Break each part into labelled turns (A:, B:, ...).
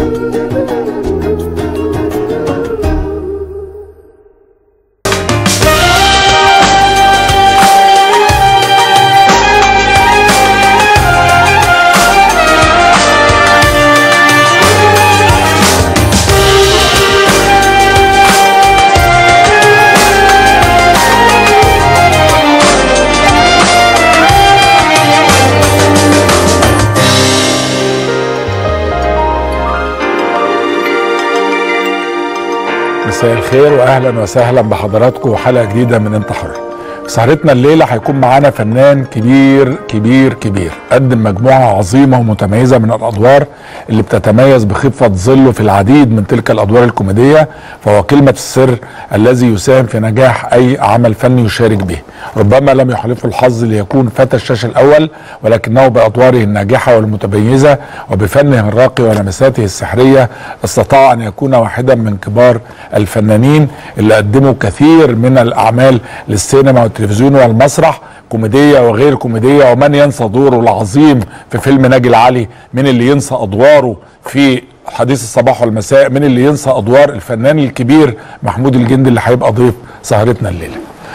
A: مساء الخير واهلا وسهلا بحضراتكم وحلقه جديده من انت حر سهرتنا الليله هيكون معانا فنان كبير كبير كبير قدم مجموعه عظيمه ومتميزه من الادوار اللي بتتميز بخفه ظله في العديد من تلك الادوار الكوميديه فهو كلمه السر الذي يساهم في نجاح اي عمل فني يشارك به ربما لم يحالفه الحظ ليكون فتى الشاشه الاول ولكنه بادواره الناجحه والمتميزه وبفنه الراقي ولمساته السحريه استطاع ان يكون واحدا من كبار الفنانين اللي قدموا كثير من الاعمال للسينما والتلفزيون والمسرح كوميديه وغير كوميديه ومن ينسى دوره العظيم في فيلم ناجي العلي من اللي ينسى ادواره في حديث الصباح والمساء من اللي ينسى ادوار الفنان الكبير محمود الجندي اللي هيبقى ضيف سهرتنا الليله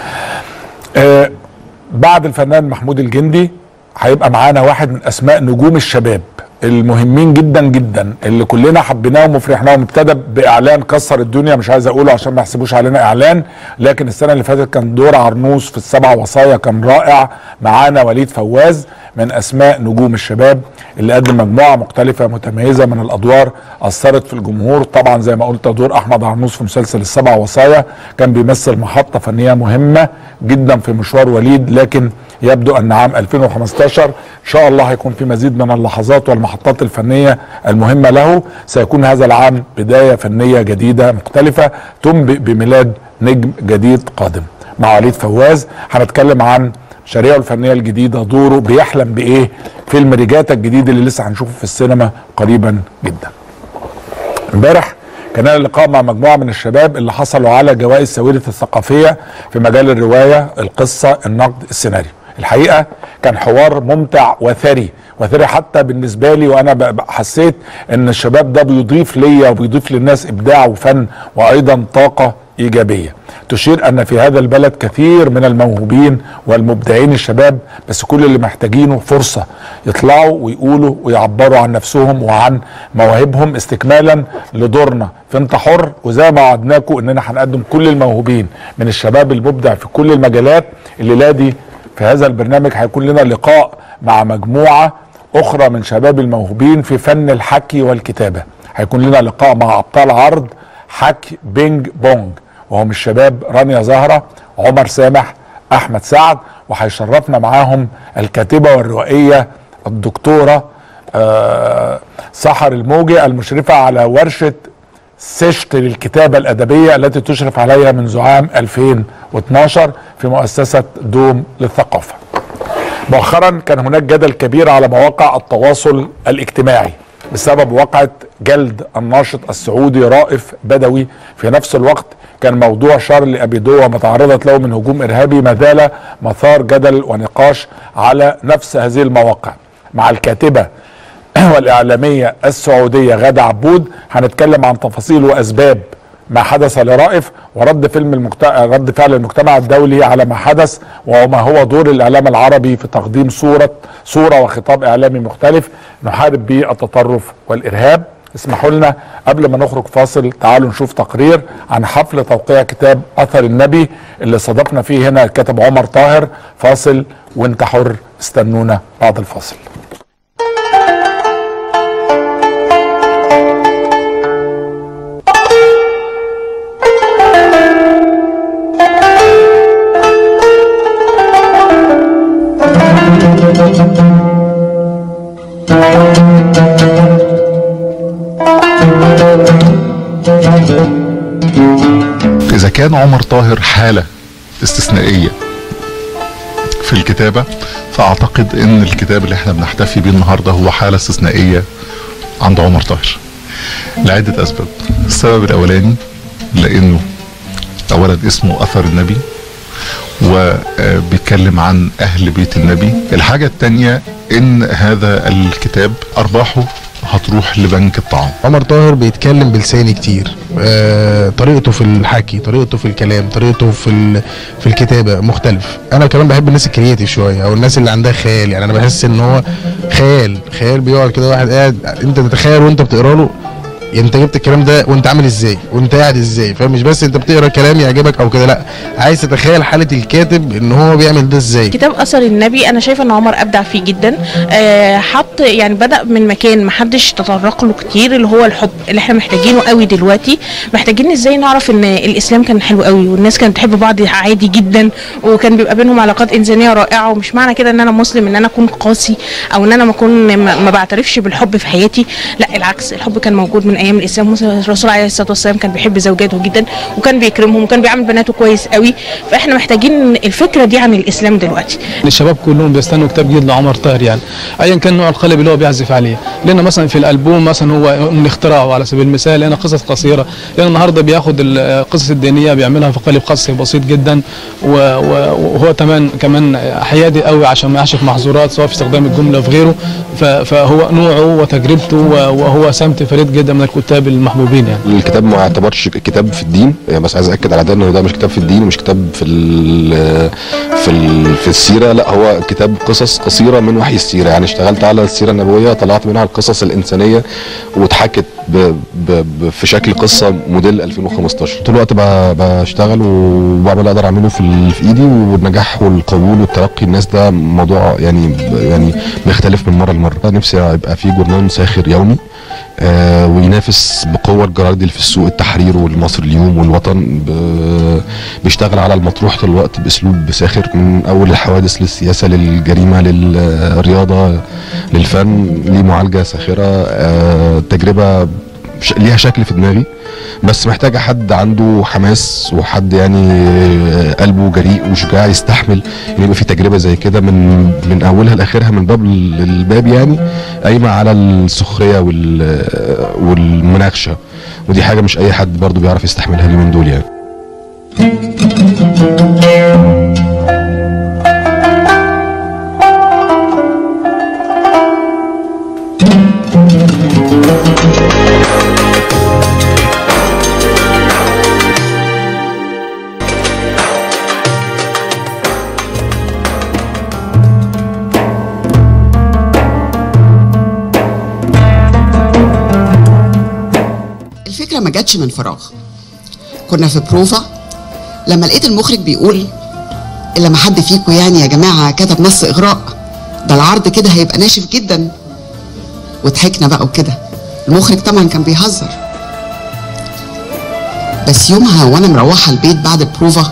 A: آه بعد الفنان محمود الجندي هيبقى معانا واحد من اسماء نجوم الشباب المهمين جدا جدا اللي كلنا حبيناهم وفرحناهم ابتدى باعلان كسر الدنيا مش عايز اقوله عشان ما يحسبوش علينا اعلان لكن السنه اللي فاتت كان دور عرنوس في السبع وصايا كان رائع معانا وليد فواز من اسماء نجوم الشباب اللي قدم مجموعه مختلفه متميزه من الادوار اثرت في الجمهور طبعا زي ما قلت دور احمد عرنوس في مسلسل السبع وصايا كان بيمثل محطه فنيه مهمه جدا في مشوار وليد لكن يبدو ان عام 2015 ان شاء الله هيكون في مزيد من اللحظات والمحطات الفنيه المهمه له سيكون هذا العام بدايه فنيه جديده مختلفه تنبئ بميلاد نجم جديد قادم مع وليد فواز هنتكلم عن شريعه الفنيه الجديده دوره بيحلم بايه فيلم ريجاتا الجديد اللي لسه هنشوفه في السينما قريبا جدا امبارح كان لنا لقاء مع مجموعه من الشباب اللي حصلوا على جوائز سويرة الثقافيه في مجال الروايه القصه النقد السيناريو الحقيقه كان حوار ممتع وثري وثري حتى بالنسبه لي وانا حسيت ان الشباب ده بيضيف ليا وبيضيف للناس ابداع وفن وايضا طاقه ايجابيه تشير ان في هذا البلد كثير من الموهوبين والمبدعين الشباب بس كل اللي محتاجينه فرصه يطلعوا ويقولوا ويعبروا عن نفسهم وعن مواهبهم استكمالا لدورنا في انت حر وزي ما وعدناكم اننا هنقدم كل الموهوبين من الشباب المبدع في كل المجالات الليله دي في هذا البرنامج هيكون لنا لقاء مع مجموعه اخرى من شباب الموهوبين في فن الحكي والكتابه هيكون لنا لقاء مع ابطال عرض حكي بينج بونج وهم الشباب رانيا زهرة عمر سامح أحمد سعد وهيشرفنا معاهم الكاتبة والروائية الدكتورة آه سحر الموجي المشرفة على ورشة سشت للكتابة الأدبية التي تشرف عليها منذ عام 2012 في مؤسسة دوم للثقافة مؤخرا كان هناك جدل كبير على مواقع التواصل الاجتماعي بسبب وقعة جلد الناشط السعودي رائف بدوي في نفس الوقت كان موضوع شارل ابيدو وما تعرضت له من هجوم ارهابي ما زال مثار جدل ونقاش على نفس هذه المواقع مع الكاتبه والاعلاميه السعوديه غاده عبود هنتكلم عن تفاصيل واسباب ما حدث لرائف ورد فيلم المجت... رد فعل المجتمع الدولي على ما حدث وما هو دور الاعلام العربي في تقديم صوره صوره وخطاب اعلامي مختلف نحارب به التطرف والارهاب اسمحوا لنا قبل ما نخرج فاصل تعالوا نشوف تقرير عن حفل توقيع كتاب اثر النبي اللي صادفنا فيه هنا الكاتب عمر طاهر فاصل وانت حر استنونا بعد الفاصل
B: إذا كان عمر طاهر حالة استثنائية في الكتابة فأعتقد إن الكتاب اللي احنا بنحتفي بيه النهاردة هو حالة استثنائية عند عمر طاهر لعدة أسباب السبب الأولاني لأنه أولا اسمه أثر النبي وبيتكلم عن أهل بيت النبي الحاجة التانية إن هذا الكتاب أرباحه هتروح لبنك الطعام
C: عمر طاهر بيتكلم بلساني كتير آه، طريقته في الحكي طريقته في الكلام طريقته في ال- في الكتابه مختلف انا كمان بحب الناس الكرياتيف شويه او الناس اللي عندها خيال يعني انا بحس ان هو خيال خيال بيقعد كده واحد قاعد انت تتخيل وانت بتقرا له انت جبت الكلام ده وانت عامل ازاي وانت قاعد ازاي فاهم مش بس انت بتقرا كلام يعجبك او كده لا عايز تتخيل حاله الكاتب ان هو بيعمل ده ازاي
D: كتاب اثر النبي انا شايفه ان عمر ابدع فيه جدا آه، حط يعني بدا من مكان محدش تطرق له كتير اللي هو الحب اللي احنا محتاجينه قوي دلوقتي محتاجين ازاي نعرف ان الاسلام كان حلو قوي والناس كانت تحب بعض عادي جدا وكان بيبقى بينهم علاقات انسانيه رائعه ومش معنى كده ان انا مسلم ان انا اكون قاسي او ان انا ما اكون ما ما بعترفش بالحب في حياتي لا العكس الحب كان موجود من ايام الاسلام الرسول عليه الصلاه والسلام كان بيحب زوجاته جدا وكان بيكرمهم وكان بيعامل بناته كويس قوي فاحنا محتاجين الفكره دي عن الاسلام دلوقتي
E: الشباب كلهم بيستنوا كتاب جديد لعمر طاهر يعني ايا كان نوع القالب اللي هو بيعزف عليه لان مثلا في الالبوم مثلا هو من اختراعه على سبيل المثال هنا قصص قصيره لان النهارده بياخد القصص الدينيه بيعملها في قالب قصي بسيط جدا و- و- وهو كمان كمان حيادي قوي عشان ما يعيش في محظورات سواء في استخدام الجمله وفي غيره ف- فهو نوعه وتجربته و- وهو سمت فريد جدا من الكتاب المحبوبين يعني
F: الكتاب ما يعتبرش كتاب في الدين يعني بس عايز اكد على ده انه ده مش كتاب في الدين ومش كتاب في ال في ال في السيره لا هو كتاب قصص قصيره من وحي السيره يعني اشتغلت على السيره النبويه طلعت منها القصص الانسانيه واتحكت ب ب ب في شكل قصه موديل 2015 طول الوقت ب- بشتغل وبعمل اللي اقدر اعمله في ال- في ايدي والنجاح والقبول والتلقي الناس ده موضوع يعني يعني بيختلف من مره لمره نفسي يبقى في جورنال ساخر يومي آه، وينافس بقوه الجرايد اللي في السوق التحرير والمصر اليوم والوطن ب- بيشتغل على المطروح طول الوقت باسلوب ساخر من اول الحوادث للسياسه للجريمه للرياضه للفن ليه معالجه ساخره آه، تجربه ش- ليها شكل في دماغي بس محتاجه حد عنده حماس وحد يعني آه، قلبه جريء وشجاع يستحمل ان يبقى في تجربه زي كده من من اولها لاخرها من باب للباب يعني قايمه على السخريه وال والمناقشه ودي حاجه مش اي حد برضو بيعرف يستحملها اليومين دول يعني
G: الفكرة ما جاتش من فراغ كنا في بروفا لما لقيت المخرج بيقول إلا ما حد فيكم يعني يا جماعة كتب نص إغراء ده العرض كده هيبقى ناشف جدا وضحكنا بقى وكده المخرج طبعا كان بيهزر بس يومها وانا مروحة البيت بعد البروفا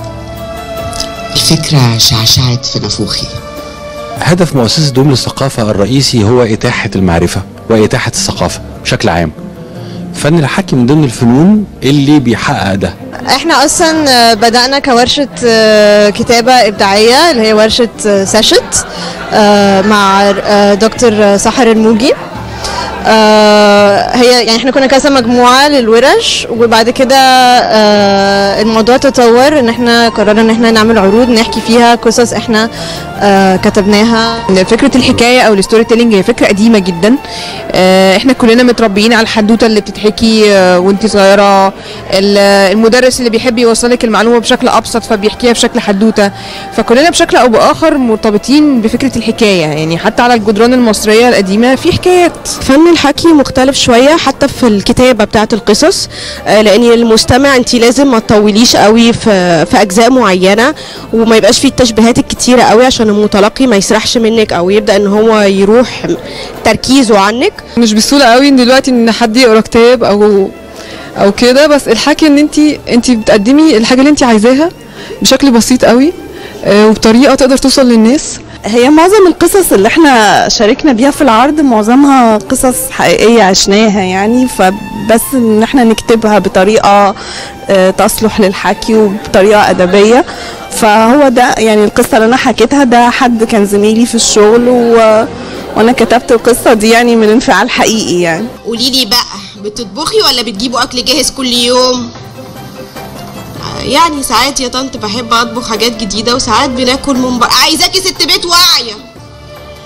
G: الفكرة شعشعت في نافوخي
H: هدف مؤسسة دوم للثقافة الرئيسي هو إتاحة المعرفة وإتاحة الثقافة بشكل عام فن الحكي من ضمن الفنون اللي بيحقق ده
I: احنا اصلا بدأنا كورشة آه، كتابة ابداعية اللي هي ورشة آه، ساشت آه، مع آه، دكتور سحر الموجي آه، هي يعني احنا كنا كذا مجموعة للورش وبعد كده آه، الموضوع تطور ان احنا قررنا ان احنا نعمل عروض نحكي فيها قصص احنا آه، كتبناها
J: فكره الحكايه او الستوري تيلينج هي فكره قديمه جدا آه، احنا كلنا متربيين على الحدوته اللي بتتحكي آه، وانت صغيره ال- المدرس اللي بيحب يوصلك المعلومه بشكل ابسط فبيحكيها بشكل حدوته فكلنا بشكل او باخر مرتبطين بفكره الحكايه يعني حتى على الجدران المصريه القديمه في حكايات
K: فن الحكي مختلف شوية حتى في الكتابة بتاعة القصص آه، لأن المستمع أنت لازم ما تطوليش قوي في, في أجزاء معينة وما يبقاش فيه التشبيهات الكتيرة قوي عشان المتلقي ما يسرحش منك أو يبدأ إن هو يروح تركيزه عنك
J: مش بسهوله قوي ان دلوقتي ان حد يقرا كتاب او او كده بس الحكي ان انت انت بتقدمي الحاجه اللي انت عايزاها بشكل بسيط قوي آه، وبطريقه تقدر توصل للناس
L: هي معظم القصص اللي احنا شاركنا بيها في العرض معظمها قصص حقيقية عشناها يعني فبس ان احنا نكتبها بطريقة آه، تصلح للحكي وبطريقة أدبية فهو ده يعني القصة اللي أنا حكيتها ده حد كان زميلي في الشغل و... وأنا كتبت القصة دي يعني من انفعال حقيقي يعني
M: قولي لي بقى بتطبخي ولا بتجيبوا اكل جاهز كل يوم آه، يعني ساعات يا طنط بحب اطبخ حاجات جديده وساعات بناكل من بره عايزاكي ست بيت واعيه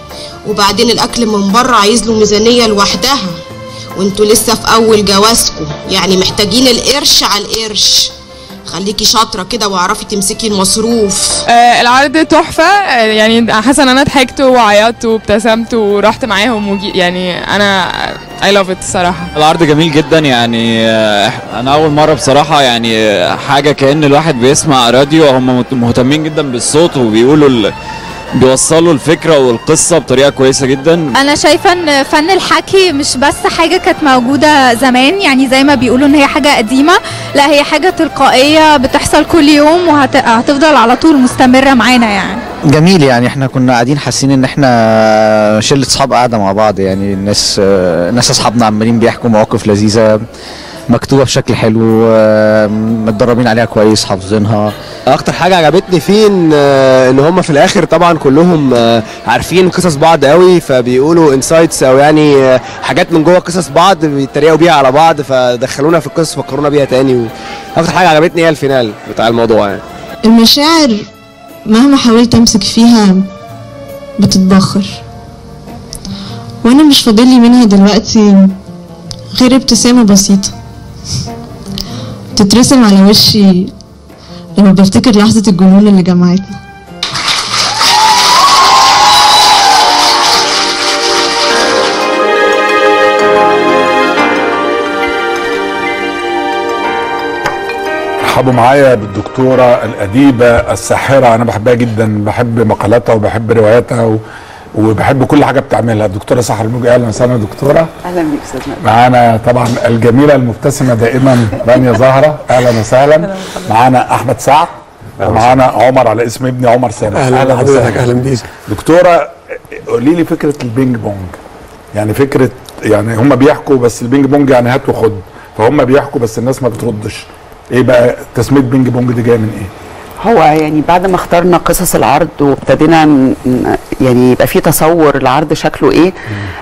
M: وبعدين الاكل من بره عايز له ميزانيه لوحدها وانتوا لسه في اول جوازكم يعني محتاجين القرش على القرش خليكي شاطره كده واعرفي تمسكي المصروف
N: آه العرض تحفة آه يعني حاسة ان انا ضحكت وعيطت وابتسمت ورحت معاهم وجي يعني انا I love it الصراحة
O: العرض جميل جدا يعني آه، انا اول مره بصراحه يعني آه، حاجه كان الواحد بيسمع راديو هم مت- مهتمين جدا بالصوت وبيقولوا ال... بيوصلوا الفكره والقصه بطريقه كويسه جدا
P: انا شايفه ان فن الحكي مش بس حاجه كانت موجوده زمان يعني زي ما بيقولوا ان هي حاجه قديمه لا هي حاجه تلقائيه بتحصل كل يوم وهتفضل على طول مستمره معانا يعني
Q: جميل يعني احنا كنا قاعدين حاسين ان احنا شله اصحاب قاعده مع بعض يعني الناس آه، ناس اصحابنا عمالين بيحكوا مواقف لذيذه مكتوبه بشكل حلو آه، متدربين عليها كويس حافظينها
R: اكتر حاجه عجبتني فيه ان ان هم في الاخر طبعا كلهم آه، عارفين قصص بعض قوي فبيقولوا انسايتس او يعني آه، حاجات من جوه قصص بعض بيتريقوا بيها على بعض فدخلونا في القصص فكرونا بيها تاني اكتر حاجه عجبتني هي الفينال بتاع الموضوع يعني
S: المشاعر مهما حاولت امسك فيها بتتبخر وانا مش فاضلي منها دلوقتي غير ابتسامة بسيطة تترسم على وشي لما بفتكر لحظة الجنون اللي جمعتنا
A: رحبوا معايا بالدكتورة الأديبة الساحرة أنا بحبها جدا بحب مقالاتها وبحب رواياتها و... وبحب كل حاجة بتعملها الدكتورة سحر الموجي أهلا وسهلا دكتورة
T: اهلا بيك استاذ مجدي
A: معانا طبعا الجميلة المبتسمة دائما رانيا زهرة أهلا وسهلا معانا أحمد سعد ومعانا عمر على اسم ابني عمر سامح
T: أهلا بحضرتك، أهلا
A: بيك دكتورة قولي لي فكرة البينج بونج يعني فكرة يعني هم بيحكوا بس البينج بونج يعني هات وخد فهم بيحكوا بس الناس ما بتردش ايه بقى تسمية بينج بونج دي جايه من ايه؟
T: هو يعني بعد ما اخترنا قصص العرض وابتدينا ن- ن- يعني يبقى في تصور العرض شكله ايه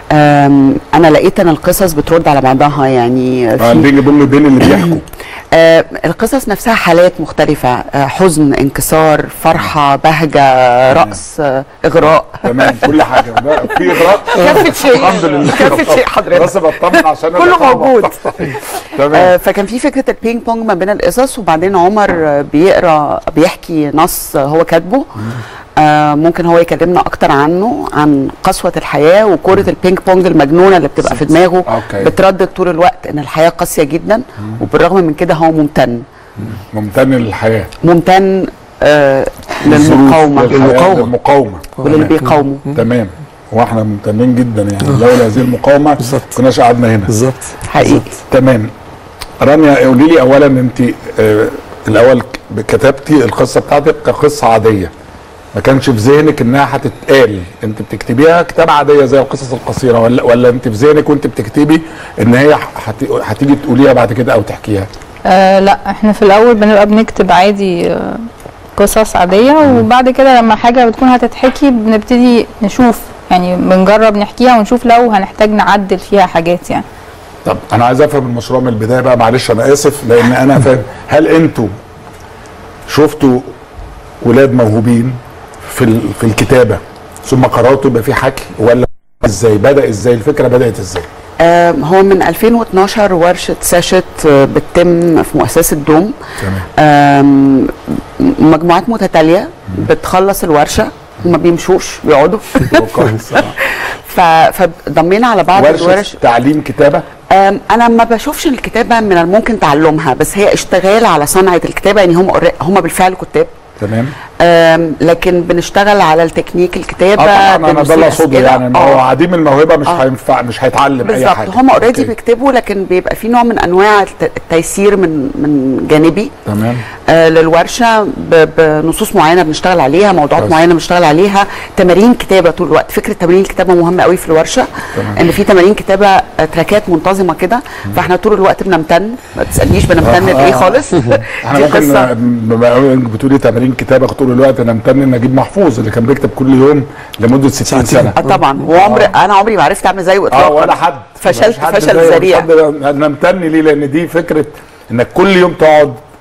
T: آم، انا لقيت ان القصص بترد على بعضها يعني
A: آه،
T: في
A: البينج بونج بين اللي بيحكوا
T: آه، القصص نفسها حالات مختلفة آه، حزن انكسار فرحة بهجة رقص آه، إغراء
A: تمام كل حاجه ده في اغراء
T: كافة شيء.
A: الحمد لله
T: كافة شيء حضرتك.
A: بس بطمن عشان
T: كله
A: أبقى
T: موجود.
A: تمام
T: آه، فكان في فكره البينج بونج ما بين القصص وبعدين عمر آه، بيقرا بيحكي نص آه، هو كاتبه آه، ممكن هو يكلمنا اكتر عنه عن قسوه الحياه وكره البينج بونج المجنونه اللي بتبقى في دماغه
A: أوكي.
T: بتردد طول الوقت ان الحياه قاسيه جدا وبالرغم من كده هو ممتن
A: ممتن للحياه
T: ممتن آه للمقاومه
A: للمقاومه للمقاومه
T: وللي
A: تمام.
T: بيقاوموا
A: تمام واحنا ممتنين جدا يعني لولا هذه المقاومه كناش قعدنا هنا بالظبط
T: حقيقي
A: تمام رانيا قولي لي اولا انت آه الاول ك- كتبتي القصه بتاعتك كقصه عاديه ما كانش في ذهنك انها هتتقال انت بتكتبيها كتابه عاديه زي القصص القصيره ولا ولا انت في ذهنك وانت بتكتبي ان هي هت- هتيجي تقوليها بعد كده او تحكيها
U: آه لا احنا في الاول بنبقى بنكتب عادي آه، قصص عادية وبعد كده لما حاجة بتكون هتتحكي بنبتدي نشوف يعني بنجرب نحكيها ونشوف لو هنحتاج نعدل فيها حاجات يعني
A: طب انا عايز افهم المشروع من البدايه بقى معلش انا اسف لان انا فاهم هل انتوا شفتوا ولاد موهوبين في ال- في الكتابه ثم قررتوا يبقى في حكي ولا ازاي بدا ازاي الفكره بدات ازاي
T: آم، هو من 2012 ورشة ساشت آه، بتتم في مؤسسة دوم آم، مجموعات متتالية بتخلص الورشة وما بيمشوش بيقعدوا ف- فضمينا على بعض
A: ورشه
T: الورش
A: تعليم كتابه
T: آم، انا ما بشوفش ان الكتابه من الممكن تعلمها بس هي اشتغال على صنعه الكتابه يعني هم alre- هم بالفعل كتاب
A: تمام
T: آم، لكن بنشتغل على التكنيك الكتابه
A: اه طبعا انا ده اللي
T: بنصيغ
A: اقصده
T: أسئلة.
A: يعني ما
T: آه.
A: هو عديم الموهبه مش
T: آه.
A: هينفع مش هيتعلم اي
T: بالظبط
A: حاجه
T: هم اوريدي بيكتبوا لكن بيبقى في نوع من انواع الت- التيسير من من جانبي
A: تمام
T: آه للورشه ب- بنصوص معينه بنشتغل عليها موضوعات
A: كويس.
T: معينه بنشتغل عليها تمارين كتابه طول الوقت فكره تمارين الكتابه مهمه قوي في الورشه
A: تمام.
T: ان في تمارين كتابه آه، تراكات منتظمه كده فاحنا طول الوقت بنمتن ما تسالنيش بنمتن
A: آه.
T: لايه خالص
A: احنا
T: دي
A: ممكن
T: قصة.
A: بما إنك بتقولي تمارين كتابه طول الوقت انا ممتن نجيب محفوظ اللي كان بيكتب كل يوم لمده 60 سنه
T: آه طبعا وعمري انا عمري ما عرفت اعمل زيه
A: اه
T: اطلاقا
A: ولا حد
T: فشلت
A: مفيش حد
T: فشل
A: زيه، مفيش
T: ذريع
A: حد انا ممتن ليه لان دي فكره انك كل يوم تقعد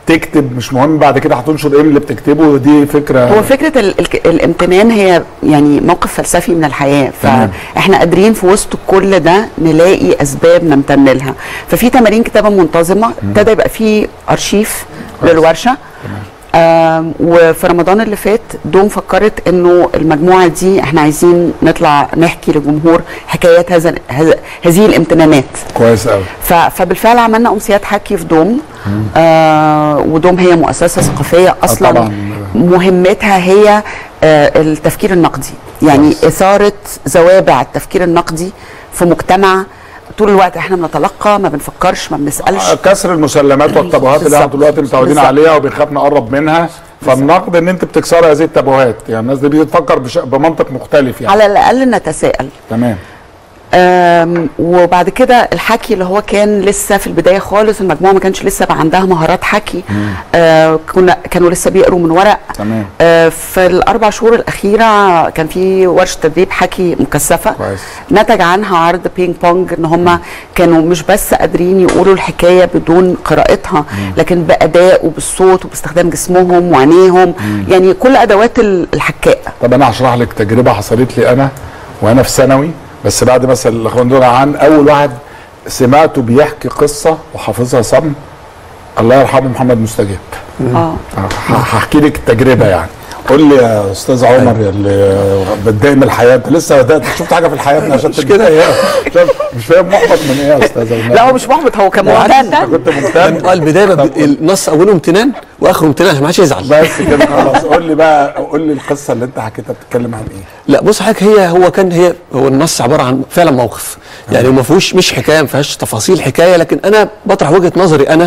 A: تكتب مش مهم بعد كده هتنشر ايه من اللي بتكتبه دي فكره
T: هو فكره ال ال الامتنان هي يعني موقف فلسفي من الحياه
A: تمام.
T: فاحنا قادرين في وسط كل ده نلاقي اسباب نمتن لها ففي تمارين كتابه منتظمه ابتدى يبقى في ارشيف للورشه آم، وفي رمضان اللي فات دوم فكرت انه المجموعه دي احنا عايزين نطلع نحكي للجمهور حكايات هذا هذا- هذه الامتنانات
A: كويس قوي
T: ف- فبالفعل عملنا امسيات حكي في دوم آه ودوم هي مؤسسه ثقافيه اصلا
A: طبعاً.
T: مهمتها هي آه التفكير النقدي يعني اثاره زوابع التفكير النقدي في مجتمع طول الوقت احنا بنتلقى ما بنفكرش ما بنسالش
A: كسر المسلمات والتبوهات اللي احنا
T: بالظبط.
A: دلوقتي متعودين
T: بالظبط.
A: عليها وبنخاف نقرب منها فالنقد ان انت بتكسر هذه التبوهات يعني الناس دي بتفكر بش... بمنطق مختلف يعني
T: على الاقل نتساءل
A: تمام
T: آم، وبعد كده الحكي اللي هو كان لسه في البدايه خالص المجموعه ما كانش لسه بقى عندها مهارات حكي آه كنا كانوا لسه بيقروا من ورق
A: تمام
T: آه في الاربع شهور الاخيره كان في ورشه تدريب حكي مكثفه
A: كويس
T: نتج عنها عرض بينج بونج ان هم كانوا مش بس قادرين يقولوا الحكايه بدون قراءتها لكن باداء وبالصوت وباستخدام جسمهم وعينيهم يعني كل ادوات ال- الحكاء
A: طب انا هشرح لك تجربه حصلت لي انا وانا في ثانوي بس بعد مثلا الاخوان دول عن اول واحد سمعته بيحكي قصه وحافظها صم الله يرحمه محمد مستجاب
T: اه
A: ه- هحكي لك التجربه يعني قول لي يا استاذ عمر يا اللي بتضايق من الحياه انت لسه بدات شفت حاجه في الحياه عشان مش كده مش فاهم محبط من ايه يا استاذ
T: لا هو مش محبط هو كان مهتم
A: كنت مهتم
B: اه البدايه بب- النص اوله امتنان واخره امتنان عشان ما حدش يزعل
A: بس كده خلاص قول لي بقى قول لي القصه اللي انت حكيتها بتتكلم عن ايه
B: لا بص حضرتك هي هو كان هي هو النص عباره عن فعلا موقف يعني ما فيهوش مش حكايه ما فيهاش تفاصيل حكايه لكن انا بطرح وجهه نظري انا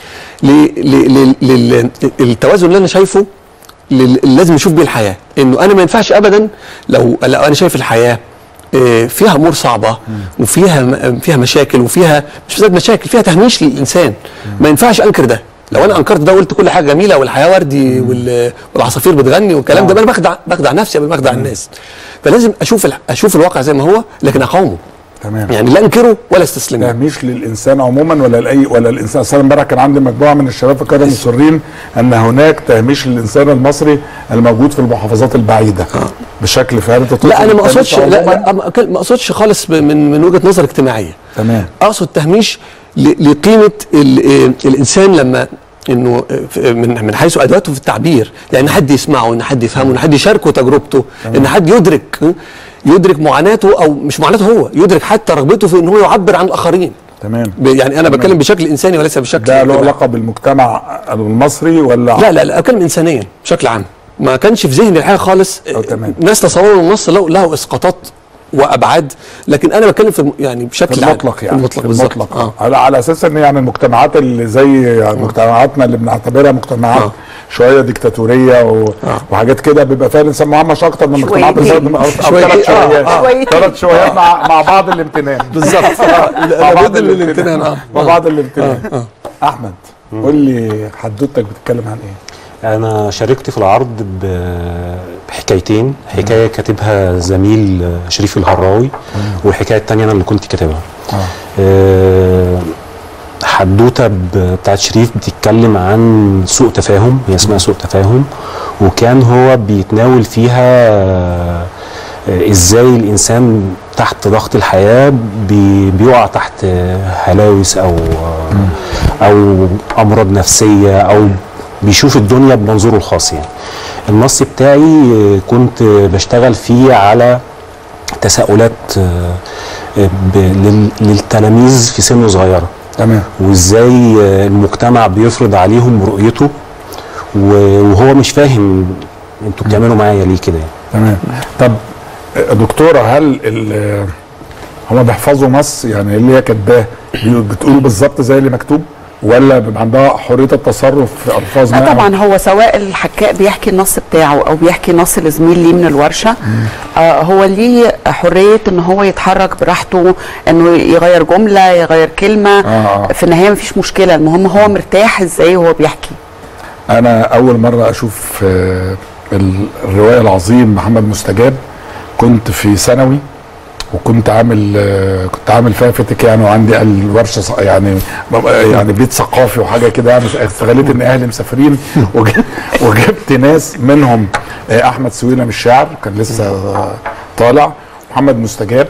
B: للتوازن اللي انا شايفه لل- اللي لازم نشوف بيه الحياه انه انا ما ينفعش ابدا لو لو انا شايف الحياه آه، فيها امور صعبه وفيها م- فيها مشاكل وفيها مش بس مشاكل فيها تهميش للانسان ما ينفعش انكر ده لو انا انكرت ده وقلت كل حاجه جميله والحياه وردي وال- والعصافير بتغني والكلام ده انا بخدع بخدع نفسي قبل ما اخدع الناس فلازم اشوف ال- اشوف الواقع زي ما هو لكن اقاومه
A: تمام
B: يعني لا انكره ولا استسلمه
A: تهميش للانسان عموما ولا لاي ولا الانسان اصل امبارح كان عندي مجموعه من الشباب في القاهره مصرين ان هناك تهميش للانسان المصري الموجود في المحافظات البعيده بشكل فعلا
B: لا انا ما اقصدش لا, لا ما- ما اقصدش خالص ب- من من وجهه نظر اجتماعيه
A: تمام
B: اقصد تهميش ل- لقيمه ال- آه، الانسان لما انه آه، ف- من من حيث ادواته في التعبير يعني ان حد يسمعه ان حد يفهمه ان حد يشاركه تجربته ان حد يدرك آه، يدرك معاناته او مش معاناته هو يدرك حتى رغبته في ان هو يعبر عن الاخرين
A: تمام
B: ب- يعني انا
A: تمام.
B: بتكلم بشكل انساني وليس بشكل
A: ده له
B: اجتماعي.
A: علاقه بالمجتمع المصري ولا
B: لا لا لا اتكلم انسانيا بشكل عام ما كانش في ذهني الحقيقه خالص
A: تمام.
B: ناس تصوروا النص له له اسقاطات وابعاد لكن انا بتكلم في الم- يعني بشكل
A: في
B: عام.
A: المطلق يعني
B: في المطلق
A: في
B: بالظبط.
A: المطلق
B: آه.
A: على, على اساس ان يعني المجتمعات اللي زي يعني مجتمعاتنا اللي بنعتبرها مجتمعات
B: آه.
A: شويه ديكتاتوريه و... وحاجات كده بيبقى فيها الانسان مهمش اكتر من المجتمعات اللي
B: شويتين.
A: او
B: شويتين.
A: ثلاث
B: آه،
A: شويات
B: آه. شويتين.
A: ثلاث شويات مع مع بعض الامتنان
B: بالظبط.
A: مع بعض
B: لابد من الامتنان، آه.
A: مع
B: آه.
A: بعض الامتنان احمد قول لي حدوتك بتتكلم عن ايه؟
V: انا شاركت في العرض ب- بحكايتين حكايه كاتبها زميل شريف الهراوي والحكايه التانية انا اللي كنت كاتبها آه، حدوته ب- بتاعت شريف بتتكلم عن سوء تفاهم هي اسمها سوء تفاهم وكان هو بيتناول فيها آه، ازاي الانسان تحت ضغط الحياه بي- بيقع تحت هلاوس او او امراض نفسيه او بيشوف الدنيا بمنظوره الخاص يعني النص بتاعي آه، كنت بشتغل فيه على تساؤلات آه، آه، ب- لل- للتلاميذ في سن صغيره
A: تمام
V: وازاي آه، المجتمع بيفرض عليهم رؤيته و- وهو مش فاهم انتوا بتعملوا معايا ليه كده يعني
A: تمام طب آه، دكتوره هل ال- هما بيحفظوا نص يعني اللي هي كاتباه بي- بتقول بالظبط زي اللي مكتوب ولا بيبقى عندها حريه التصرف في الفاظ
T: لا
A: ما
T: طبعا هو سواء الحكاء بيحكي النص بتاعه او بيحكي نص لزميل ليه من الورشه آه هو ليه حريه ان هو يتحرك براحته انه يغير جمله يغير كلمه
A: آه.
T: في النهايه مفيش مشكله المهم هو مرتاح ازاي وهو بيحكي
A: انا اول مره اشوف آه، ال- الروايه العظيم محمد مستجاب كنت في ثانوي وكنت عامل آه، كنت عامل فيها فتك يعني وعندي الورشه ص- يعني ببقى يعني بيت ثقافي وحاجه كده يعني استغليت ان اهلي مسافرين وج- وجبت ناس منهم آه، احمد سويلم الشاعر كان لسه آه، طالع محمد مستجاب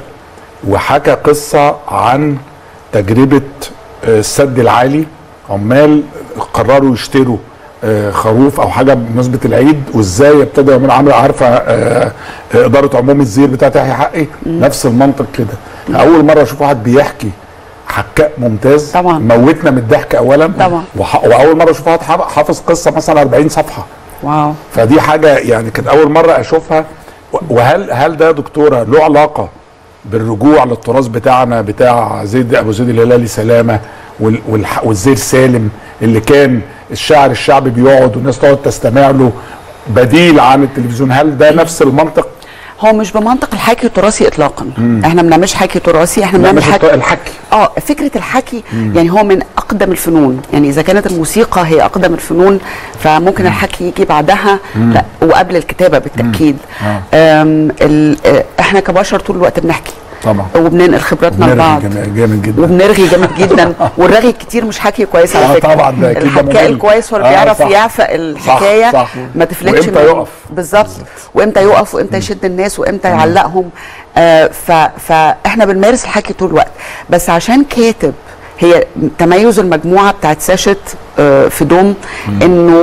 A: وحكى قصه عن تجربه آه، السد العالي عمال قرروا يشتروا آه، خروف او حاجه بمناسبه العيد وازاي ابتدوا يعملوا عملوا عارفه آه، آه، اداره عموم الزير بتاعت يحيى حقي نفس المنطق كده اول مره اشوف واحد بيحكي حكاء ممتاز طبعا موتنا من الضحك اولا
T: طبعا.
A: وح- واول مره اشوف واحد حافظ- حافظ قصه مثلا 40 صفحه
T: واو
A: فدي حاجه يعني كانت اول مره اشوفها و- وهل هل ده يا دكتوره له علاقه بالرجوع للتراث بتاعنا بتاع زيد ابو زيد الهلالي سلامه وال- والح- والزير سالم اللي كان الشاعر الشعبي بيقعد والناس تقعد تستمع له بديل عن التلفزيون هل ده نفس المنطق
T: هو مش بمنطق الحكي التراثي اطلاقا
A: مم.
T: احنا ما بنعملش حكي تراثي احنا
A: لا،
T: بنعمل
A: مش الت-
T: حكي
A: الحكي
T: اه فكره الحكي
A: مم.
T: يعني هو من اقدم الفنون يعني اذا كانت الموسيقى هي اقدم الفنون فممكن الحكي يجي بعدها
A: مم.
T: لا وقبل الكتابه بالتاكيد
A: آه.
T: آم، ال- آه، احنا كبشر طول الوقت بنحكي
A: طبعا
T: وبننقل خبراتنا
A: بنرغي
T: لبعض
A: جامد- جامد جدا
T: وبنرغي جامد جدا والرغي الكتير مش حكي كويس على
A: آه
T: فكره
A: طبعا ده أكيد ده
T: الحكاء
A: مهم.
T: الكويس هو اللي
A: آه
T: بيعرف
A: صح.
T: يعفق الحكايه
A: صح.
T: ما تفلتش
A: وإمتى
T: منه.
A: يقف.
T: بالظبط وامتى يقف وامتى يشد الناس وامتى يعلقهم آه ف... فاحنا بنمارس الحكي طول الوقت بس عشان كاتب هي تميز المجموعه بتاعت ساشت آه في دوم انه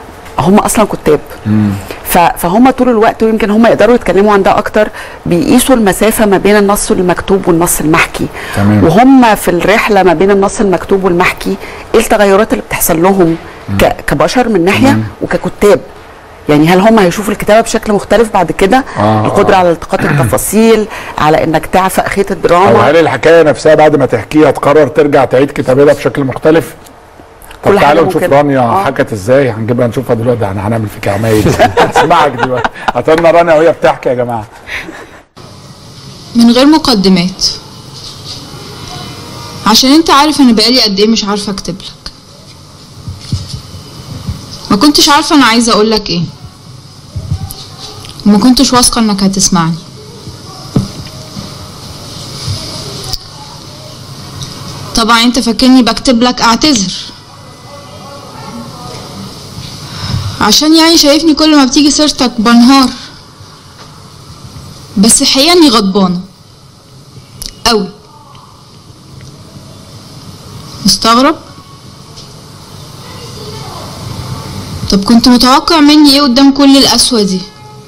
T: هم اصلا كتاب ف- فهم طول الوقت ويمكن هم يقدروا يتكلموا عن ده اكتر بيقيسوا المسافه ما بين النص المكتوب والنص المحكي
A: تمام.
T: وهم في الرحله ما بين النص المكتوب والمحكي ايه التغيرات اللي بتحصل لهم ك- كبشر من ناحيه وككتاب يعني هل هم هيشوفوا الكتابه بشكل مختلف بعد كده
A: آه،
T: القدره
A: آه.
T: على التقاط التفاصيل على انك تعفق خيط
A: او
T: الدراما
A: هل الحكايه نفسها بعد ما تحكيها تقرر ترجع تعيد كتابتها بشكل مختلف؟ طب
T: كل حاجة
A: تعالوا نشوف
T: ممكن.
A: رانيا
T: آه.
A: حكت ازاي هنجيبها نشوفها دلوقتي احنا هنعمل فيك عمايل هنسمعك دلوقتي هاتوا رانيا وهي بتحكي يا جماعه
C: من غير مقدمات عشان انت عارف انا بقالي قد ايه مش عارفه اكتب لك ما كنتش عارفه انا عايزه اقول لك ايه وما كنتش واثقه انك هتسمعني طبعا انت فاكرني بكتب لك اعتذر عشان يعني شايفني كل ما بتيجي سيرتك بنهار بس الحقيقه اني غضبانه قوي مستغرب طب كنت متوقع مني ايه قدام كل القسوه دي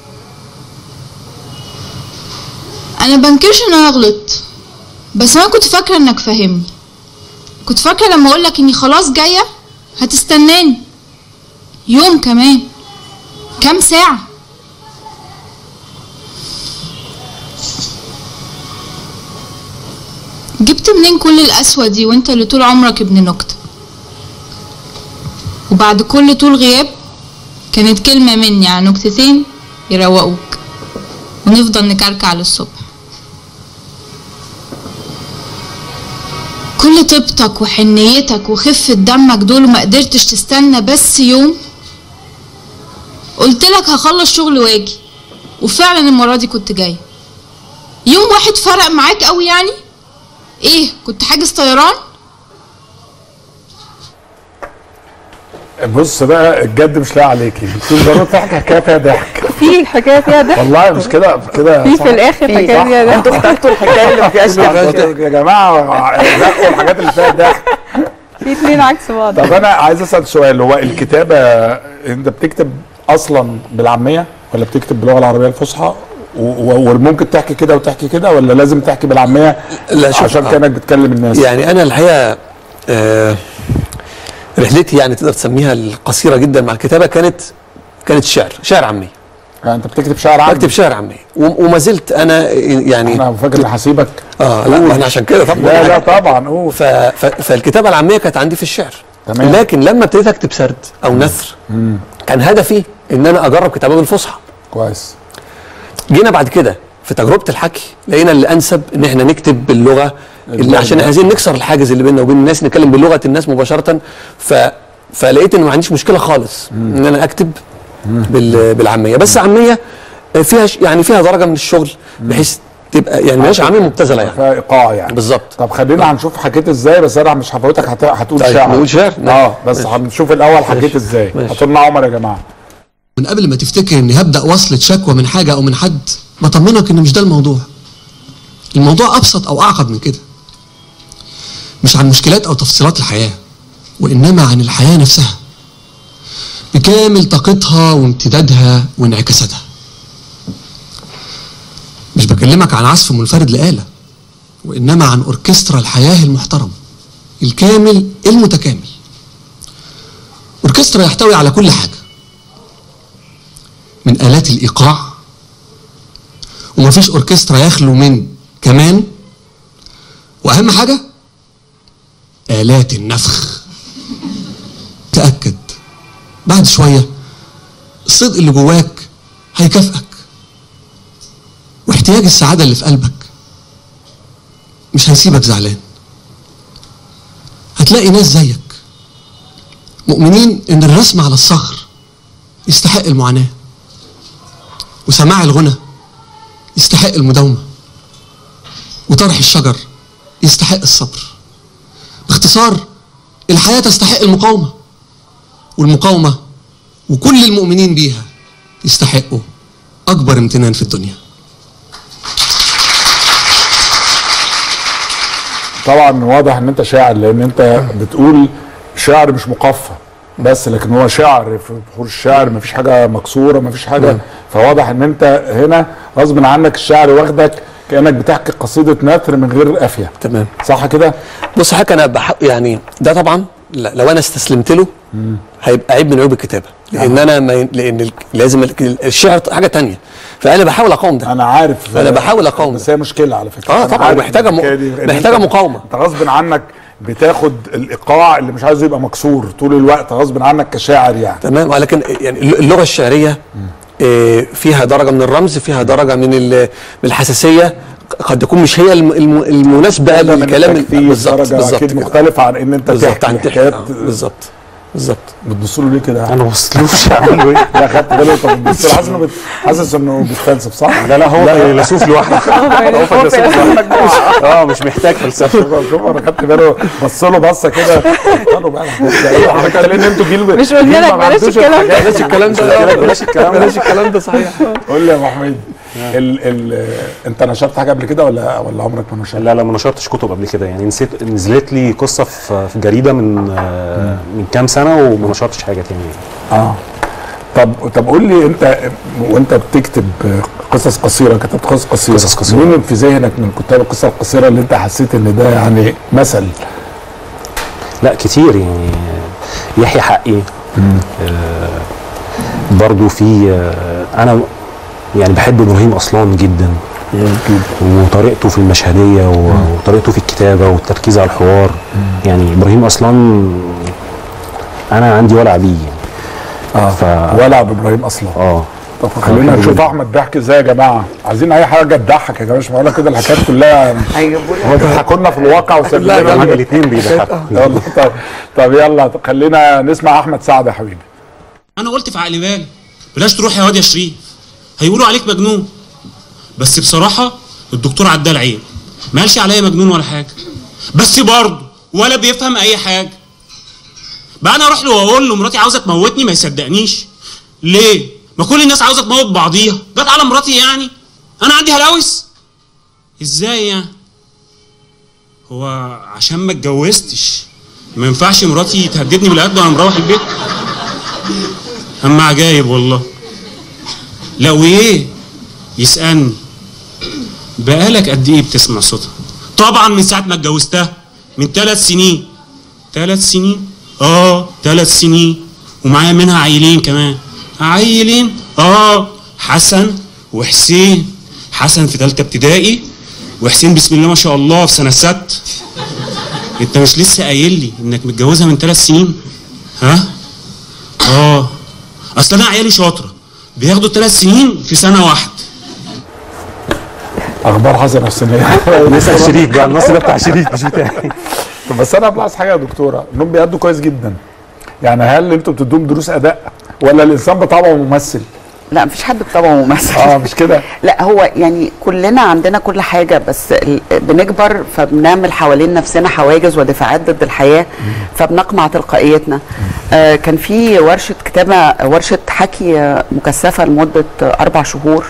C: انا بنكرش ان انا غلطت بس انا كنت فاكره انك فاهمني كنت فاكره لما اقولك اني خلاص جايه هتستناني يوم كمان كام ساعه جبت منين كل القسوة دي وانت اللي طول عمرك ابن نكتة وبعد كل طول غياب كانت كلمة مني على نكتتين يروقوك ونفضل نكركع للصبح كل طيبتك وحنيتك وخفة دمك دول وما قدرتش تستنى بس يوم قلت لك هخلص شغل واجي وفعلا المرة دي كنت جاي يوم واحد فرق معاك قوي يعني ايه كنت حاجز طيران
A: بص بقى الجد مش لاقي عليكي بتقول ضروري تحكي حكايه فيها ضحك
U: في حكايه فيها ضحك
A: والله مش كده كده
U: في
A: صح؟
U: في الآخر
A: في،
U: حكاية
A: صح؟
U: فيها ضحك.
T: انتوا اخترتوا الحكايه اللي ما فيهاش
A: ضحك يا جماعه نقوا الحاجات اللي فيها ضحك
U: في اتنين عكس بعض
A: طب انا عايز اسال سؤال هو الكتابه انت بتكتب اصلا بالعاميه ولا بتكتب باللغه العربيه الفصحى و- و- وممكن تحكي كده وتحكي كده ولا لازم تحكي بالعاميه
B: لا، شوف،
A: عشان
B: آه.
A: كانك بتكلم الناس
B: يعني انا الحقيقه آه رحلتي يعني تقدر تسميها القصيره جدا مع الكتابه كانت كانت شعر شعر عامي
A: انت بتكتب شعر عامي
B: بكتب شعر عامي و- وما زلت انا يعني
A: انا فاكر هسيبك
B: اه لا ما انا عشان كده طبعا
A: لا لا طبعا قول
B: ف... ف... فالكتابه العاميه كانت عندي في الشعر
A: تمام.
B: لكن لما ابتديت اكتب سرد او نثر كان هدفي ان انا اجرب كتابه بالفصحى
A: كويس
B: جينا بعد كده في تجربه الحكي لقينا اللي انسب ان احنا نكتب باللغه اللي عشان عايزين نكسر الحاجز اللي بيننا وبين الناس نتكلم بلغه الناس مباشره ف فلقيت ان ما عنديش مشكله خالص ان انا اكتب بال... بالعاميه بس عاميه فيها ش... يعني فيها درجه من الشغل بحيث تبقى يعني ماشي عامل مبتذله يعني
A: فيها ايقاع يعني
B: بالظبط
A: طب خلينا هنشوف حكيت ازاي بس انا مش هفوتك هت- هتقول
B: طيب،
A: شعر
B: نقول شعر؟
A: اه بس هنشوف الاول حكيت ازاي هاتوا لنا عمر يا جماعه
D: من قبل ما تفتكر اني هبدا وصلة شكوى من حاجه او من حد بطمنك ان مش ده الموضوع الموضوع ابسط او اعقد من كده مش عن مشكلات او تفصيلات الحياه وانما عن الحياه نفسها بكامل طاقتها وامتدادها وانعكاساتها مش بكلمك عن عزف منفرد لآلة وإنما عن أوركسترا الحياة المحترم الكامل المتكامل أوركسترا يحتوي على كل حاجة من آلات الإيقاع ومفيش أوركسترا يخلو من كمان وأهم حاجة آلات النفخ تأكد بعد شوية الصدق اللي جواك هيكافئك واحتياج السعادة اللي في قلبك مش هيسيبك زعلان هتلاقي ناس زيك مؤمنين ان الرسم على الصخر يستحق المعاناة وسماع الغنى يستحق المداومة وطرح الشجر يستحق الصبر باختصار الحياة تستحق المقاومة والمقاومة وكل المؤمنين بيها يستحقوا أكبر امتنان في الدنيا
A: طبعا واضح ان انت شاعر لان انت بتقول شعر مش مقفى بس لكن هو شعر في بحور الشعر مفيش حاجه مكسوره مفيش حاجه
B: مم.
A: فواضح ان انت هنا غصب عنك الشعر واخدك كانك بتحكي قصيده نثر من غير قافيه
B: تمام
A: صح كده
B: بص حضرتك انا بح... يعني ده طبعا ل- لو انا استسلمت له هيبقى عيب من عيوب الكتابه لان انا ما ي... لان ال... لازم ال- الشعر حاجه تانية فانا بحاول اقاوم ده
A: انا عارف
B: انا بحاول اقاوم
A: بس هي مشكله على فكره
B: اه
A: أنا
B: طبعا
A: عارف
B: محتاجه م...
A: الحكاية دي، إن
B: محتاجه
A: أنت-
B: مقاومه
A: انت غصب عنك بتاخد الايقاع اللي مش عايزه يبقى مكسور طول الوقت غصب عنك كشاعر يعني
B: تمام ولكن يعني اللغه الشعريه آه، فيها درجه من الرمز فيها درجه من ال- من الحساسيه قد تكون مش هي الم- الم- المناسبه
A: ده من
B: للكلام
A: التكثيف
B: بالظبط
A: درجة
B: بالظبط
A: اكيد
B: كده.
A: مختلفه عن ان انت
B: بالظبط
A: تحكي
B: عن تحكي
A: حكايات
B: آه، بالظبط بالظبط
A: بتبص له ليه كده
V: انا ما بصلوش اعمل له ايه
A: لا خدت بالي طب بتبص له حاسس انه بت- حاسس انه بيستنسف صح؟
V: لا لا هو فيلسوف لوحده هو فيلسوف لوحده اه مش محتاج فلسفه
A: شوف شوف انا خدت بالي بص له بصه كده قالوا بقى حضرتك لان انتوا جيل
U: مش قلنا
A: جيل
U: لك
A: ما
U: بلاش
A: عندوش
U: الكلام ده.
A: الحاجات-
B: بلاش الكلام ده بلاش الكلام بلاش الكلام ده صحيح
A: قول لي يا ابو حميد ال ال انت نشرت حاجه قبل كده ولا ولا عمرك ما نشرت؟
V: لا لا ما نشرتش كتب قبل كده يعني نسيت نزلت لي قصه في في جريده من آه، من كام سنه وما نشرتش حاجه تاني يعني.
A: اه طب طب قول لي انت وانت بتكتب قصص قصيره كتبت قصص قصيره
V: قصص قصيرة.
A: مين في ذهنك من كتاب القصه القصيره اللي انت حسيت ان ده يعني مثل
V: لا كتير يعني يحيى حقي آه برضو في آه انا يعني بحب ابراهيم اصلان جدا وطريقته في المشهديه و- وطريقته في الكتابه والتركيز على الحوار يعني ابراهيم اصلان انا عندي ولع بيه يعني
A: اه
V: ف...
A: ولع بابراهيم اصلا
V: اه
A: طب خلينا
V: حلو
A: نشوف
V: جدا.
A: احمد بيحكي ازاي يا جماعه عايزين اي حاجه تضحك يا جماعه مش معقوله كده الحكايات كلها هو بيضحكوا لنا في الواقع وسايب
V: لا،
A: لنا
V: لا، الاتنين بيضحكوا.
A: يلا طب طب يلا طب خلينا نسمع احمد سعد يا حبيبي
E: انا قلت في عقل بالي بلاش تروح يا واد يا شريف هيقولوا عليك مجنون بس بصراحه الدكتور عدى العيب ما قالش عليا مجنون ولا حاجه بس برضه ولا بيفهم اي حاجه بقى انا اروح له واقول له مراتي عاوزه تموتني ما يصدقنيش ليه ما كل الناس عاوزه تموت بعضيها جت على مراتي يعني انا عندي هلاوس ازاي يعني هو عشان ما اتجوزتش ما ينفعش مراتي تهددني بالقتل وانا مروح البيت اما عجايب والله لا وايه يسالني بقالك قد ايه بتسمع صوتها طبعا من ساعه ما اتجوزتها من ثلاث سنين ثلاث سنين اه ثلاث سنين ومعايا منها عيلين كمان عيلين اه حسن وحسين حسن في ثالثه ابتدائي وحسين بسم الله ما شاء الله في سنه ست انت مش لسه قايل لي انك متجوزها من ثلاث سنين ها اه اصل انا عيالي شاطره بياخدوا ثلاث سنين في سنه واحده
A: اخبار حسن حسينيه
V: نسال شريك بقى النص ده بتاع شريك مش بتاعي
A: طب بس انا بلاحظ حاجه يا دكتوره انهم بيأدوا كويس جدا يعني هل انتوا بتدوم دروس اداء ولا الانسان بطبعه ممثل
T: لا مفيش حد بطبعه ممثل
A: اه مش كده
T: لا هو يعني كلنا عندنا كل حاجه بس ال- بنكبر فبنعمل حوالين نفسنا حواجز ودفاعات ضد الحياه فبنقمع تلقائيتنا آه كان في ورشه كتابه ورشه حكي آه، مكثفه لمده آه، اربع شهور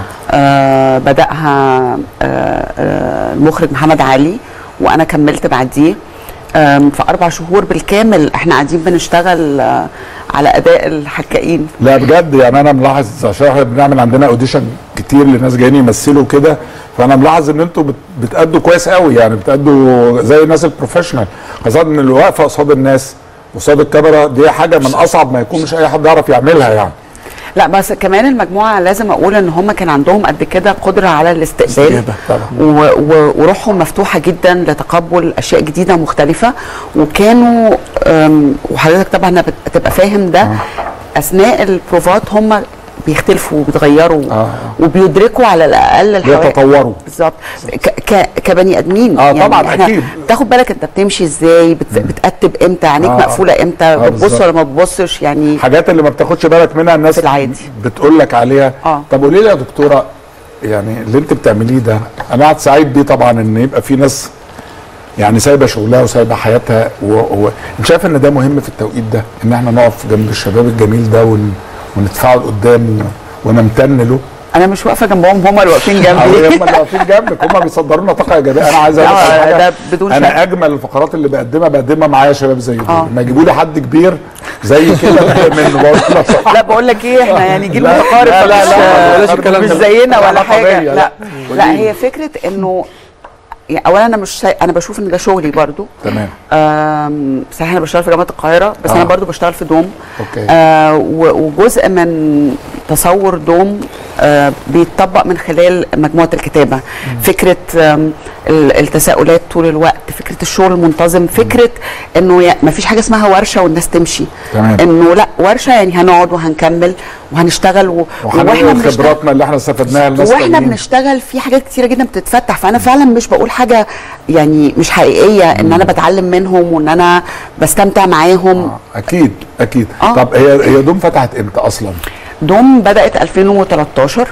T: آه بداها آه آه المخرج محمد علي وانا كملت بعديه آم، في اربع شهور بالكامل احنا قاعدين بنشتغل آه، على اداء الحكائين
A: لا بجد يعني انا ملاحظ عشان احنا بنعمل عندنا اوديشن كتير لناس جايين يمثلوا كده فانا ملاحظ ان انتوا بت- بتأدوا كويس قوي يعني بتأدوا زي الناس البروفيشنال خاصه ان اللي واقفه قصاد الناس قصاد الكاميرا دي حاجه من اصعب ما يكون مش اي حد يعرف يعملها يعني
T: لا بس كمان المجموعه لازم اقول ان هم كان عندهم قد كده قدره على الاستقبال
A: طبعا
T: و- و- وروحهم مفتوحه جدا لتقبل اشياء جديده مختلفه وكانوا أم، وحضرتك طبعا بت- هتبقى فاهم ده اثناء البروفات هم بيختلفوا وبيتغيروا
A: آه.
T: وبيدركوا على الاقل الحوا-
A: بيتطوروا
T: بالظبط ك- ك- كبني ادمين
A: آه، طبعاً،
T: احنا
A: أكيد.
T: تاخد بالك انت بتمشي ازاي بت- بتقتب امتى عينيك
A: آه.
T: مقفوله امتى
A: آه،
T: بتبص
A: بالظبط.
T: ولا ما بتبصش يعني
A: حاجات اللي ما بتاخدش بالك منها الناس
T: في العادي.
A: بتقول لك عليها
T: آه.
A: طب قولي لي يا دكتوره يعني اللي انت بتعمليه ده انا قاعد سعيد بيه طبعا ان يبقى في ناس يعني سايبه شغلها وسايبه حياتها و... و... انت شايف ان ده مهم في التوقيت ده ان احنا نقف جنب الشباب الجميل ده ون... وندفعه لقدام و... ونمتن له
T: انا مش واقفه جنبهم هم اللي واقفين جنبي
A: هم اللي واقفين جنبك هم بيصدروا لنا طاقه ايجابيه انا عايز اقول لك
T: آه،
A: على حاجة.
T: ده بدون شك.
A: انا اجمل الفقرات اللي بقدمها بقدمها معايا شباب زي دول
T: آه.
A: ما يجيبوا لي حد كبير زي كده أتضايق منه بقول لك
T: لا بقول لك ايه احنا يعني جيل
A: لا،
T: متقارب
A: لا، لا،
T: فمش-
A: لا، بلاش الكلام
T: مش
A: ده.
T: زينا ولا
A: لا،
T: حاجه
A: طبيعي،
T: لا
A: لا.
T: لا هي فكره انه يعني اولا انا مش انا بشوف ان ده شغلي برضو
A: تمام
T: آم، صحيح انا بشتغل في جامعه القاهره بس
A: آه.
T: انا برضو بشتغل في دوم
A: اوكي
T: آه و- وجزء من تصور دوم آه بيتطبق من خلال مجموعه الكتابه فكره آم، ال- التساؤلات طول الوقت فكره الشغل المنتظم فكره انه ما فيش حاجه اسمها ورشه والناس تمشي
A: تمام.
T: انه لا ورشه يعني هنقعد وهنكمل وهنشتغل و...
A: وهنقول
T: بنشتغل
A: خبراتنا اللي احنا استفدناها للناس
T: واحنا
A: تانيين.
T: بنشتغل في حاجات كتيره جدا بتتفتح فانا فعلا مش بقول حاجه يعني مش حقيقيه ان انا بتعلم منهم وان انا بستمتع معاهم
A: اكيد اكيد
T: آه.
A: طب هي هي دوم فتحت امتى اصلا
T: دوم بدات 2013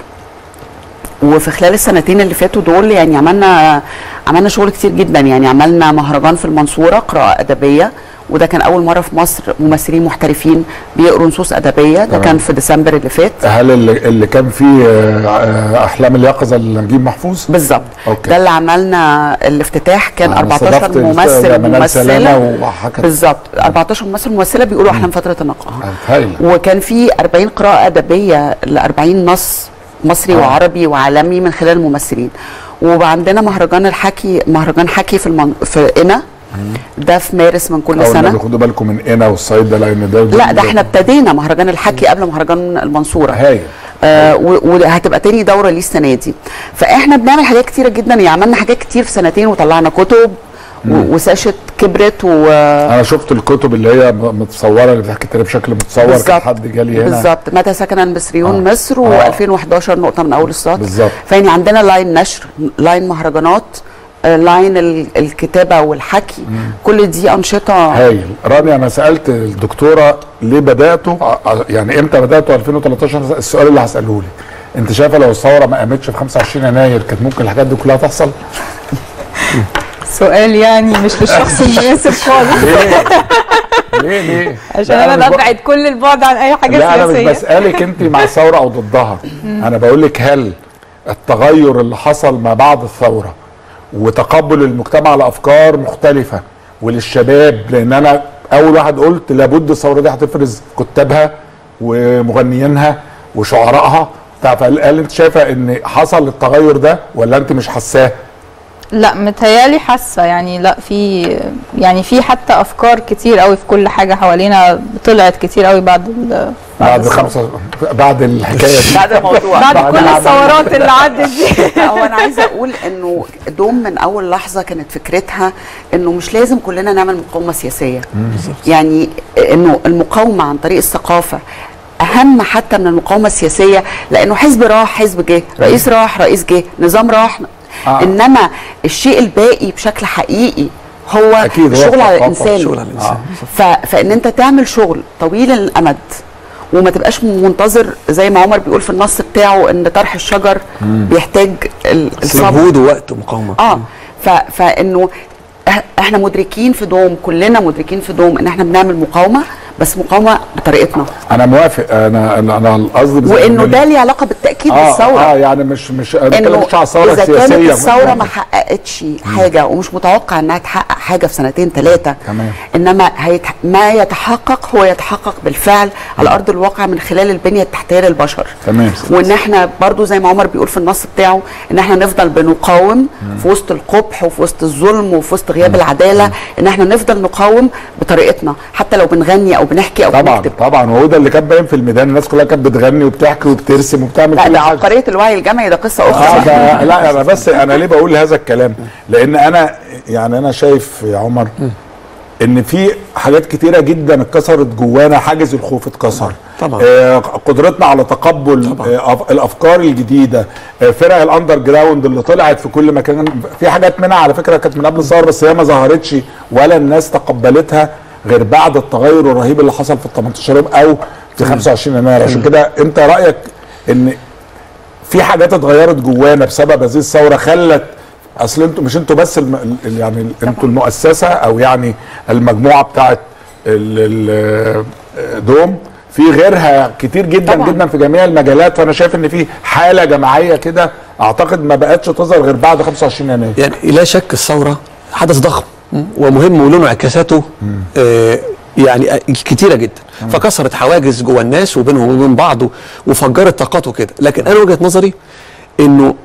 T: وفي خلال السنتين اللي فاتوا دول يعني عملنا عملنا شغل كتير جدا يعني عملنا مهرجان في المنصوره قراءه ادبيه وده كان اول مره في مصر ممثلين محترفين بيقروا نصوص ادبيه ده
A: تمام.
T: كان في ديسمبر اللي فات
A: هل اللي, اللي كان فيه آه، آه، احلام اليقظه لنجيب محفوظ
T: بالظبط
A: اوكي
T: ده اللي عملنا الافتتاح كان
A: أنا
T: 14
A: استضفت
T: ممثل
A: منال سلامة
T: وممثله
A: وحكت
T: بالظبط 14 ممثل وممثله بيقولوا احلام فتره النقاهه
A: هايله
T: وكان في 40 قراءه ادبيه ل 40 نص مصري
A: آه.
T: وعربي وعالمي من خلال الممثلين وعندنا مهرجان الحكي مهرجان حكي في المن... في قنا ده في مارس من كل
A: أو
T: سنه
A: النبي خدوا بالكم من هنا والصعيد ده لان ده
T: لا ده احنا ابتدينا مهرجان الحكي قبل مهرجان المنصوره
A: هايل
T: آه و- وهتبقى تاني دوره ليه السنه دي فاحنا بنعمل حاجات كتيره جدا يعني عملنا حاجات كتير في سنتين وطلعنا كتب و- وساشت كبرت و
A: انا شفت الكتب اللي هي م- متصوره اللي بتحكي بشكل متصور
T: بالظبط.
A: كان حد جالي هنا
T: بالظبط متى سكن المصريون
A: آه.
T: مصر
A: آه.
T: و2011 نقطه من اول السطر
A: بالظبط.
T: فيعني عندنا لاين نشر لاين مهرجانات آه، لاين ال- الكتابه والحكي كل دي انشطه
A: هايل رانيا انا سالت الدكتوره ليه بداتوا ع- ع- يعني امتى بداتوا 2013 السؤال اللي هساله لي انت شايفه لو الثوره ما قامتش في 25 يناير كانت ممكن الحاجات دي كلها تحصل؟
U: سؤال يعني مش للشخص المناسب خالص
A: ليه ليه؟
U: عشان
A: لا،
U: انا
A: مش ب-
U: ببعد كل البعد عن اي حاجه
A: لا انا مش
U: سياسيه
A: بسالك انت مع الثوره او ضدها انا بقول لك هل التغير اللي حصل ما بعد الثوره وتقبل المجتمع لافكار مختلفه وللشباب لان انا اول واحد قلت لابد الثوره دي هتفرز كتابها ومغنيينها وشعرائها بتاع فهل هل انت شايفه ان حصل التغير ده ولا انت مش حاساه؟
U: لا متهيالي حاسه يعني لا في يعني في حتى افكار كتير قوي في كل حاجه حوالينا طلعت كتير قوي بعد ال
A: بعد خمسه بعد الحكايه دي
T: بعد الموضوع
U: بعد كل الثورات اللي عدت دي
T: هو انا عايزه اقول انه دوم من اول لحظه كانت فكرتها انه مش لازم كلنا نعمل مقاومه سياسيه يعني انه المقاومه عن طريق الثقافه اهم حتى من المقاومه السياسيه لانه حزب راح حزب جه رئيس راح رئيس جه نظام راح
A: آه.
T: انما الشيء الباقي بشكل حقيقي هو
A: أكيد، هو
T: الشغل على
A: الثقافة.
T: الانسان
A: شغل على الإنسان.
T: ف... فان انت تعمل شغل طويل الامد وما تبقاش منتظر زي ما عمر بيقول في النص بتاعه ان طرح الشجر
B: مم.
T: بيحتاج ال- الصبر
B: مجهود ووقت ومقاومه
T: اه ف... فانه إح- احنا مدركين في دوم كلنا مدركين في دوم ان احنا بنعمل مقاومه بس مقاومه بطريقتنا
A: انا موافق انا انا أنا القصد بس-
T: وانه
A: إن-
T: ده ليه علاقه بالتاكيد
A: آه
T: بالثوره
A: اه يعني مش مش انا بتكلم
T: انه
A: مش على الثوره
T: اذا كانت
A: السياسيه
T: الثوره ما حققتش حاجه ومش متوقع انها تحقق حاجه في سنتين ثلاثه
A: تمام
T: انما هيتح... ما يتحقق هو يتحقق بالفعل على ارض الواقع من خلال البنيه التحتيه للبشر
A: تمام
T: وان احنا برضو زي ما عمر بيقول في النص بتاعه ان احنا نفضل بنقاوم في وسط القبح وفي وسط الظلم وفي وسط غياب العداله ان احنا نفضل نقاوم بطريقتنا حتى لو بنغني او بنحكي او
A: طبعا
T: بنكتب
A: طبعا وهو ده اللي كان باين في الميدان الناس كلها كانت بتغني وبتحكي وبترسم وبتعمل
T: لا
A: كل
T: ده
A: حاجه
T: عبقريه الوعي الجمعي ده قصه اخرى
A: اه ده لا انا بس انا ليه بقول هذا الكلام لان انا يعني انا شايف يا عمر ان في حاجات كتيره جدا اتكسرت جوانا حاجز الخوف اتكسر
B: طبعا.
A: آه قدرتنا على تقبل آه أف- الافكار الجديده آه فرق الاندر جراوند اللي طلعت في كل مكان في حاجات منها على فكره كانت من قبل الثوره بس هي ما ظهرتش ولا الناس تقبلتها غير بعد التغير الرهيب اللي حصل في ال 18 يوم او في 25 يناير عشان كده انت رايك ان في حاجات اتغيرت جوانا بسبب هذه الثوره خلت اصل انتوا مش انتوا بس الم... ال- يعني ال- انتوا المؤسسه او يعني المجموعه بتاعت ال... ال... دوم في غيرها كتير جدا طبعا. جدا في جميع المجالات وانا شايف ان في حاله جماعيه كده اعتقد ما بقتش تظهر غير بعد 25 يناير
B: يعني لا شك الثوره حدث ضخم ومهم وله انعكاساته آه يعني آه، كتيره جدا فكسرت حواجز جوه الناس وبينهم وبين بعض وفجرت طاقات وكده لكن انا وجهه نظري انه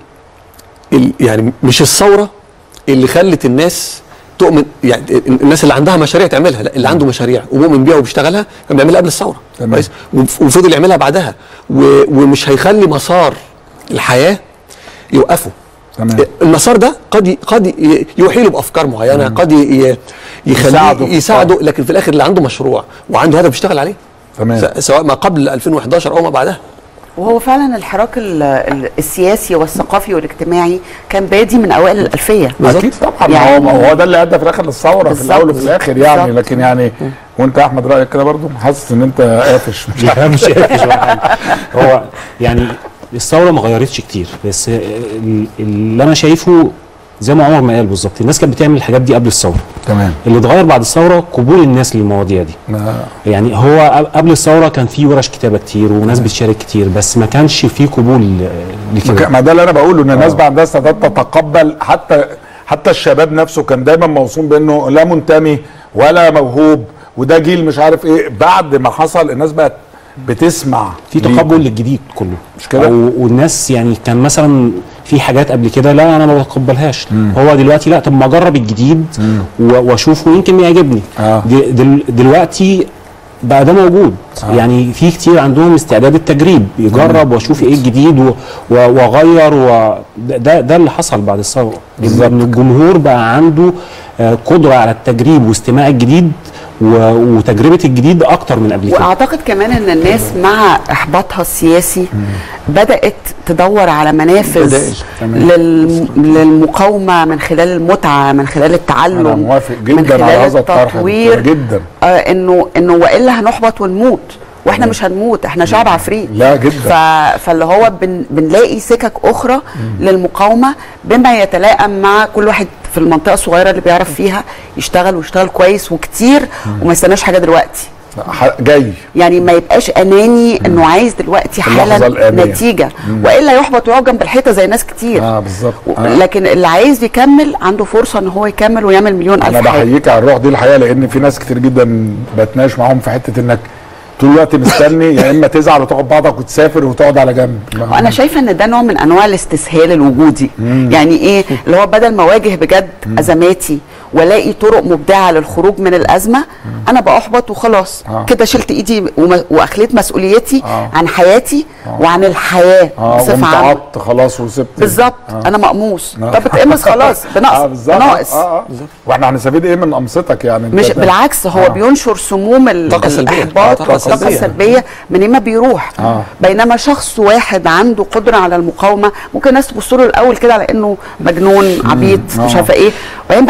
B: ال- يعني مش الثوره اللي خلت الناس تؤمن يعني الناس اللي عندها مشاريع تعملها لا اللي عنده مشاريع ومؤمن بيها وبيشتغلها كان بيعملها قبل الثوره
A: تمام.
B: كويس وف- وفضل يعملها بعدها و- ومش هيخلي مسار الحياه يوقفه
A: تمام.
B: المسار ده قد ي- قد ي- يوحي له بافكار معينه قد ي- ي- يخليه
A: يساعده في
B: يساعده لكن في الاخر اللي عنده مشروع وعنده هدف يشتغل عليه
A: تمام
B: س- سواء ما قبل 2011 او ما بعدها
T: وهو فعلا الحراك ال- ال- السياسي والثقافي والاجتماعي كان بادي من اوائل الالفيه
A: اكيد طبعا
T: يعني-
A: يعني هو هو ده اللي ادى في الاخر للثوره في
T: بالظبط.
A: الاول وفي الاخر يعني
T: بالظبط.
A: لكن يعني وانت يا احمد رايك كده برضو حاسس ان انت قافش مش
V: لا مش قافش ولا حاجه هو يعني الثوره ما غيرتش كتير بس ال- اللي انا شايفه زي ما عمر ما قال بالظبط الناس كانت بتعمل الحاجات دي قبل الثوره
A: تمام
V: اللي اتغير بعد الثوره قبول الناس للمواضيع دي يعني هو قب- قبل الثوره كان في ورش كتابه كتير وناس بتشارك كتير بس ما كانش في قبول
A: ما
V: لكده
A: كان- ما ده اللي انا بقوله ان الناس بقى عندها استعداد تتقبل حتى حتى الشباب نفسه كان دايما موصوم بانه لا منتمي ولا موهوب وده جيل مش عارف ايه بعد ما حصل الناس بقت بتسمع
V: في تقبل للجديد كله
A: مش كده؟
V: و- والناس يعني كان مثلا في حاجات قبل كده لا انا ما بتقبلهاش هو دلوقتي لا طب ما اجرب الجديد و- واشوفه يمكن يعجبني
A: آه.
V: د- دل دلوقتي بقى ده موجود آه. يعني في كتير عندهم استعداد التجريب يجرب واشوف ايه الجديد و- و- واغير و ده- ده ده اللي حصل بعد الثوره ان الجمهور بقى عنده آه، قدره على التجريب واستماع الجديد و- وتجربه الجديد اكتر من قبل كده
T: واعتقد كمان ان الناس مع احباطها السياسي بدات تدور على منافذ
A: بدائل. تمام.
T: لل... للمقاومه من خلال المتعه من خلال التعلم
A: انا موافق
T: من
A: جدا
T: خلال
A: على هذا الطرح
T: التطوير
A: جدا
T: آه انه انه والا هنحبط ونموت واحنا مش هنموت احنا شعب عفريت
A: لا جدا
T: ف... فاللي هو بن... بنلاقي سكك اخرى للمقاومه بما يتلائم مع كل واحد في المنطقه الصغيره اللي بيعرف فيها يشتغل ويشتغل كويس وكتير وما يستناش حاجه دلوقتي
A: ح- جاي
T: يعني ما يبقاش اناني انه عايز دلوقتي
A: في اللحظة
T: حالا
A: الآنية.
T: نتيجه
A: مم.
T: والا يحبط ويقعد جنب الحيطه زي ناس كتير
A: اه بالظبط
T: و-
A: آه.
T: لكن اللي عايز يكمل عنده فرصه ان هو يكمل ويعمل مليون
A: انا
T: الف حاجه
A: بحييك على الروح دي الحقيقه لان في ناس كتير جدا بتناقش معاهم في حته انك طول الوقت مستني يا اما تزعل وتاخد بعضك وتسافر وتقعد على جنب
T: وانا شايفه ان ده نوع من انواع الاستسهال الوجودي
A: مم.
T: يعني ايه اللي هو بدل ما اواجه بجد ازماتي والاقي طرق مبدعه للخروج من الازمه انا باحبط وخلاص
A: آه.
T: كده شلت ايدي وم- واخليت مسؤوليتي
A: آه.
T: عن حياتي وعن الحياه
A: اه
T: بصفه عامه
A: وانتعضت خلاص وسبت
T: بالظبط
A: آه.
T: انا مقموص
A: آه.
T: طب اتقمص خلاص
A: اه
T: بنقص
A: بالظبط
T: بناقص
A: اه اه واحنا هنستفيد ايه من قمصتك يعني انت
T: مش
A: ده-
T: بالعكس هو
A: آه.
T: بينشر سموم ال-
B: طاقة سلبية. آه،
T: الاحباط
B: طاقة
T: والطاقه
B: سلبية.
T: السلبيه من ما بيروح
A: آه.
T: بينما شخص واحد عنده قدره على المقاومه ممكن الناس تبص له الاول كده على انه مجنون عبيط
A: آه.
T: مش عارفه ايه وبعدين بعد كده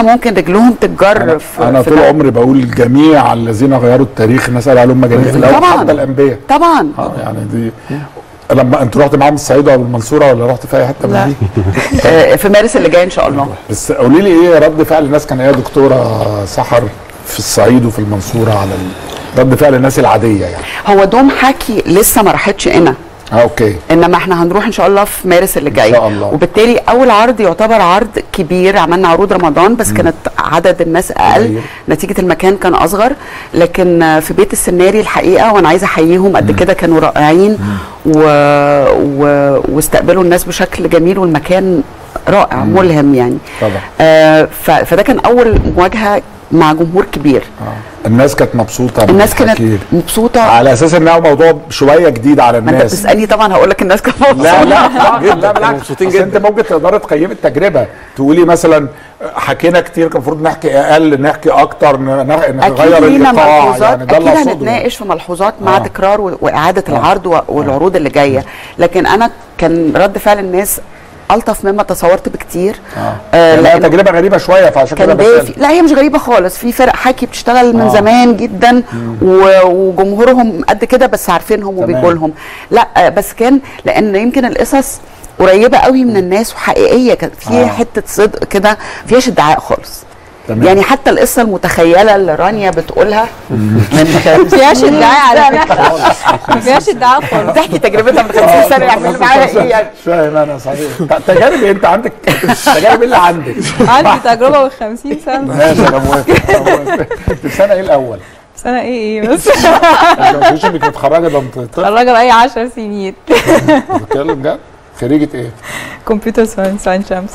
T: ممكن رجلهم تتجر في
A: انا
T: في
A: طول
T: ده.
A: عمري بقول جميع الذين غيروا التاريخ نسال عليهم مجانين في الاول
T: طبعاً.
A: حتى الانبياء
T: طبعا
A: اه يعني دي لما انت رحت معاهم الصعيد او المنصوره ولا رحت في اي حته
T: لا.
A: من دي؟
T: آه، في مارس اللي جاي ان شاء الله
A: بس قولي لي ايه رد فعل الناس كان ايه يا دكتوره سحر في الصعيد وفي المنصوره على ال- رد فعل الناس العاديه يعني
T: هو دوم حكي لسه ما راحتش هنا
A: اه اوكي
T: انما احنا هنروح ان شاء الله في مارس اللي جاي
A: إن شاء الله.
T: وبالتالي اول عرض يعتبر عرض كبير عملنا عروض رمضان بس كانت عدد الناس اقل
A: قليل.
T: نتيجه المكان كان اصغر لكن آه، في بيت السناري الحقيقه وانا عايزه احييهم قد كده كانوا رائعين و... و... واستقبلوا الناس بشكل جميل والمكان رائع ملهم يعني
A: طبعا
T: آه ف... فده كان اول مواجهه مع جمهور كبير
A: الناس كانت مبسوطه من
T: الناس كانت
A: الحكي.
T: مبسوطه
A: على اساس انها موضوع شويه جديد على
T: ما انت
A: الناس
T: بتسالني طبعا هقول لك الناس كانت مبسوطه
A: لا لا لا, لا بالعكس مبسوطين جدا انت ممكن تقدري تقيمي التجربه تقولي مثلا حكينا كتير كان المفروض نحكي اقل نحكي اكتر ن- ن- نغير
T: اكيد لينا
A: الايقاع
T: ملحوظات
A: يعني ده اللي
T: اكيد
A: اقصده
T: هنتناقش في ملحوظات مع
A: آه.
T: تكرار و- واعاده
A: آه.
T: العرض و- والعروض اللي جايه لكن انا كان رد فعل الناس الطف مما تصورت بكتير
A: اه,
T: آه،
A: آه
T: لأن
A: تجربه غريبه شويه فعشان كده
T: كان
A: بسأل.
T: دافي لا هي مش غريبه خالص في فرق حكي بتشتغل من
A: آه.
T: زمان جدا و- وجمهورهم قد كده بس عارفينهم
A: تمام.
T: وبيجوا لهم لا آه، بس كان لان يمكن القصص قريبه قوي من الناس وحقيقيه كانت فيها
A: آه.
T: حته صدق كده فيهاش ادعاء خالص
A: تمام.
T: يعني حتى القصه المتخيله اللي رانيا بتقولها من
I: ما فيهاش ادعاء على فكره ما فيهاش ادعاء خالص
T: تحكي تجربتها من 50 سنه يعملوا معاها ايه يعني
A: فاهم انا صحيح ت- تجارب إيه؟ انت عندك تجارب إيه اللي عندك
I: عندي تجربه من 50 سنه
A: ماشي انا موافق أنا موافق. في السنه ايه الاول؟
I: سنه ايه ايه بس
A: انت ما قلتليش انك متخرجه ده انت طفل
I: الراجل اي 10 سنين
A: بتتكلم جد؟ خريجه ايه؟
I: كمبيوتر ساينس عين شمس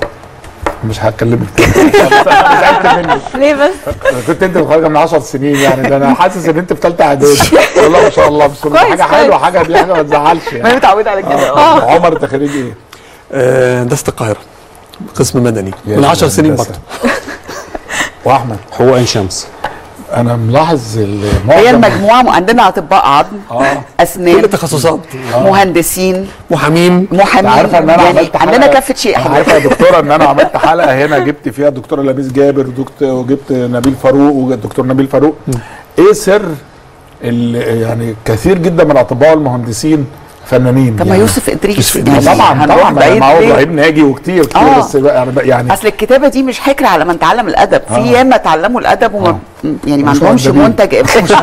A: مش هتكلمك تاني زعلت منك
I: ليه بس
A: كنت انت متخرجه من 10 سنين يعني ده انا حاسس ان انت في ثالثه اعدادي والله ما شاء الله بس
I: كويس،
A: حاجه حلوه
I: كويس.
A: حاجه دي حاجه ما تزعلش
T: ما
A: يعني
T: متعوده على كده
A: آه. عمر انت خريج ايه؟
B: آه، هندسه القاهره قسم مدني
A: يا
B: من 10 سنين
A: هندسة.
B: برضه
A: واحمد
V: حقوق عين شمس
A: انا ملاحظ ال-
T: هي
A: معظم
T: المجموعه عندنا اطباء عظم
A: اه
T: اسنان
B: كل التخصصات
T: مهندسين
B: محامين
T: محامين
A: انت عارفه ان انا
T: يعني
A: عملت
T: عندنا
A: حلقة-
T: كافه شيء
A: عارفه يا دكتوره ان انا عملت حلقه هنا جبت فيها الدكتوره لميس جابر ودكتور وجبت نبيل فاروق والدكتور نبيل فاروق ايه سر ال- يعني كثير جدا من الاطباء والمهندسين فنانين
T: طب ما يوسف ادريس
A: يوسف
T: يعني
A: إدريس. طبعا
T: هنروح
A: طبعا
T: بعيد
A: ما هو
T: ليه؟
A: ابراهيم ناجي وكتير كتير
T: آه.
A: بس بقى يعني, يعني
T: اصل الكتابه دي مش حكر على من تعلم الادب في
A: آه.
T: ياما تعلموا الادب وما يعني ما
A: مش
T: عندهمش
A: مؤدبين.
T: منتج ابداعي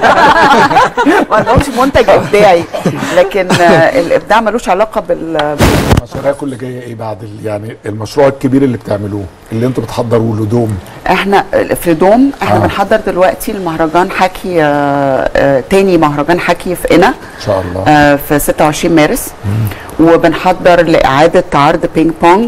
T: ما عندهمش منتج ابداعي لكن آه، الابداع ملوش علاقه بال
A: مشاريعكم اللي جايه ايه بعد ال- يعني المشروع الكبير اللي بتعملوه اللي انتوا بتحضروا له دوم
T: احنا في دوم احنا
A: آه.
T: بنحضر دلوقتي المهرجان حكي آه، آه، تاني مهرجان حكي في قنا
A: ان شاء الله
T: آه، في 26 مارس وبنحضر لإعادة عرض بينج بونج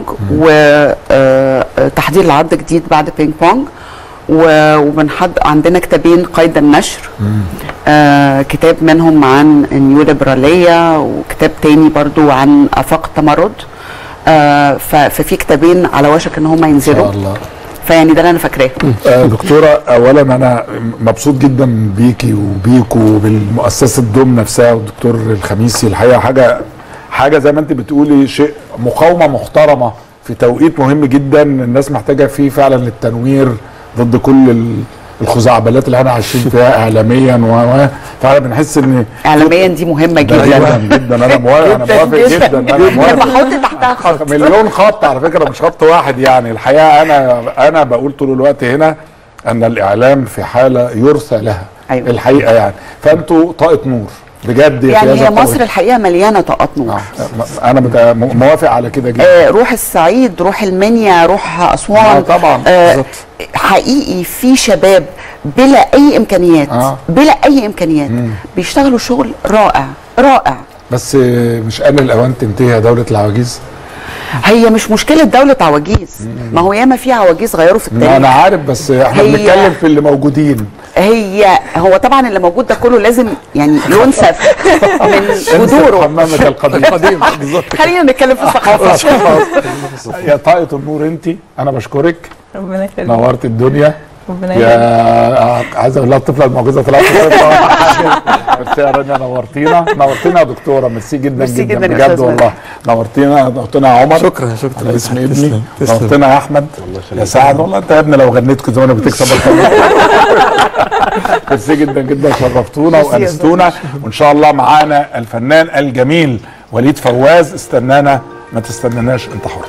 T: وتحضير العرض جديد بعد بينج بونج و- وبنحضر عندنا كتابين قيد النشر آه كتاب منهم عن النيو ليبرالية وكتاب تاني برضو عن آفاق التمرد آه ف- ففي كتابين على وشك ان هم
A: ان
T: ينزلوا
A: شاء الله
T: فيعني ده اللي انا فاكراه
A: آه، دكتوره اولا انا مبسوط جدا بيكي وبيكو وبالمؤسسه الدوم نفسها والدكتور الخميسي الحقيقه حاجه حاجه زي ما انت بتقولي شيء مقاومه محترمه في توقيت مهم جدا الناس محتاجه فيه فعلا للتنوير ضد كل ال- الخزعبلات اللي احنا عايشين فيها اعلاميا و و- فعلا بنحس ان
T: اعلاميا دي مهمه
A: جدا
T: جدا
A: جدا انا موافق انا
T: جداً
A: موافق
T: جداً.
A: جدا انا موافق
T: بحط تحتها خط
A: مليون خط على فكره مش خط واحد يعني الحقيقه انا انا بقول طول الوقت هنا ان الاعلام في حاله يرثى لها
T: أيوة.
A: الحقيقه يعني فانتوا طاقه نور بجد في
T: يعني
A: هذا
T: هي
A: التوقيت.
T: مصر الحقيقه مليانه طاقات نور
A: انا مت- موافق على كده جدا
T: آه روح الصعيد روح المنيا روح اسوان
A: آه، طبعا.
T: آه
A: بالظبط.
T: حقيقي في شباب بلا اي امكانيات
A: آه.
T: بلا اي امكانيات بيشتغلوا شغل رائع رائع
A: بس مش قال الاوان تنتهي يا دوله العواجيز
T: هي مش مشكله دوله عواجيز ما هو ياما في عواجيز غيروا في
A: ما
T: التاريخ
A: انا عارف بس احنا
T: هي-
A: بنتكلم في اللي موجودين
T: هي هو طبعا اللي موجود ده كله لازم يعني ينسف من جذوره
A: حمامة القديم القديم بالظبط
T: خلينا نتكلم في الثقافه
A: يا طاقه النور انت انا بشكرك
I: ربنا يخليك
A: نورت الدنيا
I: ربنا
A: يا
I: يخليك
A: عايز اقول لها الطفله المعجزه طلعت طفلة. ميرسي يا رانيا نورتينا نورتينا يا دكتوره ميرسي جدا
T: ميرسي
A: جدا
T: جدا يا
A: بجد
T: أستاذ
A: والله نورتينا نورتنا يا عمر
B: شكرا شكرا
A: على اسم ابني
B: تسلم، تسلم.
A: نورتنا يا احمد يا سعد والله انت يا ابني لو غنيت كنت زمان بتكسب القناه ميرسي جدا جدا شرفتونا
T: ميرسي يا
A: وانستونا وان شاء الله معانا الفنان الجميل وليد فواز استنانا ما تستناناش انت حر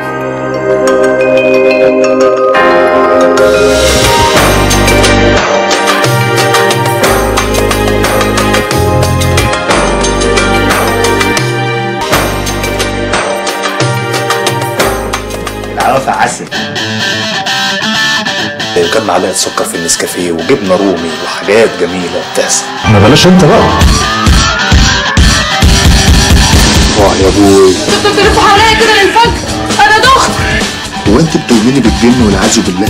F: العوافة عسل وكان معلقة سكر في النسكافيه وجبنة رومي وحاجات جميلة بتحصل
G: ما بلاش انت بقى
F: واه يا ابوي
W: انتوا بتلفوا حواليا كده للفجر انا دخت
F: هو انت بتؤمني بالجن والعياذ بالله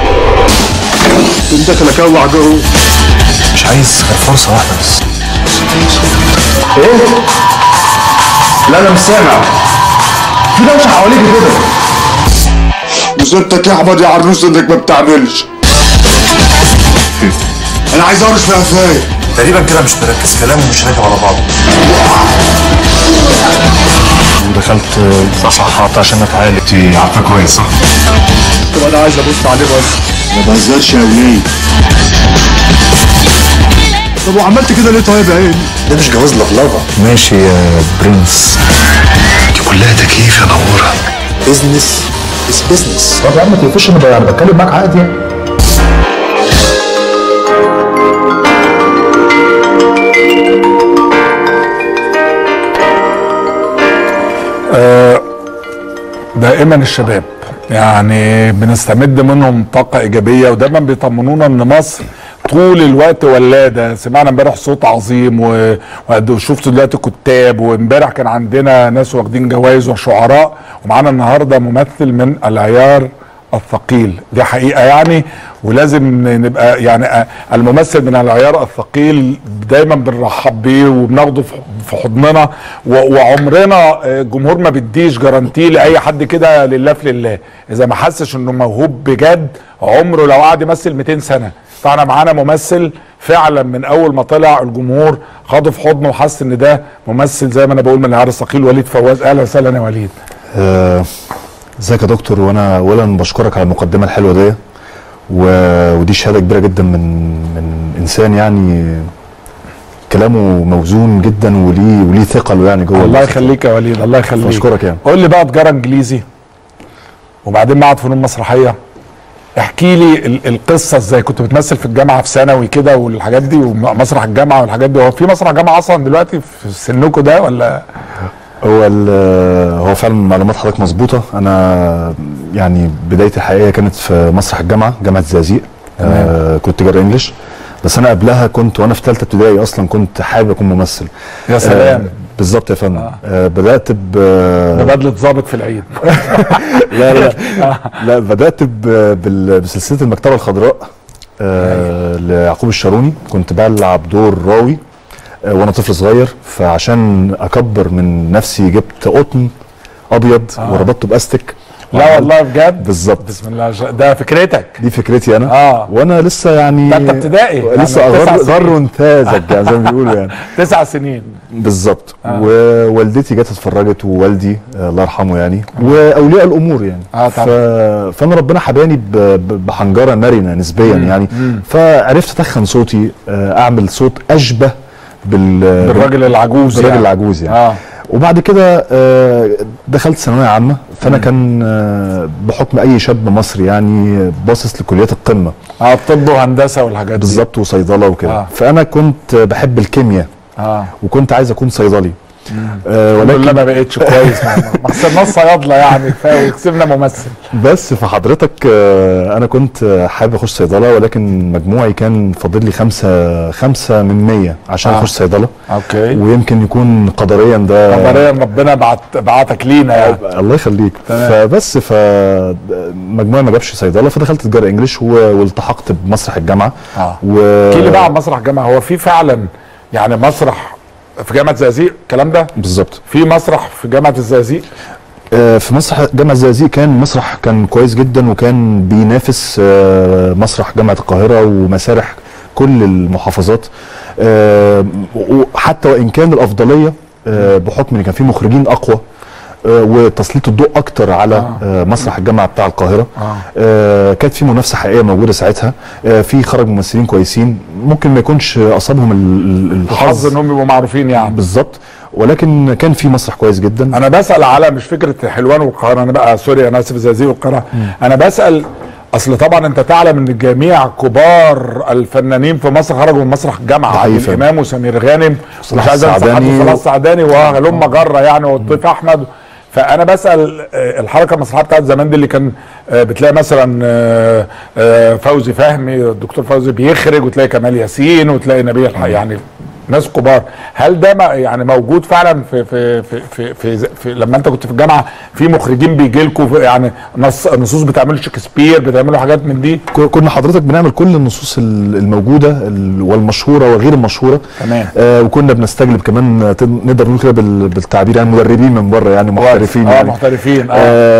G: انت كلاكاوي عجوه مش عايز غير فرصة واحدة بس ايه؟ لا انا مش سامع في دوشة حواليك كده
F: وزرتك يا احمد يا عروس انك ما بتعملش انا عايز اقرش في قفايا
G: تقريبا كده مش مركز كلامه مش راكب على بعضه ودخلت صححات عشان اتعالج انت عارفه كويس صح؟
F: طب انا عايز ابص عليه بس ما بهزرش يا وليه طب وعملت كده ليه طيب يا عيني؟ ده مش جواز لفلفه
G: ماشي يا برنس
F: دي كلها تكييف يا نوره بزنس از بزنس
G: طب يا عم ما تقفش انا يعني بتكلم معاك عادي يعني
A: آه، دائما الشباب يعني بنستمد منهم طاقة إيجابية ودايما بيطمنونا إن مصر طول الوقت ولادة سمعنا امبارح صوت عظيم و- وقد- وشفت دلوقتي كتاب وامبارح كان عندنا ناس واخدين جوائز وشعراء ومعانا النهاردة ممثل من العيار الثقيل دي حقيقة يعني ولازم نبقى يعني آه، الممثل من العيار الثقيل دايما بنرحب بيه وبناخده في في حضننا و- وعمرنا آه، الجمهور ما بيديش جارانتي لاي حد كده لله في لله اذا ما حسش انه موهوب بجد عمره لو قعد يمثل 200 سنه فاحنا معانا ممثل فعلا من اول ما طلع الجمهور خده في حضنه وحس ان ده ممثل زي ما انا بقول من العيار الثقيل وليد فواز اهلا وسهلا يا وليد
G: آه، ازيك يا دكتور وانا اولا بشكرك على المقدمه الحلوه دي و... ودي شهاده كبيره جدا من من انسان يعني كلامه موزون جدا وليه وليه ثقل يعني جوه
A: الله
G: الناس.
A: يخليك يا وليد الله يخليك
G: بشكرك يعني
A: قول لي بقى تجاره انجليزي وبعدين معهد فنون مسرحيه احكي لي ال- القصه ازاي كنت بتمثل في الجامعه في ثانوي كده والحاجات دي ومسرح الجامعه والحاجات دي هو في مسرح جامعه اصلا دلوقتي في سنكم ده ولا
G: هو ال- هو فعلا معلومات حضرتك مظبوطه انا يعني بدايتي الحقيقيه كانت في مسرح الجامعه جامعه الزقازيق آه كنت جار انجلش بس انا قبلها كنت وانا في ثالثه ابتدائي اصلا كنت حابب اكون ممثل
A: يا سلام.
G: آه بالظبط يا فندم آه. آه بدات ب
A: ببدله ظابط في العيد
G: لا لا لا, لا بدات ب- بال- بسلسله المكتبه الخضراء آه ليعقوب الشاروني كنت بلعب دور راوي آه وانا طفل صغير فعشان اكبر من نفسي جبت قطن ابيض
A: آه.
G: وربطته باستك
A: لا والله بجد
G: بالظبط
A: بسم الله الرحمن- ده فكرتك
G: دي فكرتي انا
A: اه
G: وانا لسه يعني
A: ده انت ابتدائي
G: لسه
A: يعني تسع
G: غر
A: سنين.
G: غر وانتازك يعني زي ما بيقولوا يعني
A: تسع سنين
G: بالظبط
A: آه.
G: ووالدتي جت اتفرجت ووالدي آه، الله يرحمه يعني واولياء الامور يعني
A: آه
G: ف... فانا ربنا حباني ب... ب- بحنجره مرنه نسبيا
A: مم.
G: يعني
A: مم.
G: فعرفت اتخن صوتي آه، اعمل صوت اشبه بال
A: بالراجل العجوز
G: بالراجل
A: يعني.
G: العجوز يعني
A: اه
G: وبعد كده آه، دخلت ثانويه عامه فانا كان آه، بحكم اي شاب مصري يعني باصص لكليات القمه
A: اه الطب وهندسه والحاجات دي
G: بالظبط وصيدله وكده
A: آه.
G: آه. فانا كنت بحب الكيمياء
A: اه
G: وكنت عايز اكون صيدلي آه
A: ولكن
G: ولكن
A: ما بقتش كويس ما ما خسرناش صيادله يعني كفايه وكسبنا ممثل
G: بس فحضرتك آه انا كنت آه، حابب اخش صيدله ولكن مجموعي كان فاضل لي خمسة خمسة من مية عشان
A: آه.
G: اخش صيدله
A: اوكي
G: ويمكن يكون قدريا ده
A: قدريا ربنا بعت بعتك لينا يعني
G: الله يخليك
A: تمام.
G: فبس فمجموعي ما جابش صيدله فدخلت تجاره انجلش و- والتحقت بمسرح الجامعه
A: اه
G: و...
A: احكي لي بقى عن مسرح جامعه هو في فعلا يعني مسرح في جامعه الزقازيق الكلام ده
G: بالظبط
A: في مسرح في جامعه الزقازيق
G: آه، في مسرح جامعة الزقازيق كان مسرح كان كويس جدا وكان بينافس آه، مسرح جامعة القاهرة ومسارح كل المحافظات آه، وحتى وان كان الافضليه آه، بحكم ان كان في مخرجين اقوى آه، وتسليط الضوء اكتر على آه، مسرح الجامعه بتاع القاهره آه، كانت في منافسه حقيقيه موجوده ساعتها آه، في خرج ممثلين كويسين ممكن ما يكونش اصابهم ال- ال-
A: الحظ
G: الحظ
A: انهم يبقوا معروفين يعني
G: بالظبط ولكن كان في مسرح كويس جدا
A: انا بسال على مش فكره حلوان والقاهره انا بقى سوري انا اسف زازي والقاهره انا بسال اصل طبعا انت تعلم ان جميع كبار الفنانين في مصر خرجوا من مسرح الجامعه
G: ده حقيقي
A: عادل
G: فعلا.
A: امام وسمير غانم
G: صلاح
A: مش عايز انسى حد
G: السعداني
A: صلاح
G: و-
A: السعداني وهلم جره يعني والضيف احمد فانا بسال آه، الحركه المسرحيه بتاعت زمان دي اللي كان آه، بتلاقي مثلا آه، آه، فوزي فهمي الدكتور فوزي بيخرج وتلاقي كمال ياسين وتلاقي نبيل الح- يعني ناس كبار هل ده ما- يعني موجود فعلا في في في في, في, في, في لما انت كنت في الجامعه في مخرجين بيجي لكم يعني نص نصوص بتعملوا شكسبير بتعملوا حاجات من دي
G: ك- كنا حضرتك بنعمل كل النصوص ال- الموجوده ال- والمشهوره وغير المشهوره
A: تمام
G: آه وكنا بنستجلب كمان آه، تن- نقدر نقول كده بال- بالتعبير يعني مدربين من بره يعني محترفين
A: اه
G: يعني
A: محترفين اه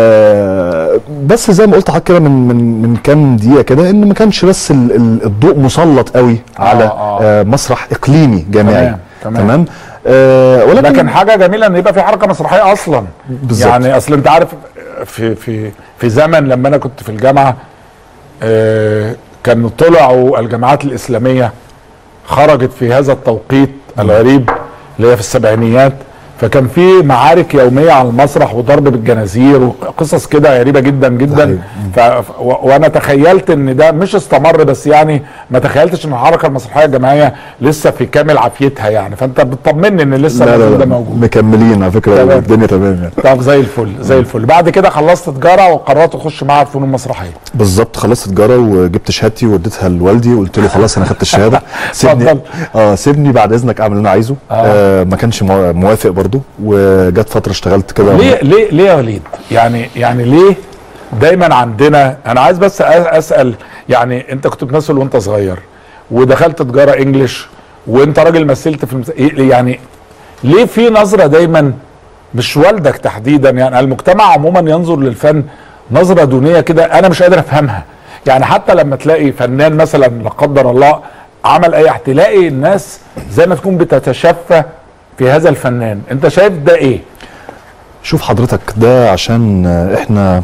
G: آه بس زي ما قلت لحضرتك كده من من من كام دقيقه كده ان ما كانش بس ال- ال- الضوء مسلط قوي على
A: آه.
G: آه مسرح اقليمي جامعي
A: تمام، تمام.
G: تمام آه ولكن
A: لكن حاجه جميله ان يبقى في حركه مسرحيه اصلا
G: بالظبط.
A: يعني اصل انت عارف في في في زمن لما انا كنت في الجامعه آه كان طلعوا الجامعات الاسلاميه خرجت في هذا التوقيت الغريب اللي هي في السبعينيات فكان في معارك يوميه على المسرح وضرب بالجنازير وقصص كده غريبه جدا جدا ف... و... وانا تخيلت ان ده مش استمر بس يعني ما تخيلتش ان الحركه المسرحيه الجماعيه لسه في كامل عافيتها يعني فانت بتطمني ان لسه
G: لا لا
A: الموضوع
G: لا
A: ده موجود
G: مكملين على فكره
A: تمام.
G: الدنيا تمام يعني
A: طب زي الفل زي الفل بعد كده خلصت تجاره وقررت تخش معهد فنون مسرحيه
G: بالظبط خلصت تجاره وجبت شهادتي واديتها لوالدي وقلت له خلاص انا خدت الشهاده سيبني
A: اتفضل.
G: اه سيبني بعد اذنك اعمل اللي انا عايزه آه ما كانش مو- موافق برضو وجت فتره اشتغلت كده
A: ليه ليه ليه يا وليد يعني يعني ليه دايما عندنا انا عايز بس أ- اسال يعني انت كنت بتمثل وانت صغير ودخلت تجاره انجليش وانت راجل مثلت في المس... إيه- يعني ليه في نظره دايما مش والدك تحديدا يعني المجتمع عموما ينظر للفن نظره دونيه كده انا مش قادر افهمها يعني حتى لما تلاقي فنان مثلا لا قدر الله عمل اي تلاقي الناس زي ما تكون بتتشفى في هذا الفنان انت شايف ده ايه
G: شوف حضرتك ده عشان آه، احنا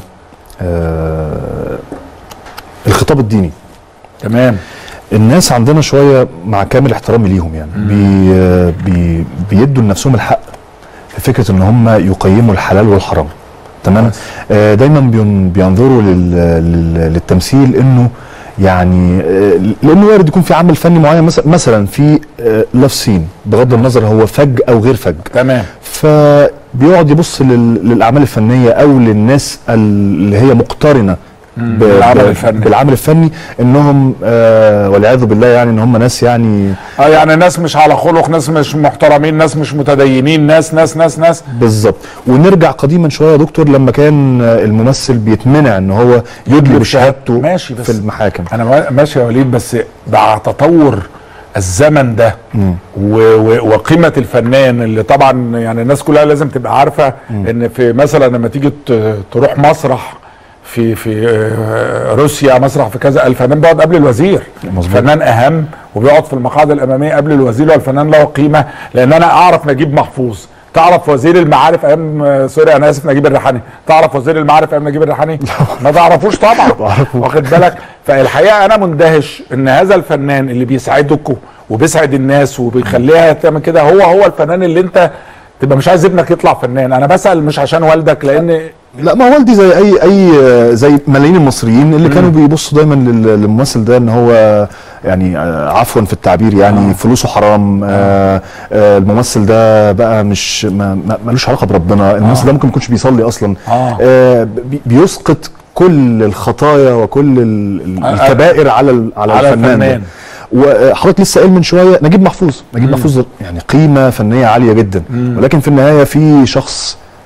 G: آه الخطاب الديني
A: تمام
G: الناس عندنا شويه مع كامل احترامي ليهم يعني بي آه، بي بيدوا لنفسهم الحق في فكره ان هم يقيموا الحلال والحرام تمام آه دايما بين بينظروا لل لل للتمثيل انه يعني آه لانه وارد يكون في عمل فني معين مثلا مثلا في آه لاف سين بغض النظر هو فج او غير فج
A: تمام
G: فبيقعد يبص لل- للاعمال الفنيه او للناس اللي هي مقترنه
A: مم.
G: ب-
A: بالعمل
G: ب-
A: الفني.
G: بالعمل الفني انهم آه والعياذ بالله يعني ان هم ناس يعني
A: اه يعني ناس مش على خلق ناس مش محترمين ناس مش متدينين ناس ناس ناس ناس
G: بالظبط ونرجع قديما شويه يا دكتور لما كان آه، الممثل بيتمنع ان هو يدلي بشهادته
A: ماشي بس
G: في المحاكم
A: انا ما- ماشي يا وليد بس مع تطور الزمن ده و و وقيمه الفنان اللي طبعا يعني الناس كلها لازم تبقى عارفه ان في مثلا لما تيجي ت- تروح مسرح في في آه، روسيا مسرح في كذا الفنان بيقعد قبل الوزير
G: مظبوط.
A: الفنان اهم وبيقعد في المقاعد الاماميه قبل الوزير والفنان له قيمه لان انا اعرف نجيب محفوظ تعرف وزير المعارف ايام آه، سوري انا اسف نجيب الريحاني تعرف وزير المعارف ايام نجيب الريحاني ما تعرفوش طبعا واخد بالك فالحقيقه انا مندهش ان هذا الفنان اللي بيسعدكم وبيسعد الناس وبيخليها تعمل كده هو هو الفنان اللي انت تبقى مش عايز ابنك يطلع فنان انا بسال مش عشان والدك لان
G: لا ما هو والدي زي اي اي زي ملايين المصريين اللي كانوا بيبصوا دايما لل- للممثل ده ان هو يعني آه، عفوا في التعبير يعني آه. فلوسه حرام آه آه الممثل ده بقى مش ما- ما- ملوش علاقه بربنا الممثل ده ممكن ما يكونش بيصلي اصلا
A: آه.
G: آه بي- بيسقط كل الخطايا وكل ال- ال-
A: آه.
G: الكبائر على ال- على,
A: على
G: الفنان,
A: الفنان.
G: ده. وحضرتك لسه قايل من شويه نجيب محفوظ نجيب محفوظ يعني قيمه فنيه عاليه جدا
A: مم.
G: ولكن في النهايه في شخص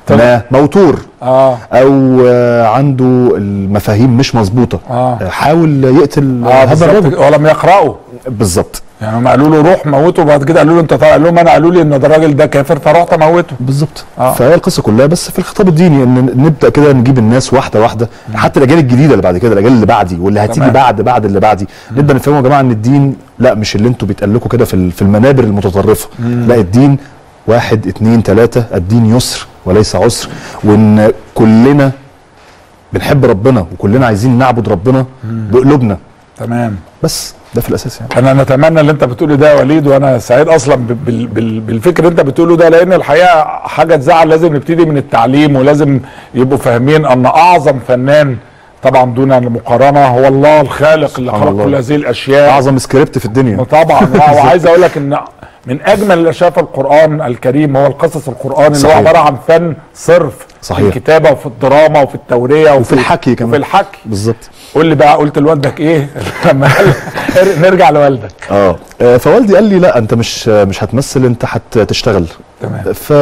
G: ما موتور
A: اه
G: او آه، عنده المفاهيم مش مظبوطه
A: آه.
G: حاول يقتل
A: اه
G: هذا
A: بالظبط
G: الرجل
A: ولم يقرأوا
G: بالظبط
A: يعني هم قالوا له روح موته وبعد كده قالوا له انت طالع قال لهم انا قالوا لي ان ده الراجل ده كافر فرحت اموته
G: بالظبط
A: آه.
G: فهي القصه كلها بس في الخطاب الديني ان نبدا كده نجيب الناس واحده واحده حتى الاجيال الجديده اللي بعد كده الاجيال اللي بعدي واللي هتيجي
A: تمام.
G: بعد بعد اللي بعدي نبدا نفهموا يا جماعه ان الدين لا مش اللي انتوا بيتقلكوا كده في ال- في المنابر المتطرفه
A: مم.
G: لا الدين واحد اتنين تلاته الدين يسر وليس عسر وان كلنا بنحب ربنا وكلنا عايزين نعبد ربنا بقلوبنا
A: تمام
G: بس ده في الاساس يعني
A: انا نتمنى اللي انت بتقوله ده يا وليد وانا سعيد اصلا ب- بال بال بالفكر اللي انت بتقوله ده لان الحقيقه حاجه تزعل لازم نبتدي من التعليم ولازم يبقوا فاهمين ان اعظم فنان طبعا دون المقارنه هو الله الخالق اللي
G: سبحان
A: خلق
G: الله.
A: كل هذه الاشياء
G: اعظم سكريبت في الدنيا
A: طبعا وعايز اقول لك ان من اجمل الاشياء في القران الكريم هو القصص القراني اللي هو
G: صحيح.
A: عباره عن فن صرف
G: صحيح.
A: في الكتابه وفي الدراما وفي التوريه
G: وفي الحكي كمان
A: وفي الحكي
G: بالظبط
A: قول لي بقى قلت لوالدك ايه لما قال نرجع لوالدك
G: اه آه، فوالدي قال لي لا انت مش مش هتمثل انت هتشتغل
A: تمام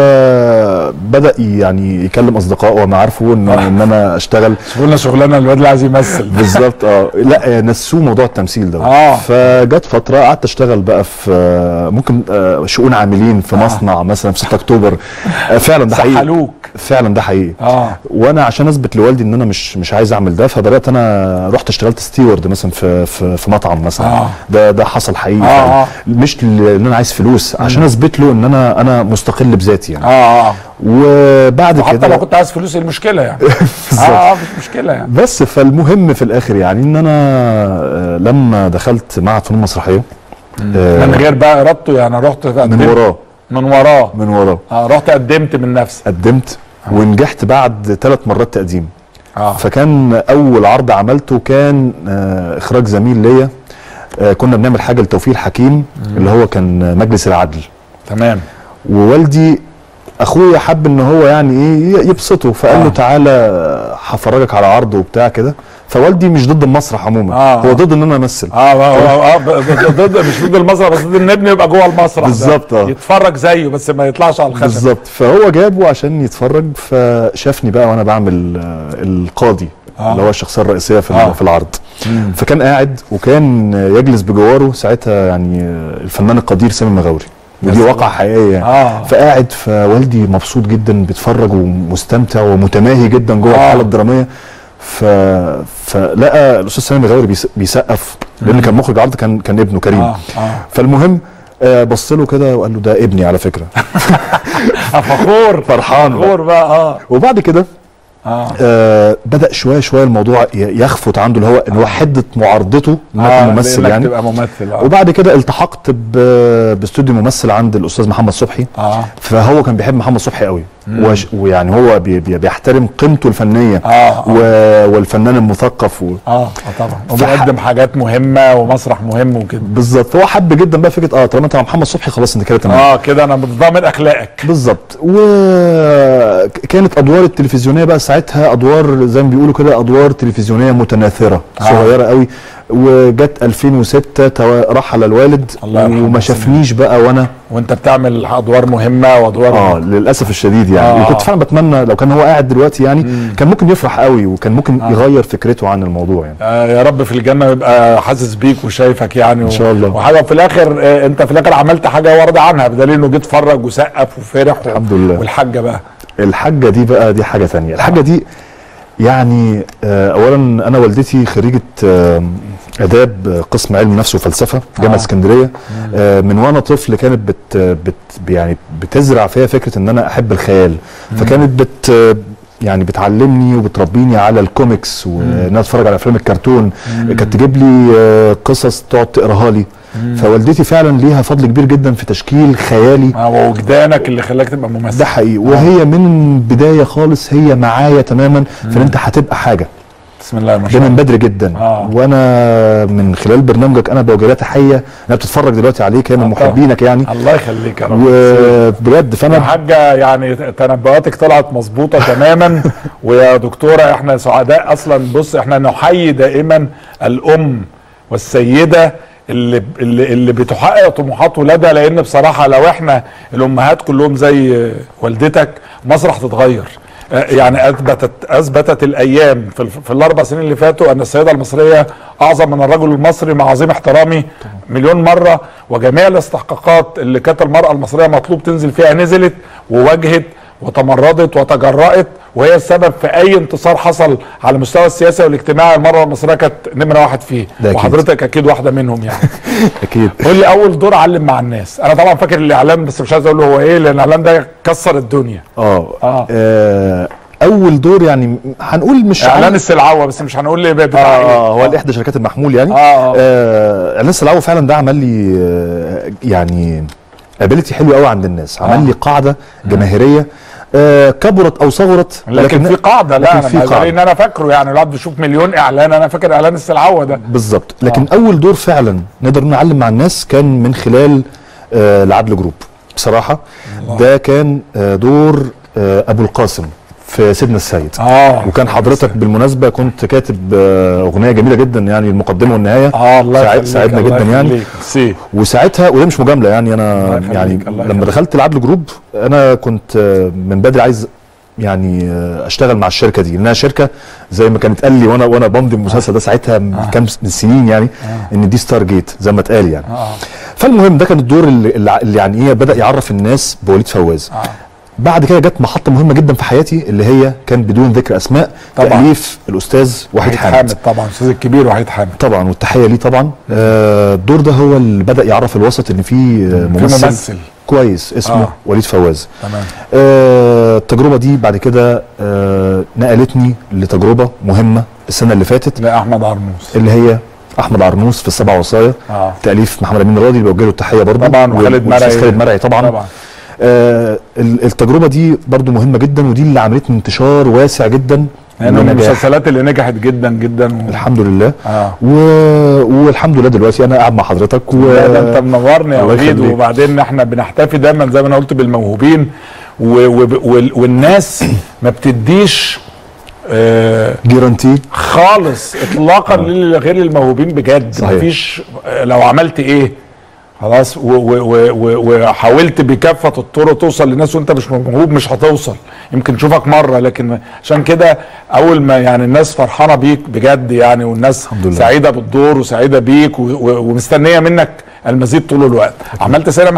G: فبدا يعني يكلم اصدقائه ومعارفه ان ان انا اشتغل
A: شوفوا لنا شغلانه الواد اللي عايز يمثل
G: بالظبط اه لا آه، نسوه موضوع التمثيل ده
A: آه.
G: فجت فتره قعدت اشتغل بقى في آه، ممكن آه، شؤون عاملين في مصنع مثلا في 6 اكتوبر آه، فعلا ده حقيقي
A: سحلوك
G: فعلا ده حقيقي
A: اه
G: وانا عشان اثبت لوالدي ان انا مش مش عايز اعمل ده فبدات انا رحت اشتغلت ستيورد مثلا في في, في مطعم مثلا
A: آه.
G: ده ده حصل حقيقي
A: آه،
G: فعلا.
A: آه.
G: مش لان انا عايز فلوس عشان اثبت له ان انا انا مستقل بذاتي يعني
A: اه اه
G: وبعد
A: وحتى
G: كده
A: لو كنت عايز فلوس إيه المشكله يعني
G: بالظبط.
A: اه اه مفيش مشكله يعني
G: بس فالمهم في الاخر يعني ان انا آه، لما دخلت معهد فنون مسرحيه آه،
A: من غير بقى ارادته يعني رحت
G: من
A: قدمت-
G: وراه
A: من وراه
G: من وراه
A: اه رحت قدمت من نفسك
G: قدمت ونجحت بعد ثلاث مرات تقديم
A: اه
G: فكان اول عرض عملته كان آه، اخراج زميل ليا آه، كنا بنعمل حاجه لتوفيق الحكيم اللي هو كان مجلس العدل
A: تمام
G: ووالدي اخويا حب ان هو يعني ايه يبسطه فقال له
A: آه.
G: تعالى هفرجك على عرض وبتاع كده فوالدي مش ضد المسرح عموما
A: آه.
G: هو ضد ان انا امثل
A: اه اه اه ب- ضد مش ضد المسرح بس ضد ان ابني يبقى جوه المسرح ده.
G: بالظبط، آه.
A: يتفرج زيه بس ما يطلعش على الخشب
G: بالظبط فهو جابه عشان يتفرج فشافني بقى وانا بعمل آه، القاضي
A: آه.
G: اللي هو الشخصيه الرئيسيه في,
A: آه.
G: في العرض
A: مم.
G: فكان قاعد وكان يجلس بجواره ساعتها يعني آه، الفنان القدير سامي المغاوري ودي
A: سلام.
G: واقعة حقيقية يعني
A: آه.
G: فقاعد فوالدي مبسوط جدا بيتفرج ومستمتع ومتماهي جدا جوه
A: آه.
G: الحالة الدرامية ف... فلقى الاستاذ سامي المغاوري بيس... بيسقف لان
A: مم.
G: كان مخرج عرض كان كان ابنه كريم
A: اه اه
G: فالمهم آه، بص له كده وقال له ده ابني على فكره
A: فخور
G: فرحان بقى.
A: فخور بقى اه
G: وبعد كده
A: اه
G: آه بدا شويه شويه الموضوع ي- يخفت عنده اللي هو ان هو حده معارضته ان هو
A: آه،
G: يكون ممثل
A: لأنك
G: يعني
A: تبقى ممثل اه
G: وبعد كده التحقت ب- باستوديو ممثل عند الاستاذ محمد صبحي
A: اه
G: فهو كان بيحب محمد صبحي قوي
A: مم.
G: وش- ويعني هو بي بي بيحترم قيمته الفنيه
A: اه اه
G: و- والفنان المثقف و...
A: اه آه، طبعا وبيقدم حاجات مهمه ومسرح مهم وكده
G: بالظبط فهو حب جدا بقى فكره اه طالما انت مع محمد صبحي خلاص انت كده تمام
A: اه كده انا متضامن اخلاقك
G: بالظبط وكانت ادوار التلفزيونيه بقى ساعتها ادوار زي ما بيقولوا كده ادوار تلفزيونيه متناثره
A: آه.
G: صغيره قوي وجت 2006 توا- رحل الوالد
A: الله يرحمه
G: وما شافنيش بقى وانا
A: وانت بتعمل ادوار مهمه وادوار
G: اه للاسف الشديد يعني
A: آه.
G: آه. وكنت فعلا بتمنى لو كان هو قاعد دلوقتي يعني كان ممكن يفرح قوي وكان ممكن
A: آه.
G: آه. يغير فكرته عن الموضوع يعني
A: آه يا رب في الجنه ويبقى حاسس بيك وشايفك يعني
G: إن شاء الله.
A: وحاجه وفي الاخر آه انت في الاخر عملت حاجه وارضى عنها بدليل انه جه اتفرج وسقف وفرح و...
G: الحمد لله.
A: والحاجه بقى
G: الحاجه دي بقى دي حاجه ثانيه الحاجه دي يعني آه اولا انا والدتي خريجه آه اداب آه، قسم علم نفس وفلسفه جامعه
A: آه.
G: اسكندريه آه من وانا طفل كانت بت بت يعني بتزرع فيا فكره ان انا احب الخيال فكانت بت يعني بتعلمني وبتربيني على الكوميكس وان انا اتفرج على افلام الكرتون كانت تجيب لي آه، قصص تقعد تقراها لي فوالدتي فعلا ليها فضل كبير جدا في تشكيل خيالي
A: آه ووجدانك اللي خلاك تبقى ممثل
G: ده حقيقي وهي من بدايه خالص هي معايا تماما في ان انت هتبقى حاجه
A: بسم الله ما
G: ده
A: شاء
G: من
A: الله
G: بدري جدا
A: آه.
G: وانا من خلال برنامجك انا بوجه لها تحيه انها بتتفرج دلوقتي عليك هي من محبينك يعني
A: الله يخليك يا رب
G: وبجد
A: يا
G: فانا
A: حاجة يعني تنبؤاتك طلعت مظبوطة تماما ويا دكتورة احنا سعداء اصلا بص احنا نحيي دائما الام والسيدة اللي اللي, اللي بتحقق طموحات ولادها لان بصراحه لو احنا الامهات كلهم زي والدتك مصر هتتغير آه، يعني اثبتت اثبتت الايام في, ال- في الاربع سنين اللي فاتوا ان السيده المصريه اعظم من الرجل المصري مع عظيم احترامي مليون مره وجميع الاستحقاقات اللي كانت المراه المصريه مطلوب تنزل فيها نزلت وواجهت وتمردت وتجرأت وهي السبب في اي انتصار حصل على المستوى السياسي والاجتماعي المراه المصريه كانت نمره واحد فيه
G: ده أكيد.
A: وحضرتك اكيد واحده منهم يعني
G: اكيد
A: قول لي اول دور علم مع الناس انا طبعا فاكر الاعلام بس مش عايز اقول له هو ايه لان الاعلام ده كسر الدنيا
G: اه آه، اول دور يعني هنقول مش
A: اعلان
G: عن-
A: السلعوه بس مش هنقول لي بتاع
G: اه
A: ايه
G: هو احدى شركات المحمول يعني اه آه اعلان السلعوه فعلا ده عمل لي آه يعني ابيلتي حلوه قوي عند الناس عمل لي قاعده جماهيريه آه كبرت او صغرت
A: لكن في قاعده لا
G: لكن
A: انا
G: في
A: عايز أقول
G: قاعده
A: ان انا فاكره يعني الواحد بيشوف مليون اعلان انا فاكر اعلان السلعوه ده
G: بالظبط لكن آه. اول دور فعلا نقدر نعلم مع الناس كان من خلال آه العدل جروب بصراحه الله. ده كان آه دور آه ابو القاسم في سيدنا السيد
A: اه
G: وكان حضرتك بالمناسبه كنت كاتب آه اغنيه جميله جدا يعني المقدمه والنهايه
A: اه الله
G: ساعد
A: يخليك،
G: ساعدنا
A: الله
G: جدا يعني
A: يخليك. سي.
G: وساعتها وده مش مجامله يعني انا يعني لما دخلت العدل جروب انا كنت آه، من بدري عايز يعني آه، اشتغل مع الشركه دي لانها شركه زي ما كانت قال لي وانا وانا بمضي المسلسل ده ساعتها من كام س- من سنين يعني ان دي ستار جيت زي ما اتقال يعني فالمهم ده كان الدور اللي, اللي يعني ايه بدا يعرف الناس بوليد فواز بعد كده جت محطه مهمه جدا في حياتي اللي هي كان بدون ذكر اسماء
A: طبعاً.
G: تاليف الاستاذ وحيد
A: وحيد
G: حامد
A: حامد طبعا الاستاذ الكبير وحيد حامد
G: طبعا والتحيه ليه طبعا آه الدور ده هو اللي بدا يعرف الوسط ان في آه، ممثل,
A: ممثل.
G: كويس اسمه
A: آه.
G: آه. وليد فواز
A: تمام
G: آه التجربه دي بعد كده آه نقلتني لتجربه مهمه السنه اللي فاتت
A: لاحمد عرموس
G: اللي هي احمد عرنوس في السبع وصايا
A: آه.
G: تاليف محمد امين راضي اللي بوجه له التحيه برضه
A: طبعا وخالد
G: والأستاذ
A: مرعي
G: خالد مرعي طبعا,
A: طبعا
G: آه ال- التجربه دي برضو مهمه جدا ودي اللي عملت لي انتشار واسع جدا
A: يعني من
G: ونجاح.
A: المسلسلات اللي نجحت جدا جدا و...
G: الحمد لله
A: اه
G: و... والحمد لله دلوقتي انا قاعد مع حضرتك و...
A: لا ده انت منورني يا
G: الله
A: وليد
G: يخليك.
A: وبعدين احنا بنحتفي دايما زي ما انا قلت بالموهوبين و... و... وال- والناس ما بتديش آه
G: جيرانتي
A: خالص اطلاقا للي غير الموهوبين بجد
G: صحيح.
A: مفيش آه، لو عملت ايه خلاص و- و- و- و- وحاولت بكافه الطرق توصل للناس وانت مش موهوب مش هتوصل يمكن تشوفك مره لكن عشان كده اول ما يعني الناس فرحانه بيك بجد يعني والناس
G: لله.
A: سعيده بالدور وسعيده بيك و- و- ومستنيه منك المزيد طول الوقت عملت سينما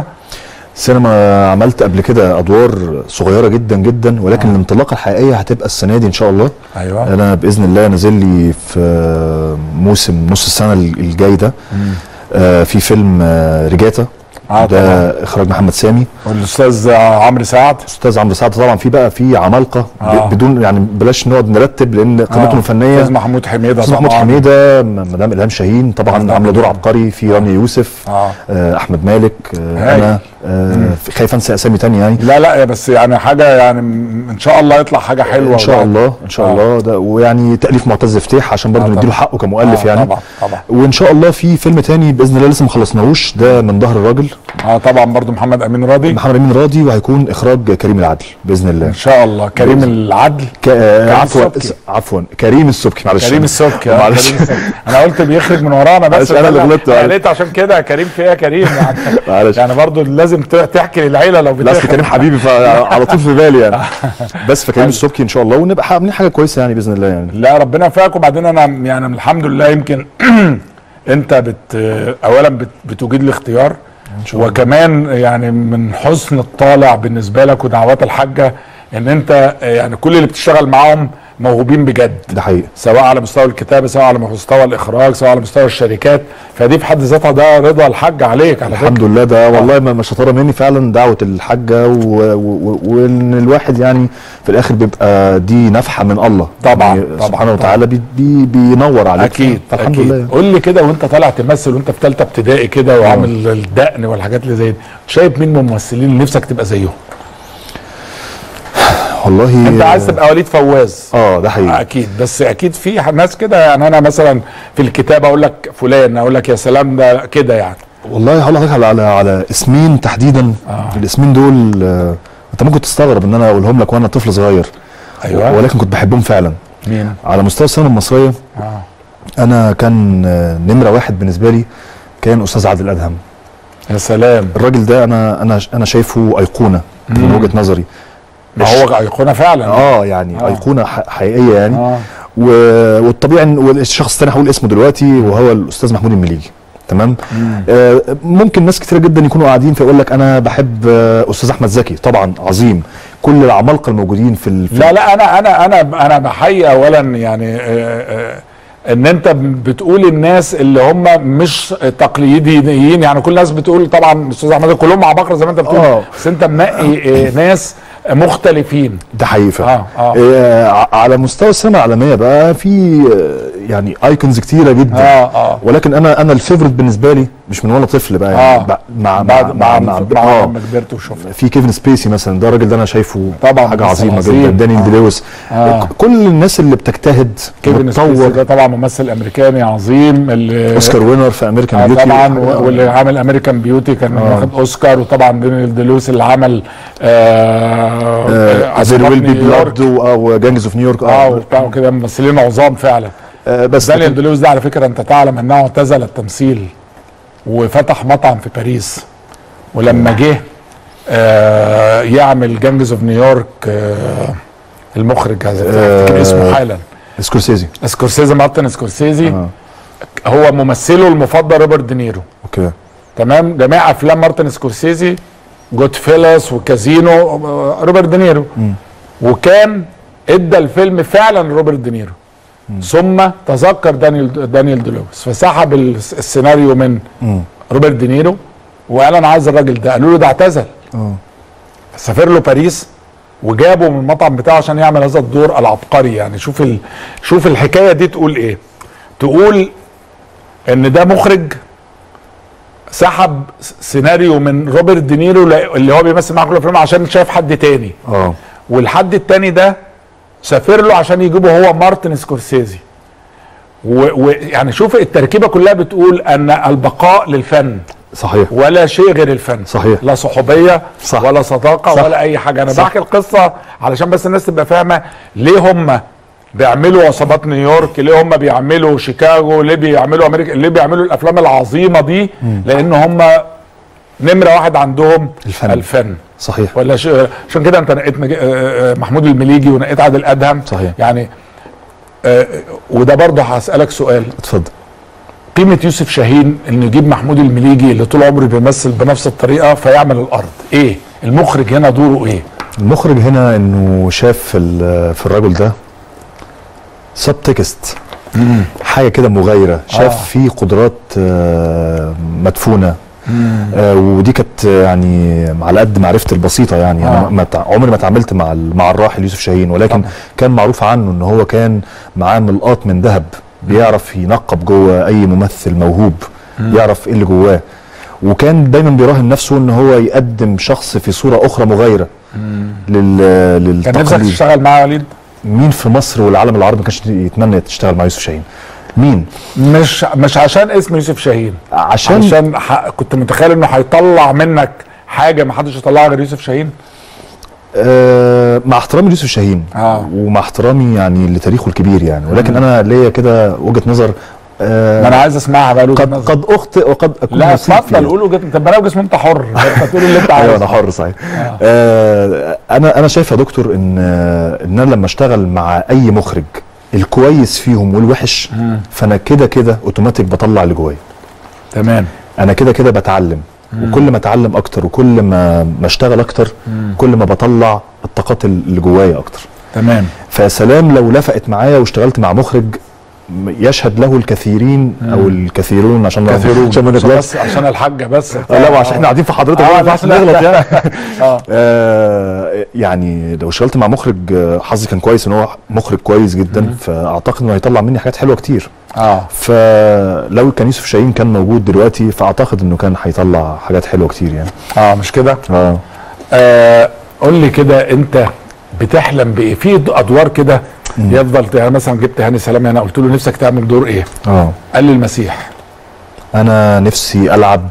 G: سينما عملت قبل كده ادوار صغيره جدا جدا ولكن الانطلاقه الحقيقيه هتبقى السنه دي ان شاء الله
A: ايوه
G: انا باذن الله نازل لي في موسم نص السنه الجاي ده آه في فيلم آه ريجاتا
A: آه
G: ده اخراج محمد سامي
A: والاستاذ عمرو سعد
G: استاذ عمرو سعد طبعا في بقى في عمالقه
A: آه.
G: ب- بدون يعني بلاش نقعد نرتب لان قيمتهم
A: آه.
G: الفنيه
A: استاذ محمود حميده
G: استاذ محمود
A: طبعاً.
G: حميده م- مدام الهام شاهين طبعا عامله دور عبقري في رانيا يوسف
A: آه.
G: آه احمد مالك آه
A: هايل.
G: انا آه خايف انسى اسامي تانية يعني
A: لا لا بس يعني حاجه يعني م- ان شاء الله يطلع حاجه حلوه
G: ان شاء
A: وده-
G: الله ان شاء
A: آه.
G: الله ده ويعني تاليف معتز فتيح عشان برضه
A: آه
G: نديله
A: طبعاً.
G: حقه كمؤلف
A: آه
G: يعني
A: طبعا طبعا
G: وان شاء الله في فيلم تاني باذن الله لسه ما خلصناهوش ده من ظهر الراجل
A: اه طبعا برضو محمد امين راضي
G: محمد امين راضي وهيكون اخراج كريم العدل باذن الله
A: ان شاء الله كريم العدل
G: ك... آه،
A: كريم
G: عفوا
A: السبكي.
G: عفوا كريم السبكي معلش
A: كريم السبكي آه،
G: معلش
A: كريم السبكي. انا قلت بيخرج من ورانا بس
G: معلش، أنا اللي
A: أنا-
G: غلطت،
A: انا
G: معلش.
A: لقيت عشان كده كريم في ايه يا كريم يعني
G: معلش.
A: يعني برضو لازم ت- تحكي للعيله لو
G: لا اصل
A: بتخرج
G: كريم حبيبي فعلى طول في بالي يعني بس فكريم السبكي ان شاء الله ونبقى عاملين حاجه كويسه يعني باذن الله يعني
A: لا ربنا يوفقك وبعدين انا يعني الحمد لله يمكن انت بت اولا بت بتجيد الاختيار وكمان يعني من حسن الطالع بالنسبه لك ودعوات الحاجه ان انت يعني كل اللي بتشتغل معاهم موهوبين بجد
G: ده حقيقي
A: سواء على مستوى الكتابه سواء على مستوى الاخراج سواء على مستوى الشركات فدي في حد ذاتها ده رضا الحاج عليك على
G: الحمد
A: فكره
G: لله ده والله ما ما شطاره مني فعلا دعوه الحاجه و- و- و- وان الواحد يعني في الاخر بيبقى دي نفحه من الله
A: طبعاً،
G: يعني
A: طبعاً،
G: سبحانه وتعالى بي بي بينور عليك
A: اكيد
G: فالحمد
A: أكيد.
G: لله يعني.
A: قول لي كده وانت طالع تمثل وانت في ثالثه ابتدائي كده وعامل الدقن والحاجات اللي زي دي شايف مين من الممثلين اللي نفسك تبقى زيهم
G: والله
A: انت عايز تبقى وليد فواز
G: اه ده حقيقي
A: اكيد بس اكيد في ناس كده يعني انا مثلا في الكتابه اقول لك فلان اقول لك يا سلام ده كده يعني
G: والله هقول لحضرتك على على على اسمين تحديدا
A: آه.
G: الاسمين دول آه انت ممكن تستغرب ان انا اقولهم لك وانا طفل صغير
A: أيوة.
G: ولكن كنت بحبهم فعلا
A: مين؟
G: على مستوى السينما المصريه
A: اه
G: انا كان آه، نمره واحد بالنسبه لي كان استاذ عادل ادهم
A: يا سلام
G: الراجل ده انا انا انا شايفه ايقونه من
A: مم.
G: وجهه نظري
A: ما هو ايقونه فعلا
G: اه يعني
A: آه.
G: آه. ايقونه ح- حقيقيه يعني
A: آه.
G: آه. و... والطبيعي إن- والشخص الثاني هقول اسمه دلوقتي وهو الاستاذ محمود المليجي تمام آه ممكن ناس كتير جدا يكونوا قاعدين فيقول لك انا بحب آه استاذ احمد زكي طبعا عظيم كل العمالقه الموجودين في, ال... في
A: لا لا انا انا انا انا بحيي اولا يعني آه، آه، ان انت بتقول الناس اللي هم مش تقليديين يعني كل الناس بتقول طبعا استاذ احمد كلهم مع بكر زي ما انت بتقول
G: آه.
A: بس انت منقي آه، ناس مختلفين
G: ده حقيقي فعلا
A: آه، آه.
G: آه ع- على مستوى السينما العالميه بقى في آه، يعني ايكونز كتيره جدا
A: آه، آه.
G: ولكن انا انا الفيفورت بالنسبه لي مش من وانا طفل بقى يعني
A: آه.
G: بع- مع
A: بعد
G: مع
A: مع, مع,
G: آه.
A: لما كبرت وشفت
G: في كيفن سبيسي مثلا ده الراجل ده انا شايفه
A: طبعا
G: حاجه
A: ممثل
G: عظيمه
A: عظيم.
G: جدا دانيال
A: آه.
G: دي لويس
A: آه.
G: ك- كل الناس اللي بتجتهد
A: كيفن سبيسي
G: بتطور
A: ده طبعا ممثل امريكاني عظيم اللي
G: اوسكار وينر في امريكان
A: آه
G: بيوتي
A: طبعا و- واللي عمل امريكان بيوتي كان
G: آه.
A: واخد اوسكار وطبعا دانيال دي لويس اللي عمل آه
G: ذير
A: عصابات
G: ويل بي
A: نيويورك.
G: بلاد او جانجز اوف نيويورك
A: اه وبتاع وكده ممثلين عظام فعلا
G: آه بس
A: دانيال
G: لكن-
A: دي لويس ده على فكره انت تعلم انه اعتزل التمثيل وفتح مطعم في باريس ولما جه آه يعمل جانجز اوف نيويورك آه المخرج هذا افتكر اسمه حالا
G: سكورسيزي
A: سكورسيزي مارتن سكورسيزي هو ممثله المفضل روبرت دينيرو
G: اوكي
A: تمام جميع افلام مارتن سكورسيزي جود فيلس وكازينو آه، روبرت دينيرو وكان ادى الفيلم فعلا روبرت دينيرو ثم تذكر دانيال دانيال دي لويس فسحب الس- السيناريو من
G: مم.
A: روبرت دينيرو وقال انا عايز الراجل ده قالوا له ده اعتزل
G: اه
A: سافر له باريس وجابه من المطعم بتاعه عشان يعمل هذا الدور العبقري يعني شوف ال... شوف الحكايه دي تقول ايه تقول ان ده مخرج سحب س- سيناريو من روبرت دينيرو ل- اللي هو بيمثل معاه كل الافلام عشان شايف حد تاني
G: اه
A: والحد التاني ده سافر له عشان يجيبه هو مارتن سكورسيزي ويعني شوف التركيبه كلها بتقول ان البقاء للفن
G: صحيح
A: ولا شيء غير الفن
G: صحيح
A: لا صحوبيه
G: صح.
A: ولا صداقه
G: صح.
A: ولا اي حاجه انا
G: صح.
A: بحكي القصه علشان بس الناس تبقى فاهمه ليه هم بيعملوا عصابات نيويورك ليه هم بيعملوا شيكاغو ليه بيعملوا امريكا ليه بيعملوا الافلام العظيمه دي
G: مم.
A: لان هم نمره واحد عندهم
G: الفن.
A: الفن
G: صحيح
A: ولا شيء عشان كده انت نقيت مج... آه، آه، محمود المليجي ونقيت عادل ادهم
G: صحيح.
A: يعني آه، وده برضه هسالك سؤال
G: اتفضل
A: قيمة يوسف شاهين انه يجيب محمود المليجي اللي طول عمره بيمثل بنفس الطريقة فيعمل الارض ايه المخرج هنا دوره ايه
G: المخرج هنا انه شاف في ال- في الرجل ده سب تكست حاجه كده مغايره شاف
A: آه.
G: آه. فيه قدرات آه، مدفونه آه ودي كانت يعني على قد معرفتي البسيطه يعني
A: آه.
G: انا ما تع- عمري ما اتعاملت مع ال- مع الراحل يوسف شاهين ولكن
A: طبعا.
G: كان معروف عنه ان هو كان معاه ملقاط من ذهب بيعرف ينقب جوه اي ممثل موهوب
A: مم.
G: يعرف ايه اللي جواه وكان دايما بيراهن نفسه ان هو يقدم شخص في صوره اخرى مغايره لل
A: كان نفسك
G: للتقاليد
A: تشتغل معاه يا وليد
G: مين في مصر والعالم العربي ما كانش يتمنى تشتغل مع يوسف شاهين مين
A: مش مش عشان اسم يوسف شاهين
G: عشان-
A: عشان ح... كنت متخيل انه هيطلع منك حاجة ما حدش يطلعها غير يوسف شاهين
G: آه مع احترامي ليوسف شاهين
A: آه.
G: ومع احترامي يعني لتاريخه الكبير يعني ولكن انا ليا كده وجهه نظر آه
A: ما انا عايز اسمعها بقى
G: قد قد اخطئ وقد اكون
A: لا
G: مصيب
A: اتفضل
G: فيها.
A: قول وجهة انت برنامج انت حر انت تقول اللي انت عايزه
G: ايوه انا حر صحيح آه انا انا شايف يا دكتور ان آه، ان انا لما اشتغل مع اي مخرج الكويس فيهم والوحش
A: مم.
G: فانا كده كده اوتوماتيك بطلع اللي جوايا
A: تمام
G: انا كده كده بتعلم
A: مم.
G: وكل ما اتعلم اكتر وكل ما ما اشتغل اكتر
A: مم.
G: كل ما بطلع الطاقات اللي جوايا اكتر
A: تمام
G: فيا سلام لو لفقت معايا واشتغلت مع مخرج م- يشهد له الكثيرين او الكثيرون عشان ما-
A: كثيرون
G: عشان ما
A: عشان
G: نغلطش
A: بس عشان الحاجة بس
G: آه، لا وعشان احنا قاعدين في حضرتك
A: آه،
G: ما
A: لا،
G: ينفعش
A: لا.
G: نغلط يعني
A: آه.
G: آه، يعني لو اشتغلت مع مخرج آه، حظي كان كويس ان هو مخرج كويس جدا فاعتقد انه هيطلع مني حاجات حلوه كتير
A: اه
G: فلو كان يوسف شاهين كان موجود دلوقتي فاعتقد انه كان هيطلع حاجات حلوه كتير يعني
A: اه مش كده
G: اه
A: آه قول لي كده انت بتحلم بايه في ادوار كده يفضل يعني مثلا جبت هاني سلامه انا قلت له نفسك تعمل دور ايه
G: اه
A: قال لي المسيح
G: انا نفسي العب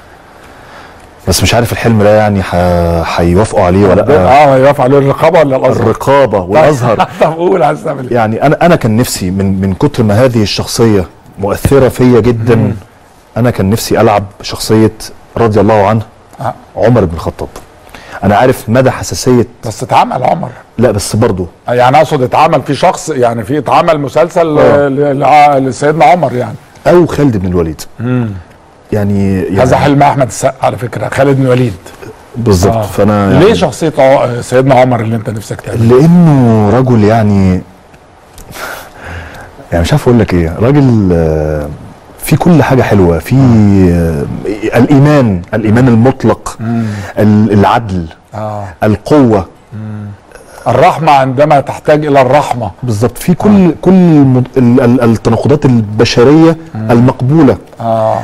G: بس مش عارف الحلم ده يعني ح- هيوافقوا عليه ولا لا
A: اه يقف عليه الرقابه ولا الازهر
G: الرقابه والازهر
A: طب قول عايز تعمل ايه
G: يعني انا انا كان نفسي من من كتر ما هذه الشخصيه مؤثره فيا جدا انا كان نفسي العب شخصيه رضي الله عنه
A: آه.
G: عمر بن الخطاب انا عارف مدى حساسيه
A: بس اتعمل عمر
G: لا بس برضه
A: يعني اقصد اتعمل في شخص يعني في اتعمل مسلسل
G: آه.
A: ل- لع- لسيدنا عمر يعني
G: او خالد بن الوليد يعني, يعني
A: هذا حلم احمد السقا على فكره خالد بن وليد
G: بالظبط
A: آه.
G: فانا
A: ليه
G: يعني
A: شخصيه ع- سيدنا عمر اللي انت نفسك تعملها
G: لانه رجل يعني يعني مش عارف اقول لك ايه راجل آه، في كل حاجه حلوه في آه، الايمان الايمان المطلق ال- العدل
A: اه
G: القوه
A: الرحمه عندما تحتاج الى الرحمه
G: بالظبط في كل كل المد- ال- ال- التناقضات البشريه المقبوله
A: اه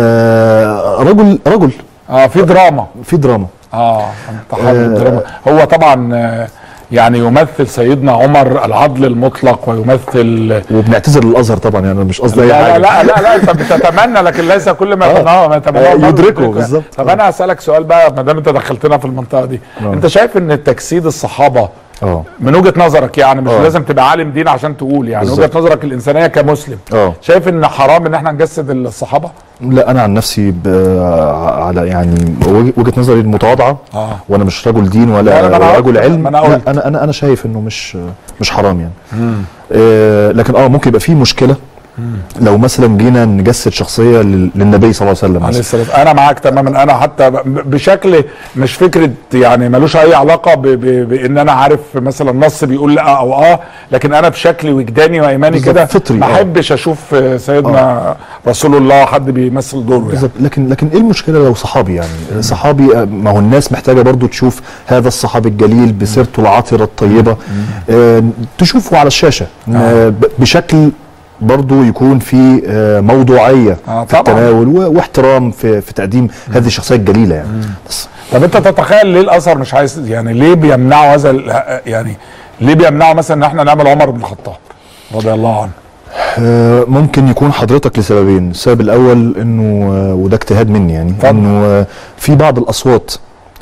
G: آه رجل رجل
A: اه في دراما
G: في دراما
A: اه انت حابب
G: آه.
A: الدراما هو طبعا آه، يعني يمثل سيدنا عمر العدل المطلق ويمثل
G: وبنعتذر للازهر طبعا يعني أنا مش قصدي اي
A: لا
G: حاجه
A: لا لا لا, لا انت بتتمنى لكن ليس كل ما
G: آه.
A: يتمناه ما يتمناه
G: آه،
A: الله
G: يدركه
A: يدركه.
G: بالظبط.
A: طب
G: آه.
A: انا هسالك سؤال بقى ما دام انت دخلتنا في المنطقه دي
G: آه.
A: انت شايف ان تجسيد الصحابه
G: اه
A: من وجهه نظرك يعني مش
G: آه.
A: لازم تبقى عالم دين عشان تقول يعني
G: بالظبط.
A: وجهه نظرك الانسانيه كمسلم
G: اه
A: شايف ان حرام ان احنا نجسد الصحابه
G: لا انا عن نفسي ب... على يعني وجه- وجهه نظري المتواضعه
A: اه
G: وانا مش رجل دين ولا,
A: لا، لا، ما أنا
G: ولا
A: قلت-
G: رجل علم
A: ما أنا
G: لا
A: قلت.
G: انا انا انا شايف انه مش مش حرام يعني آه لكن اه ممكن يبقى في مشكله لو مثلا جينا نجسد شخصيه لل- للنبي صلى الله عليه وسلم
A: عليه
G: مثلا
A: الصلاه انا معاك تماما انا حتى ب- بشكل مش فكره يعني ملوش اي علاقه ب ب بان انا عارف مثلا نص بيقول لا او اه لكن انا بشكل وجداني وايماني
G: بالظبط،
A: كده
G: فطري،
A: ما
G: آه.
A: احبش اشوف سيدنا رسول الله حد بيمثل دوره يعني
G: بالظبط لكن لكن ايه المشكله لو صحابي يعني صحابي آه، ما هو الناس محتاجه برضو تشوف هذا الصحابي الجليل بسيرته العطره الطيبه آه تشوفه على الشاشه آه ب- بشكل برضو يكون في آه موضوعيه
A: آه،
G: في
A: طبعاً.
G: التناول و- واحترام في في تقديم هذه الشخصيه الجليله يعني بس
A: طب انت تتخيل ليه الازهر مش عايز يعني ليه بيمنعوا هذا ال- يعني ليه بيمنعوا مثلا ان احنا نعمل عمر بن الخطاب رضي الله عنه
G: آه، ممكن يكون حضرتك لسببين السبب الاول انه آه، وده اجتهاد مني يعني انه آه، في بعض الاصوات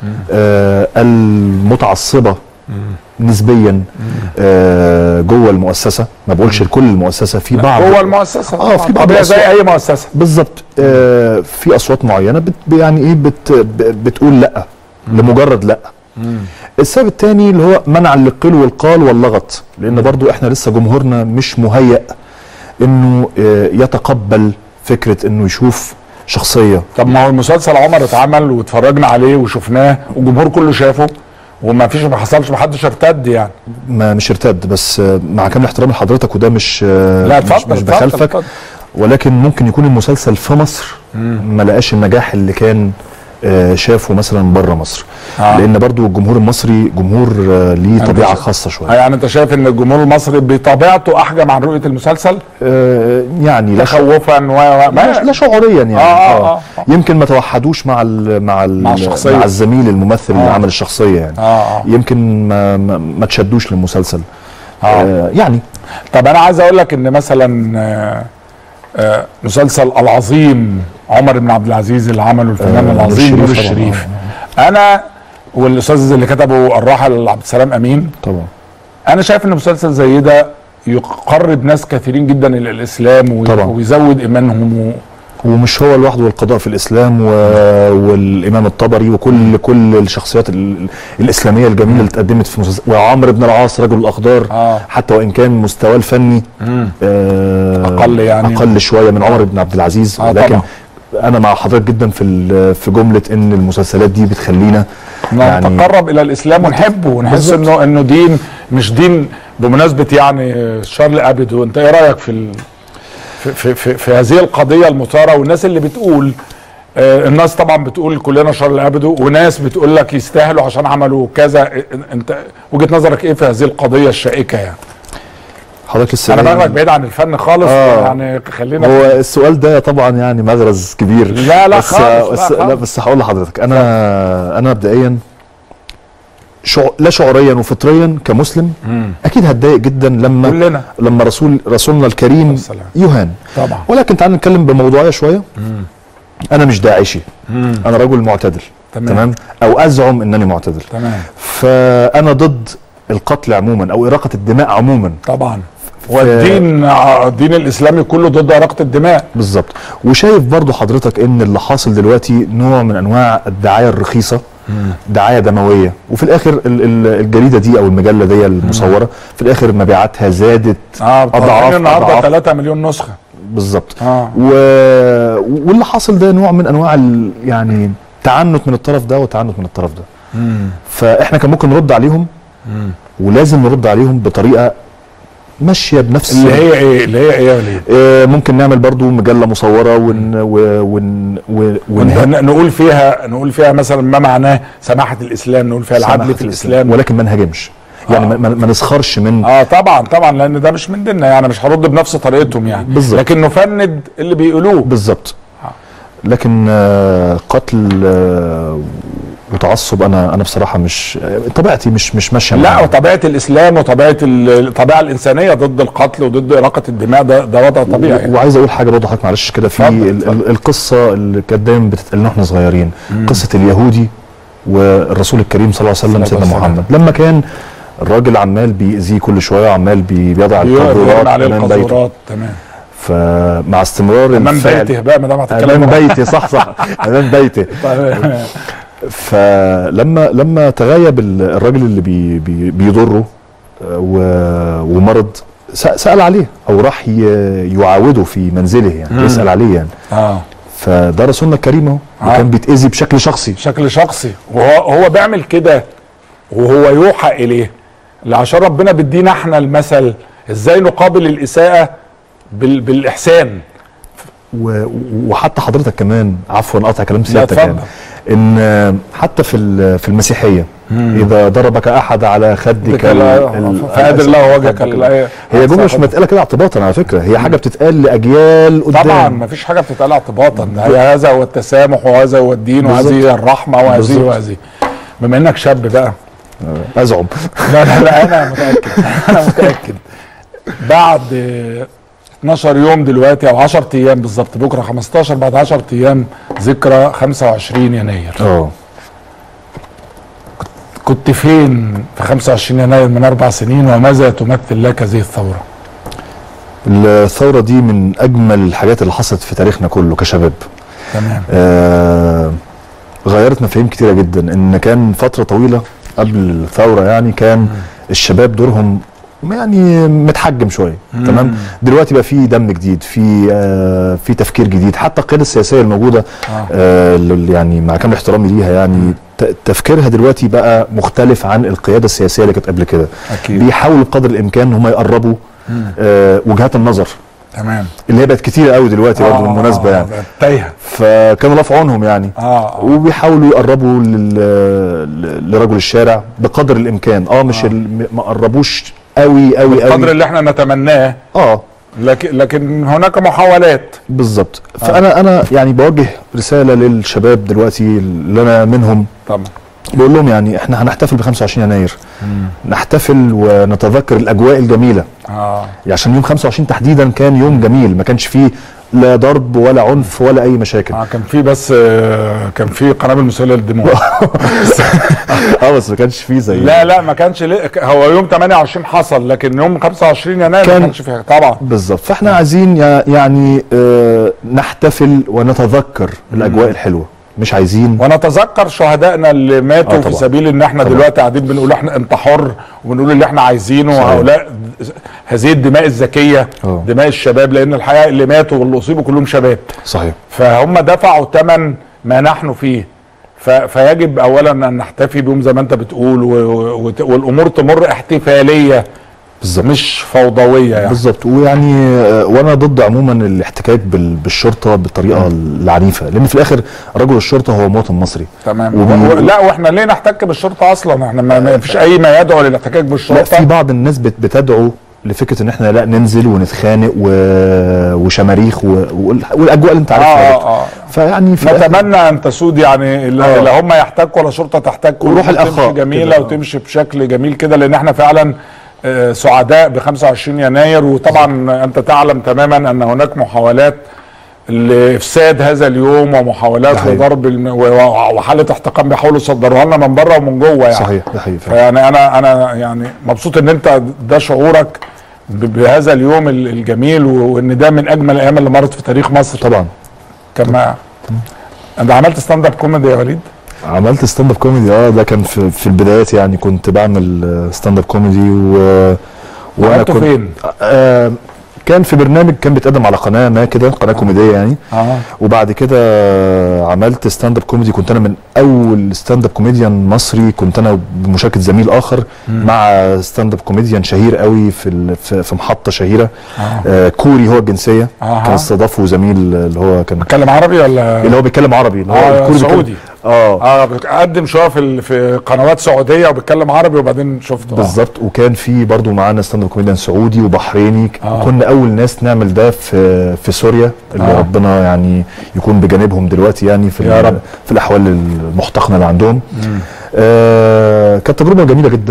G: آه، المتعصبه نسبيا آه، جوه المؤسسه ما بقولش لكل المؤسسه في بعض
A: جوه المؤسسه
G: اه في بعض
A: طبيعي زي
G: الأصوات-
A: اي مؤسسه
G: بالظبط آه، في اصوات معينه بت يعني ايه بت ب- بتقول لا لمجرد لا السبب الثاني اللي هو منع القيل والقال واللغط لان برضو احنا لسه جمهورنا مش مهيأ انه آه، يتقبل فكره انه يشوف شخصيه
A: طب ما هو المسلسل عمر اتعمل واتفرجنا عليه وشفناه والجمهور كله شافه وما فيش ما حصلش ما حدش ارتد يعني
G: ما مش ارتد بس آه، مع كامل احترامي لحضرتك وده مش آه،
A: لا،
G: مش,
A: اتفضل،
G: مش
A: اتفضل،
G: بخالفك
A: اتفضل.
G: ولكن ممكن يكون المسلسل في مصر ما لقاش النجاح اللي كان آه، شافه مثلا بره مصر
A: آه.
G: لان برضو الجمهور المصري جمهور آه، ليه
A: أنت
G: طبيعه
A: شايف-
G: خاصه شويه
A: يعني انت شايف ان الجمهور المصري بطبيعته احجم عن رؤيه المسلسل
G: آه، يعني لا
A: تخوفا و و-
G: لا, لا شعوريا يعني
A: آه، آه،
G: آه يمكن ما توحدوش مع ال مع ال
A: مع الشخصية.
G: مع الزميل الممثل اللي
A: آه.
G: عمل الشخصيه يعني
A: آه، آه.
G: يمكن ما ما, ما تشدوش للمسلسل
A: آه.
G: آه يعني
A: طب انا عايز اقول لك ان مثلا آه، آه، مسلسل العظيم عمر بن عبد العزيز اللي عمله الفنان
G: آه،
A: العظيم
G: نور
A: نور
G: الشريف طبعاً.
A: الشريف انا والاستاذ اللي كتبه الراحل عبد السلام امين
G: طبعا
A: انا شايف ان مسلسل زي ده يقرب ناس كثيرين جدا الى الاسلام وي-
G: طبعاً.
A: ويزود ايمانهم و...
G: ومش هو لوحده القضاء في الاسلام و... والامام الطبري وكل كل الشخصيات ال... الاسلاميه الجميله اللي اتقدمت في مسلسل وعمرو بن العاص رجل الاخضار
A: آه.
G: حتى وان كان مستواه الفني آه
A: أقل يعني.
G: اقل شويه من عمر بن عبد العزيز
A: آه،
G: ولكن
A: طبعاً.
G: انا مع حضرتك جدا في ال- في جمله ان المسلسلات دي بتخلينا يعني
A: نتقرب الى الاسلام ونحبه ونحس
G: بالظبط.
A: انه انه دين مش دين بمناسبه يعني شارل ابيدو انت ايه رايك في ال... في, في, في, في هذه القضيه المثاره والناس اللي بتقول آه الناس طبعا بتقول كلنا شارل ابيدو وناس بتقول لك يستاهلوا عشان عملوا كذا آه، انت وجهه نظرك ايه في هذه القضيه الشائكه يعني
G: حضرتك لسه
A: انا
G: قايل-
A: باخدك بعيد عن الفن خالص
G: آه.
A: يعني خلينا
G: هو السؤال ده طبعا يعني مغرز كبير
A: لا، لا
G: بس
A: خالص، لا
G: بس لا
A: خالص.
G: بس هقول لحضرتك انا انا مبدئيا شع... لا شعوريا وفطريا كمسلم اكيد هتضايق جدا لما
A: كلنا.
G: لما رسول رسولنا الكريم يهان
A: طبعا
G: ولكن تعال نتكلم بموضوعيه شويه انا مش داعشي
A: مم.
G: انا رجل معتدل
A: تمام.
G: تمام او ازعم انني معتدل
A: تمام
G: فانا ضد القتل عموما او اراقه الدماء عموما
A: طبعا والدين آه، الدين الاسلامي كله ضد اراقه الدماء
G: بالظبط وشايف برضو حضرتك ان اللي حاصل دلوقتي نوع من انواع الدعايه الرخيصه دعايه دمويه وفي الاخر ال- ال- الجريده دي او المجله دي المصوره في الاخر مبيعاتها زادت
A: اه طالعين النهارده
G: أضعاف.
A: 3 مليون نسخه
G: بالظبط
A: اه
G: و... واللي حاصل ده نوع من انواع ال... يعني تعنت من الطرف ده وتعنت من الطرف ده
A: مم.
G: فاحنا كان ممكن نرد عليهم
A: مم.
G: ولازم نرد عليهم بطريقه ماشيه بنفس
A: اللي هي ايه اللي هي ايه يا وليد؟
G: آه ممكن نعمل برضو مجله مصوره ون و- ون و- ون
A: ون- نقول فيها نقول فيها مثلا ما معناه سماحه الاسلام نقول فيها العدل
G: سماحة
A: في الاسلام
G: ولكن ما نهاجمش يعني ما, ما ما نسخرش من
A: اه طبعا طبعا لان ده مش من ديننا يعني مش هرد بنفس طريقتهم يعني
G: بالظبط.
A: لكن نفند اللي بيقولوه
G: بالظبط لكن آه، قتل آه، وتعصب انا انا بصراحه مش آه، طبيعتي مش مش ماشيه
A: لا
G: معايا.
A: وطبيعه الاسلام وطبيعه ال- الطبيعه الانسانيه ضد القتل وضد اراقه الدماء ده ده وضع طبيعي
G: و- وعايز اقول حاجه برضه حضرتك معلش كده في ال- ال- القصه اللي كانت دايما بتتقال لنا واحنا صغيرين
A: مم.
G: قصه اليهودي والرسول الكريم صلى الله عليه وسلم
A: صلى
G: سيدنا
A: الله عليه
G: محمد لما كان الراجل عمال بيأذيه كل شويه عمال بي- بيضع
A: بيرمي
G: القاذورات
A: عليه
G: امام بيته
A: القاذورات تمام
G: فمع استمرار
A: امام
G: الفعل
A: بيته بقى ما دام هتتكلم
G: امام بيتي صح صح امام بيتي
A: طيب.
G: فلما لما تغيب ال- الراجل اللي بي بي بيضره آه، و- ومرض س- سأل عليه او راح ي- يعاوده في منزله يعني
A: مم.
G: يسأل عليه يعني
A: اه
G: فده رسولنا الكريم اهو
A: آه.
G: وكان بيتأذي بشكل شخصي
A: بشكل شخصي وهو هو بيعمل كده وهو يوحى اليه لا عشان ربنا بيدينا احنا المثل ازاي نقابل الاساءه بال بالاحسان
G: و- وحتى حضرتك كمان عفوا قطع كلام
A: لا،
G: سيادتك
A: اتفضل.
G: يعني ان حتى في ال- في المسيحيه اذا ضربك احد على خدك ال- ال-
A: فقادر له وجهك
G: خدك ال-
A: ال-
G: هي جمله مش متقاله كده اعتباطا على فكره هي حاجه بتتقال لاجيال قدام
A: طبعا ما فيش حاجه بتتقال اعتباطا هي هذا هو التسامح وهذا هو الدين وهذه
G: بالظبط.
A: هي الرحمه وهذه
G: بالظبط.
A: وهذه بما انك شاب بقى
G: ازعم
A: لا لا لا انا متاكد انا متاكد بعد آه، 12 يوم دلوقتي او 10 ايام بالظبط بكره 15 بعد 10 ايام ذكرى 25 يناير
G: اه
A: كنت فين في 25 يناير من اربع سنين وماذا تمثل لك هذه الثوره؟
G: الثوره دي من اجمل الحاجات اللي حصلت في تاريخنا كله كشباب
A: تمام
G: آه غيرت مفاهيم كتيره جدا ان كان فتره طويله قبل الثوره يعني كان الشباب دورهم يعني متحجم شويه
A: مم.
G: تمام دلوقتي بقى في دم جديد في آه في تفكير جديد حتى القياده السياسيه الموجوده
A: آه.
G: آه اللي يعني مع كامل احترامي ليها يعني ت- تفكيرها دلوقتي بقى مختلف عن القياده السياسيه اللي كانت قبل كده
A: أكيد.
G: بيحاولوا بقدر الامكان ان هم يقربوا
A: مم.
G: آه وجهات النظر
A: تمام
G: اللي هي بقت كتيره قوي دلوقتي برضه بالمناسبه يعني
A: تايهه
G: فكانوا الله في عونهم يعني
A: اه
G: وبيحاولوا يقربوا لل- لرجل الشارع بقدر الامكان اه مش ال- ما قربوش قوي قوي
A: القدر
G: قوي
A: اللي احنا نتمناه
G: اه
A: لكن لكن هناك محاولات
G: بالظبط فانا انا يعني بوجه رساله للشباب دلوقتي اللي انا منهم
A: طبعا
G: بقول لهم يعني احنا هنحتفل ب 25 يناير نحتفل ونتذكر الاجواء الجميله
A: اه
G: يعني عشان يوم 25 تحديدا كان يوم جميل ما كانش فيه لا ضرب ولا عنف ولا اي مشاكل
A: اه كان في بس آه، كان في قنابل مسيله للدموع
G: اه بس ما كانش فيه زي
A: لا لا ما كانش ليه هو يوم 28 حصل لكن يوم 25 يناير
G: كان-
A: ما كانش فيها طبعا
G: بالظبط فاحنا عايزين يع- يعني آه نحتفل ونتذكر الاجواء الحلوه مش عايزين
A: ونتذكر شهدائنا اللي ماتوا
G: آه
A: في
G: طبعا.
A: سبيل ان احنا
G: طبعا.
A: دلوقتي قاعدين بنقول احنا انت حر وبنقول اللي احنا عايزينه
G: صحيح.
A: وهؤلاء هذه الدماء الذكيه
G: آه.
A: دماء الشباب لان الحقيقه اللي ماتوا واللي اصيبوا كلهم شباب
G: صحيح
A: فهم دفعوا ثمن ما نحن فيه ف- فيجب اولا ان نحتفي بيهم زي ما انت بتقول و- و- وت- والامور تمر احتفاليه
G: بالظبط
A: مش فوضويه يعني
G: بالظبط ويعني آه، وانا ضد عموما الاحتكاك بال- بالشرطه بالطريقه العنيفه لان في الاخر رجل الشرطه هو مواطن مصري
A: تمام
G: وبي-
A: و- لا واحنا ليه نحتك بالشرطه اصلا احنا ما ما فيش اي ما يدعو للاحتكاك
G: لا
A: بالشرطه
G: في بعض الناس بت- بتدعو لفكره ان احنا لا ننزل ونتخانق و... وشماريخ و... وال- والاجواء اللي انت عارفها
A: اه
G: دي.
A: اه
G: فيعني في الآخر-
A: نتمنى ان تسود يعني لا,
G: آه.
A: لا هم يحتكوا ولا شرطه تحتك
G: وروح
A: والأمور
G: الأخاء
A: تمشي جميله
G: كده، آه.
A: وتمشي بشكل جميل كده لان احنا فعلا آه، سعداء ب 25 يناير وطبعا انت تعلم تماما ان هناك محاولات لافساد هذا اليوم ومحاولات
G: ده حقيقي.
A: لضرب الم- و- وحاله احتقان بيحاولوا يصدروها لنا من بره ومن جوه يعني
G: صحيح ده حقيقي فعلا.
A: فيعني انا انا يعني مبسوط ان انت ده شعورك ب- بهذا اليوم ال- الجميل و- وان ده من اجمل الايام اللي مرت في تاريخ مصر
G: طبعا
A: كما انت عملت ستاند اب كوميدي يا وليد
G: عملت ستاند اب كوميدي اه ده كان في, في البدايات يعني كنت بعمل آه، ستاند اب كوميدي و
A: عملته فين؟
G: آه كان في برنامج كان بيتقدم على قناه ما كده قناه كوميديه يعني
A: اه
G: وبعد كده عملت ستاند اب كوميدي كنت انا من اول ستاند اب كوميديان مصري كنت انا بمشاركه زميل اخر
A: مم.
G: مع ستاند اب كوميديان شهير قوي في ال- في في محطه شهيره
A: آه.
G: آه كوري هو الجنسيه
A: أها.
G: كان استضافه زميل اللي هو كان
A: بيتكلم عربي ولا
G: اللي هو بيتكلم عربي اللي هو
A: اه
G: الكوري بيتكلم-
A: سعودي
G: اه
A: اه بيقدم شويه في ال- في قنوات سعوديه وبيتكلم عربي وبعدين شفته آه.
G: بالظبط وكان في برضو معانا ستاند اب كوميديان سعودي وبحريني
A: آه.
G: كنا اول ناس نعمل ده في في سوريا اللي
A: آه.
G: ربنا يعني يكون بجانبهم دلوقتي يعني في
A: يا
G: ال-
A: رب.
G: في الاحوال المحتقنه اللي عندهم
A: مم.
G: آه كانت تجربه جميله جدا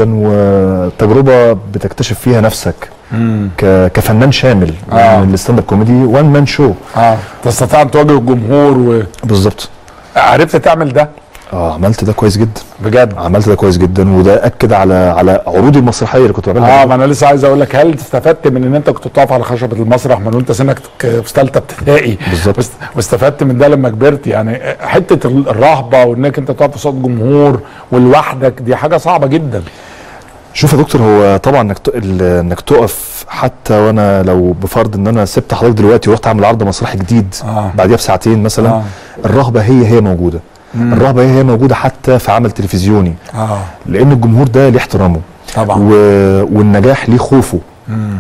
G: وتجربه بتكتشف فيها نفسك
A: مم.
G: ك- كفنان شامل
A: آه.
G: يعني الستاند اب كوميدي وان مان شو
A: اه تستطيع ان تواجه الجمهور و
G: بالظبط
A: عرفت تعمل ده
G: اه عملت ده كويس جدا
A: بجد
G: عملت ده كويس جدا وده اكد على على عروضي المسرحيه اللي كنت بعملها
A: اه ما انا لسه عايز اقول لك هل استفدت من ان انت كنت بتقف على خشبه المسرح من وانت سنك ك- في ثالثه ابتدائي
G: بالظبط
A: واست- واستفدت من ده لما كبرت يعني حته ال- الرهبه وانك انت تقف قصاد جمهور ولوحدك دي حاجه صعبه جدا
G: شوف يا دكتور هو طبعا انك ت- ال- انك تقف حتى وانا لو بفرض ان انا سبت حضرتك دلوقتي ورحت اعمل عرض مسرحي جديد
A: آه.
G: بعديها بساعتين مثلا
A: آه.
G: الرهبه هي هي موجوده
A: مم.
G: الرهبه هي هي موجوده حتى في عمل تلفزيوني
A: اه
G: لان الجمهور ده ليه احترامه
A: طبعا
G: و... والنجاح ليه خوفه
A: مم.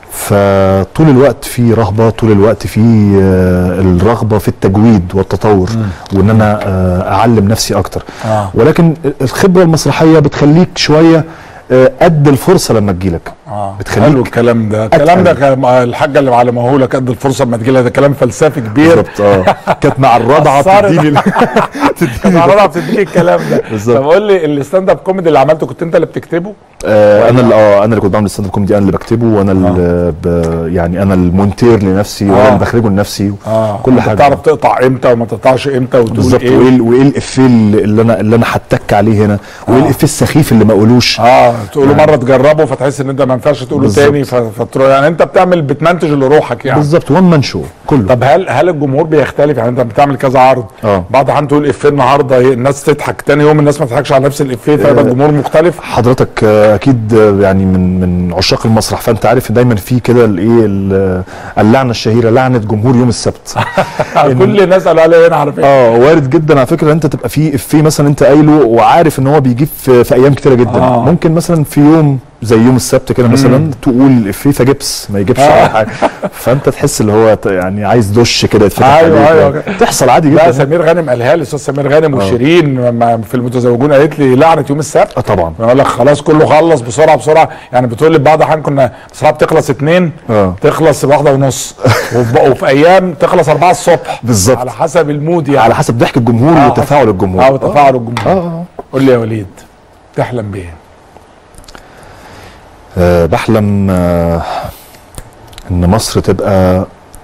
G: فطول الوقت في رهبه طول الوقت في آه، الرغبه في التجويد والتطور وان انا آه، اعلم نفسي اكتر
A: اه
G: ولكن الخبره المسرحيه بتخليك شويه آه، قد الفرصه لما تجيلك
A: اه
G: بتخليك
A: حلو الكلام ده الكلام ده كان مع الحاجه اللي معلمه لك قد الفرصه اما تجي لها ده كلام فلسفي كبير
G: بالظبط اه كانت مع الرضعه
A: أثرت.
G: بتديني ال-
A: كانت مع الرضعه بتديك الكلام ده
G: بالظبط.
A: طب قول لي الستاند اب كوميدي اللي عملته كنت انت اللي بتكتبه
G: آه انا اللي اه انا اللي كنت بعمل ستاند اب كوميدي انا اللي بكتبه وانا اللي ب يعني انا المونتير لنفسي وانا
A: آه.
G: اللي بخرجه لنفسي
A: اه
G: كل
A: أنت
G: حاجه
A: بتعرف تقطع امتى وما تقطعش امتى وتقول
G: بالظبط
A: ايه
G: وايه ال- وايه الافيه اللي اللي انا اللي انا هتك عليه هنا وايه
A: آه.
G: الافيه السخيف اللي ما اقولوش
A: اه تقوله
G: يعني-
A: مره تجربه فتحس ان انت ما ينفعش تقوله
G: بالظبط.
A: تاني ف- فتروح يعني انت بتعمل بتمنتج لروحك يعني
G: بالظبط وان مان شو كله
A: طب هل هل الجمهور بيختلف يعني انت بتعمل كذا عرض
G: اه
A: بعد الاحيان تقول افيه النهارده إيه، الناس تضحك تاني يوم الناس ما تضحكش على نفس الافيه فيبقى
G: آه.
A: الجمهور مختلف
G: حضرتك آه، اكيد آه، يعني من من عشاق المسرح فانت عارف ان دايما في كده الايه ال- اللعنه الشهيره لعنه جمهور يوم السبت
A: كل الناس قالوا عليا هنا على فكره
G: اه وارد جدا على فكره انت تبقى في افيه مثلا انت قايله وعارف ان هو بيجيب في, في ايام كتيره جدا
A: آه.
G: ممكن مثلا في يوم زي يوم السبت كده مثلا تقول افيه فجبس ما يجيبش
A: آه.
G: اي حاجه فانت تحس اللي هو ت- يعني عايز دش كده يتفتح
A: ايوه
G: عليك
A: ايوه
G: يعني. تحصل عادي
A: لا
G: جدا
A: سمير غانم قالها لي استاذ سمير غانم
G: آه.
A: وشيرين لما في المتزوجون قالت لي لعنه يوم السبت
G: اه طبعا
A: بقول لك خلاص كله خلص بسرعه بسرعه يعني بتقول لي بعض الاحيان كنا الصلاه بتخلص اتنين
G: اه
A: تخلص واحده ونص وفي, وفي ايام تخلص أربعة الصبح
G: بالظبط
A: على حسب المود يعني
G: على حسب ضحك الجمهور
A: آه،
G: وتفاعل الجمهور
A: اه وتفاعل الجمهور
G: اه اه
A: قول لي يا وليد تحلم بايه؟
G: آه، بحلم آه، ان مصر تبقى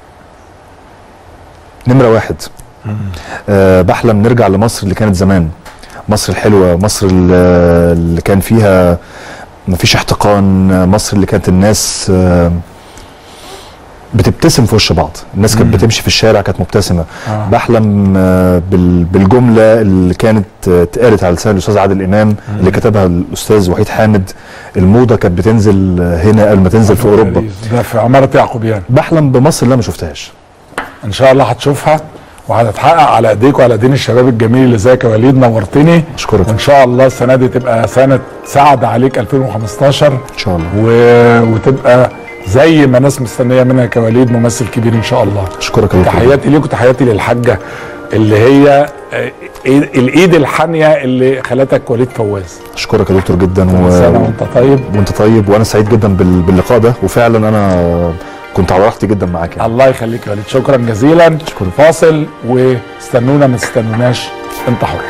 G: نمره واحد آه، بحلم نرجع لمصر اللي كانت زمان مصر الحلوه مصر اللي اللي كان فيها مفيش احتقان آه، مصر اللي كانت الناس آه، بتبتسم في وش بعض الناس كانت
A: مم.
G: بتمشي في الشارع كانت مبتسمه
A: آه.
G: بحلم آه، بال- بالجمله اللي كانت آه، اتقالت على لسان الاستاذ عادل امام اللي كتبها الاستاذ وحيد حامد الموضه كانت بتنزل آه، هنا قبل ما تنزل في اوروبا
A: ده في عماره يعقوبيان
G: بحلم بمصر اللي انا ما شفتهاش
A: ان شاء الله هتشوفها وهتتحقق على ايديك وعلى ايدين الشباب الجميل اللي زيك يا وليد نورتني
G: اشكرك
A: وان شاء الله السنه دي تبقى سنه سعد عليك 2015
G: ان شاء الله
A: و... وتبقى زي ما ناس مستنيه منك يا وليد ممثل كبير ان شاء الله
G: اشكرك يا دكتور.
A: تحياتي ليك وتحياتي للحاجه اللي هي آه، إيد- الايد الحانيه اللي خلتك وليد فواز
G: اشكرك يا دكتور جدا
A: كل سنة وأنت طيب.
G: وانت طيب وانا سعيد جدا بال- باللقاء ده وفعلا انا كنت على راحتي جدا معاك يعني.
A: الله يخليك يا وليد شكرا جزيلا شكرا فاصل واستنونا ما تستنوناش انت حر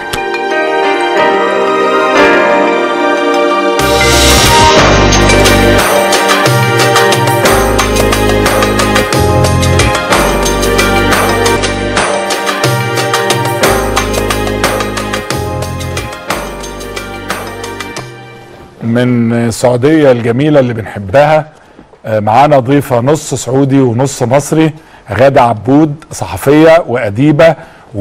A: من السعودية الجميلة اللي بنحبها آه، معانا ضيفه نص سعودي ونص مصري غاده عبود صحفيه واديبه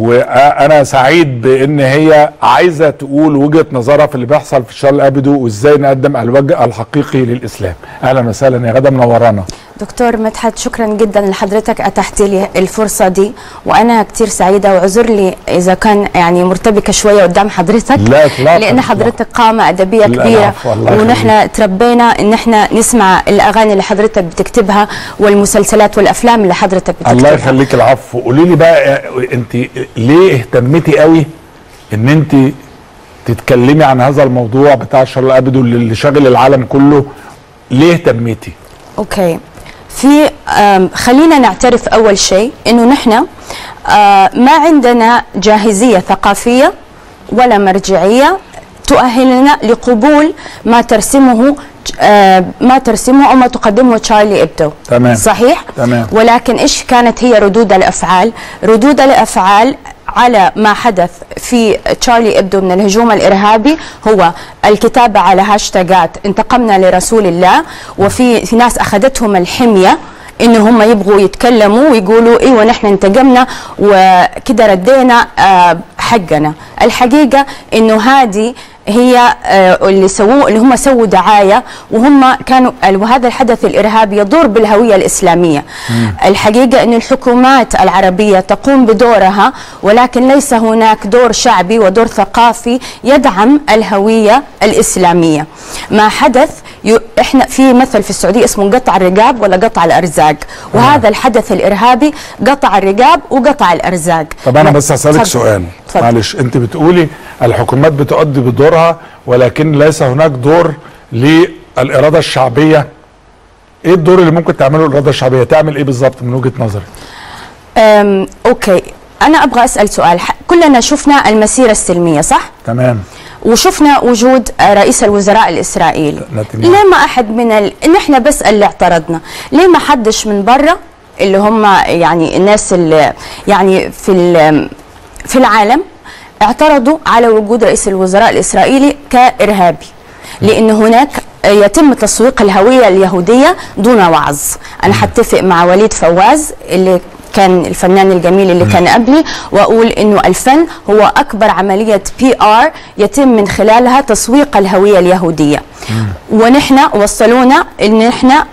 A: وانا سعيد بان هي عايزه تقول وجهه نظرها في اللي بيحصل في شارل ابدو وازاي نقدم الوجه الحقيقي للاسلام اهلا وسهلا يا غاده منورانا
H: دكتور مدحت شكرا جدا لحضرتك اتحت لي الفرصه دي وانا كتير سعيده واعذر لي اذا كان يعني مرتبكه شويه قدام حضرتك
A: لا إطلاقاً،
H: لان حضرتك قامه ادبيه
A: لا،
H: كبيره
A: العفو، الله يخليك.
H: ونحن تربينا ان احنا نسمع الاغاني اللي حضرتك بتكتبها والمسلسلات والافلام اللي حضرتك
A: الله
H: بتكتبها
A: يخليك العفو قولي لي بقى آه، انت ليه اهتمتي قوي ان انت تتكلمي عن هذا الموضوع بتاع شارل ابدو اللي شاغل العالم كله ليه اهتميتي
H: اوكي في آم، خلينا نعترف اول شيء انه نحن آه، ما عندنا جاهزيه ثقافيه ولا مرجعيه تؤهلنا لقبول ما ترسمه آه، ما ترسمه او ما تقدمه تشارلي ابدو
A: تمام.
H: صحيح
A: تمام.
H: ولكن ايش كانت هي ردود الافعال ردود الافعال على ما حدث في تشارلي ابدو من الهجوم الارهابي هو الكتابه على هاشتاجات انتقمنا لرسول الله وفي في ناس اخذتهم الحميه ان هم يبغوا يتكلموا ويقولوا ايوه نحن انتقمنا وكده ردينا آه، حقنا الحقيقه انه هذه هي آه، اللي سووه اللي هم سووا دعايه وهم كانوا وهذا الحدث الارهابي يضر بالهويه الاسلاميه الحقيقه ان الحكومات العربيه تقوم بدورها ولكن ليس هناك دور شعبي ودور ثقافي يدعم الهويه الاسلاميه ما حدث ي... احنا في مثل في السعوديه اسمه قطع الرقاب ولا قطع الارزاق وهذا الحدث الارهابي قطع الرقاب وقطع الارزاق
A: طب انا بس هسالك
H: اتفضل.
A: سؤال
H: اتفضل.
A: معلش انت بتقولي الحكومات بتؤدي بدورها ولكن ليس هناك دور للاراده الشعبيه ايه الدور اللي ممكن تعمله الاراده الشعبيه تعمل ايه بالظبط من وجهه نظرك
H: أم، اوكي انا ابغى اسال سؤال ح- كلنا شفنا المسيره السلميه صح
A: تمام
H: وشفنا وجود آه، رئيس الوزراء الاسرائيلي
A: نتنياهو.
H: ليه ما احد من ال... نحن بس اللي اعترضنا ليه ما حدش من برا اللي هم يعني الناس اللي يعني في ال... في العالم اعترضوا على وجود رئيس الوزراء الاسرائيلي كارهابي لان هناك يتم تسويق الهويه اليهوديه دون وعظ انا حتفق مع وليد فواز اللي كان الفنان الجميل اللي كان قبلي واقول انه الفن هو اكبر عمليه بي ار يتم من خلالها تسويق الهويه اليهوديه ونحن وصلونا ان احنا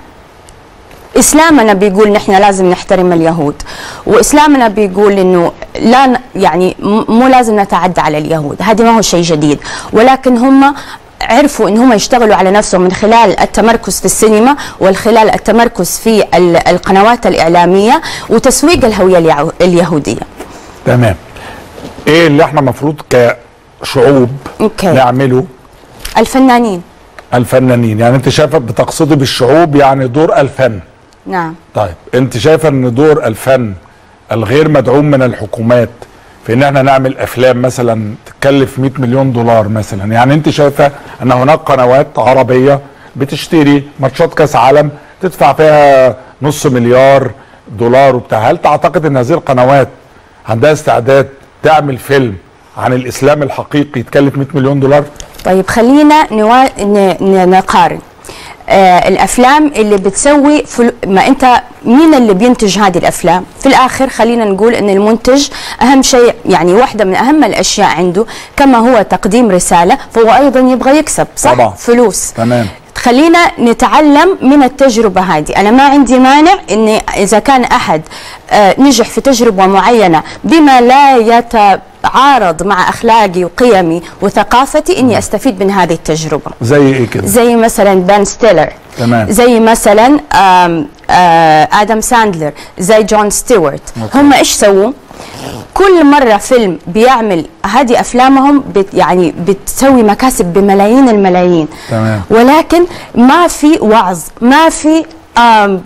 H: اسلامنا بيقول نحن لازم نحترم اليهود واسلامنا بيقول انه لا ن- يعني م- مو لازم نتعدى على اليهود هذا ما هو شيء جديد ولكن هم عرفوا ان هم يشتغلوا على نفسهم من خلال التمركز في السينما وخلال التمركز في ال- القنوات الاعلاميه وتسويق الهويه اليعو- اليهوديه
A: تمام ايه اللي احنا المفروض كشعوب
H: أوكي.
A: نعمله
H: الفنانين
A: الفنانين يعني انت شايفه بتقصدي بالشعوب يعني دور الفن
H: نعم
A: طيب انت شايفه ان دور الفن الغير مدعوم من الحكومات في ان احنا نعمل افلام مثلا تكلف 100 مليون دولار مثلا يعني انت شايفه ان هناك قنوات عربيه بتشتري ماتشات كاس عالم تدفع فيها نص مليار دولار وبتاع هل تعتقد ان هذه القنوات عندها استعداد تعمل فيلم عن الاسلام الحقيقي يتكلف 100 مليون دولار
H: طيب خلينا نوا... ن... ن... نقارن آه الافلام اللي بتسوي فل... ما انت مين اللي بينتج هذه الافلام في الاخر خلينا نقول ان المنتج اهم شيء يعني واحده من اهم الاشياء عنده كما هو تقديم رساله فهو ايضا يبغى يكسب صح
A: طبعا.
H: فلوس
A: تمام
H: خلينا نتعلم من التجربة هذه أنا ما عندي مانع أن إذا كان أحد آه، نجح في تجربة معينة بما لا يتعارض مع أخلاقي وقيمي وثقافتي أني أستفيد من هذه التجربة
A: زي ايه كده
H: زي مثلا بان ستيلر
A: تمام
H: زي مثلا آم، آه، ادم ساندلر زي جون ستيوارت
A: أوكي.
H: هم ايش سووا كل مره فيلم بيعمل هذه افلامهم بت يعني بتسوي مكاسب بملايين الملايين
A: تمام
H: ولكن ما في وعظ ما في آم،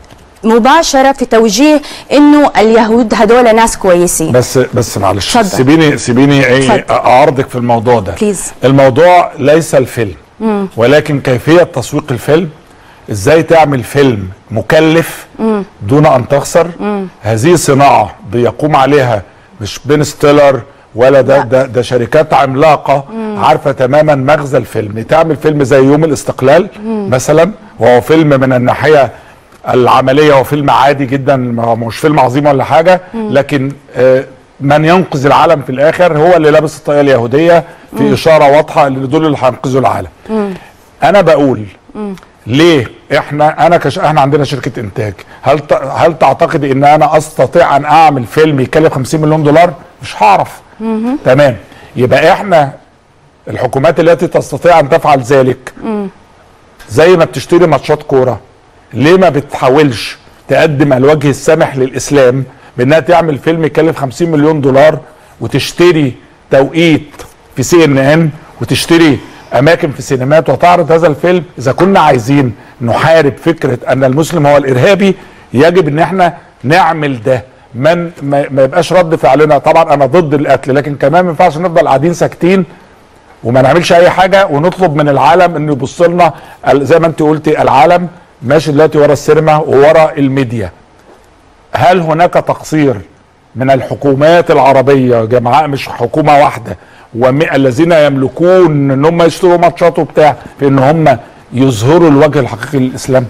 H: مباشره في توجيه انه اليهود هذول ناس كويسين
A: بس بس معلش
H: اتفضل.
A: سيبيني سيبيني ايه
H: اتفضل.
A: اعارضك في الموضوع ده
H: بليز
A: الموضوع ليس الفيلم
H: مم.
A: ولكن كيفيه تسويق الفيلم ازاي تعمل فيلم مكلف
H: مم.
A: دون ان تخسر
H: مم.
A: هذه صناعه بيقوم عليها مش بين ستيلر ولا ده ده ده شركات عملاقه
H: مم.
A: عارفه تماما مغزى الفيلم تعمل فيلم زي يوم الاستقلال
H: مم.
A: مثلا وهو فيلم من الناحيه العمليه هو فيلم عادي جدا ما- مش فيلم عظيم ولا حاجه
J: مم.
A: لكن آه، من ينقذ العالم في الاخر هو اللي لابس الطاقيه اليهوديه في
J: مم.
A: اشاره واضحه ان دول اللي هينقذوا العالم
J: مم.
A: انا بقول
J: مم.
A: ليه احنا انا كش احنا عندنا شركه انتاج هل ت... هل تعتقد ان انا استطيع ان اعمل فيلم يكلف 50 مليون دولار مش هعرف
J: مهم.
A: تمام يبقى احنا الحكومات التي تستطيع ان تفعل ذلك
J: مم.
A: زي ما بتشتري ماتشات كوره ليه ما بتحاولش تقدم الوجه السامح للاسلام بانها تعمل فيلم يكلف 50 مليون دولار وتشتري توقيت في سي ان ان وتشتري اماكن في سينمات وتعرض هذا الفيلم اذا كنا عايزين نحارب فكره ان المسلم هو الارهابي يجب ان احنا نعمل ده من ما ما يبقاش رد فعلنا طبعا انا ضد القتل لكن كمان ما ينفعش نفضل قاعدين ساكتين وما نعملش اي حاجه ونطلب من العالم انه يبص لنا ال- زي ما انت قلتي العالم ماشي دلوقتي ورا السينما وورا الميديا هل هناك تقصير من الحكومات العربيه جماعه مش حكومه واحده والذين يملكون ان هم يشتروا ماتشات وبتاع في ان هم يظهروا الوجه الحقيقي للاسلام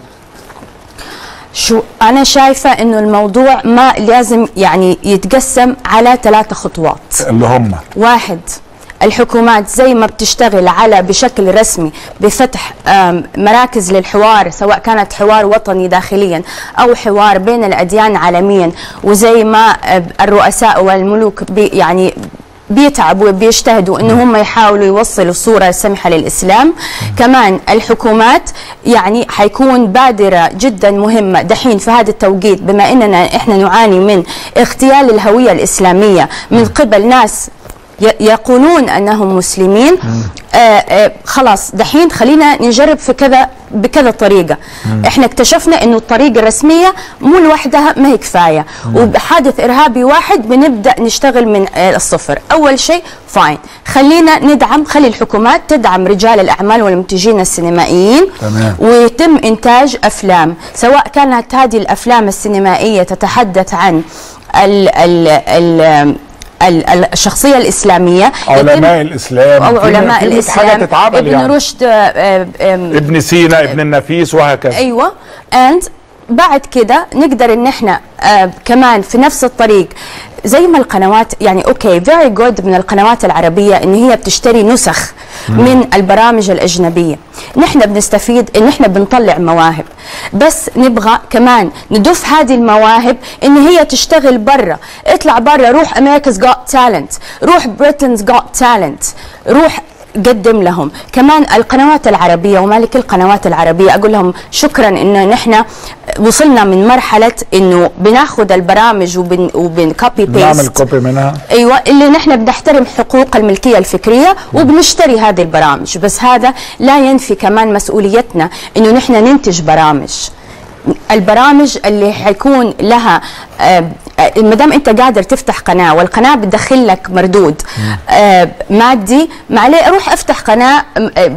H: شو انا شايفه انه الموضوع ما لازم يعني يتقسم على ثلاثة خطوات
A: اللي هم
H: واحد الحكومات زي ما بتشتغل على بشكل رسمي بفتح آم، مراكز للحوار سواء كانت حوار وطني داخليا او حوار بين الاديان عالميا وزي ما آه، الرؤساء والملوك بي يعني بيتعبوا وبيجتهدوا ان هم يحاولوا يوصلوا صوره سمحه للاسلام كمان الحكومات يعني حيكون بادره جدا مهمه دحين في هذا التوقيت بما اننا احنا نعاني من اغتيال الهويه الاسلاميه من قبل ناس ي- يقولون انهم مسلمين آه آه خلاص دحين خلينا نجرب في كذا بكذا طريقه
J: مم.
H: احنا اكتشفنا انه الطريقه الرسميه مو لوحدها ما هي كفايه وبحادث ارهابي واحد بنبدا نشتغل من آه الصفر اول شيء فاين خلينا ندعم خلي الحكومات تدعم رجال الاعمال والمنتجين السينمائيين
A: تمام
H: ويتم انتاج افلام سواء كانت هذه الافلام السينمائيه تتحدث عن ال ال ال ال- ال- الشخصيه الاسلاميه
A: علماء الاسلام
H: او
A: في-
H: علماء
A: في مية
H: الاسلام
A: حاجه تتعمل
H: ابن
A: يعني
H: رشد آه، آم،
A: ابن سينا ابن النفيس وهكذا
H: ايوه اند بعد كده نقدر ان احنا آه كمان في نفس الطريق زي ما القنوات يعني اوكي فيري جود من القنوات العربيه ان هي بتشتري نسخ
J: مم.
H: من البرامج الاجنبيه نحن بنستفيد ان احنا بنطلع مواهب بس نبغى كمان ندف هذه المواهب ان هي تشتغل برا اطلع برا روح امريكا's got talent روح بريتن's got talent روح قدم لهم كمان القنوات العربية ومالك القنوات العربية أقول لهم شكرا إنه نحن وصلنا من مرحلة إنه بناخذ البرامج وبن وبن كوبي
A: نعمل
H: بيست
A: كوبي منها
H: ايوه اللي نحن بنحترم حقوق الملكيه الفكريه وبنشتري هذه البرامج بس هذا لا ينفي كمان مسؤوليتنا انه نحن ننتج برامج البرامج اللي حيكون لها آه، آه، ما دام انت قادر تفتح قناه والقناه بتدخل لك مردود آه، مادي معليه روح افتح قناه آه، آه،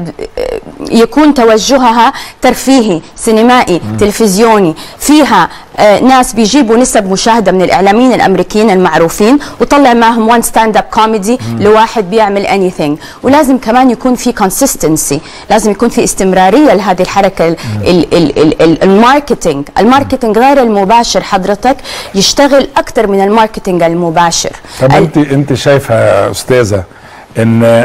H: يكون توجهها ترفيهي سينمائي تلفزيوني فيها آه، ناس بيجيبوا نسب مشاهده من الاعلاميين الامريكيين المعروفين وطلع معهم وان ستاند اب كوميدي لواحد بيعمل اني ثينج ولازم كمان يكون في كونسيستنسي لازم يكون في استمراريه لهذه الحركه ال- ال- ال- ال- ال- الماركتينج الماركتينج غير المباشر حضرتك يشتغل اكثر من الماركتينج المباشر
A: طب انت انت شايفه يا استاذه ان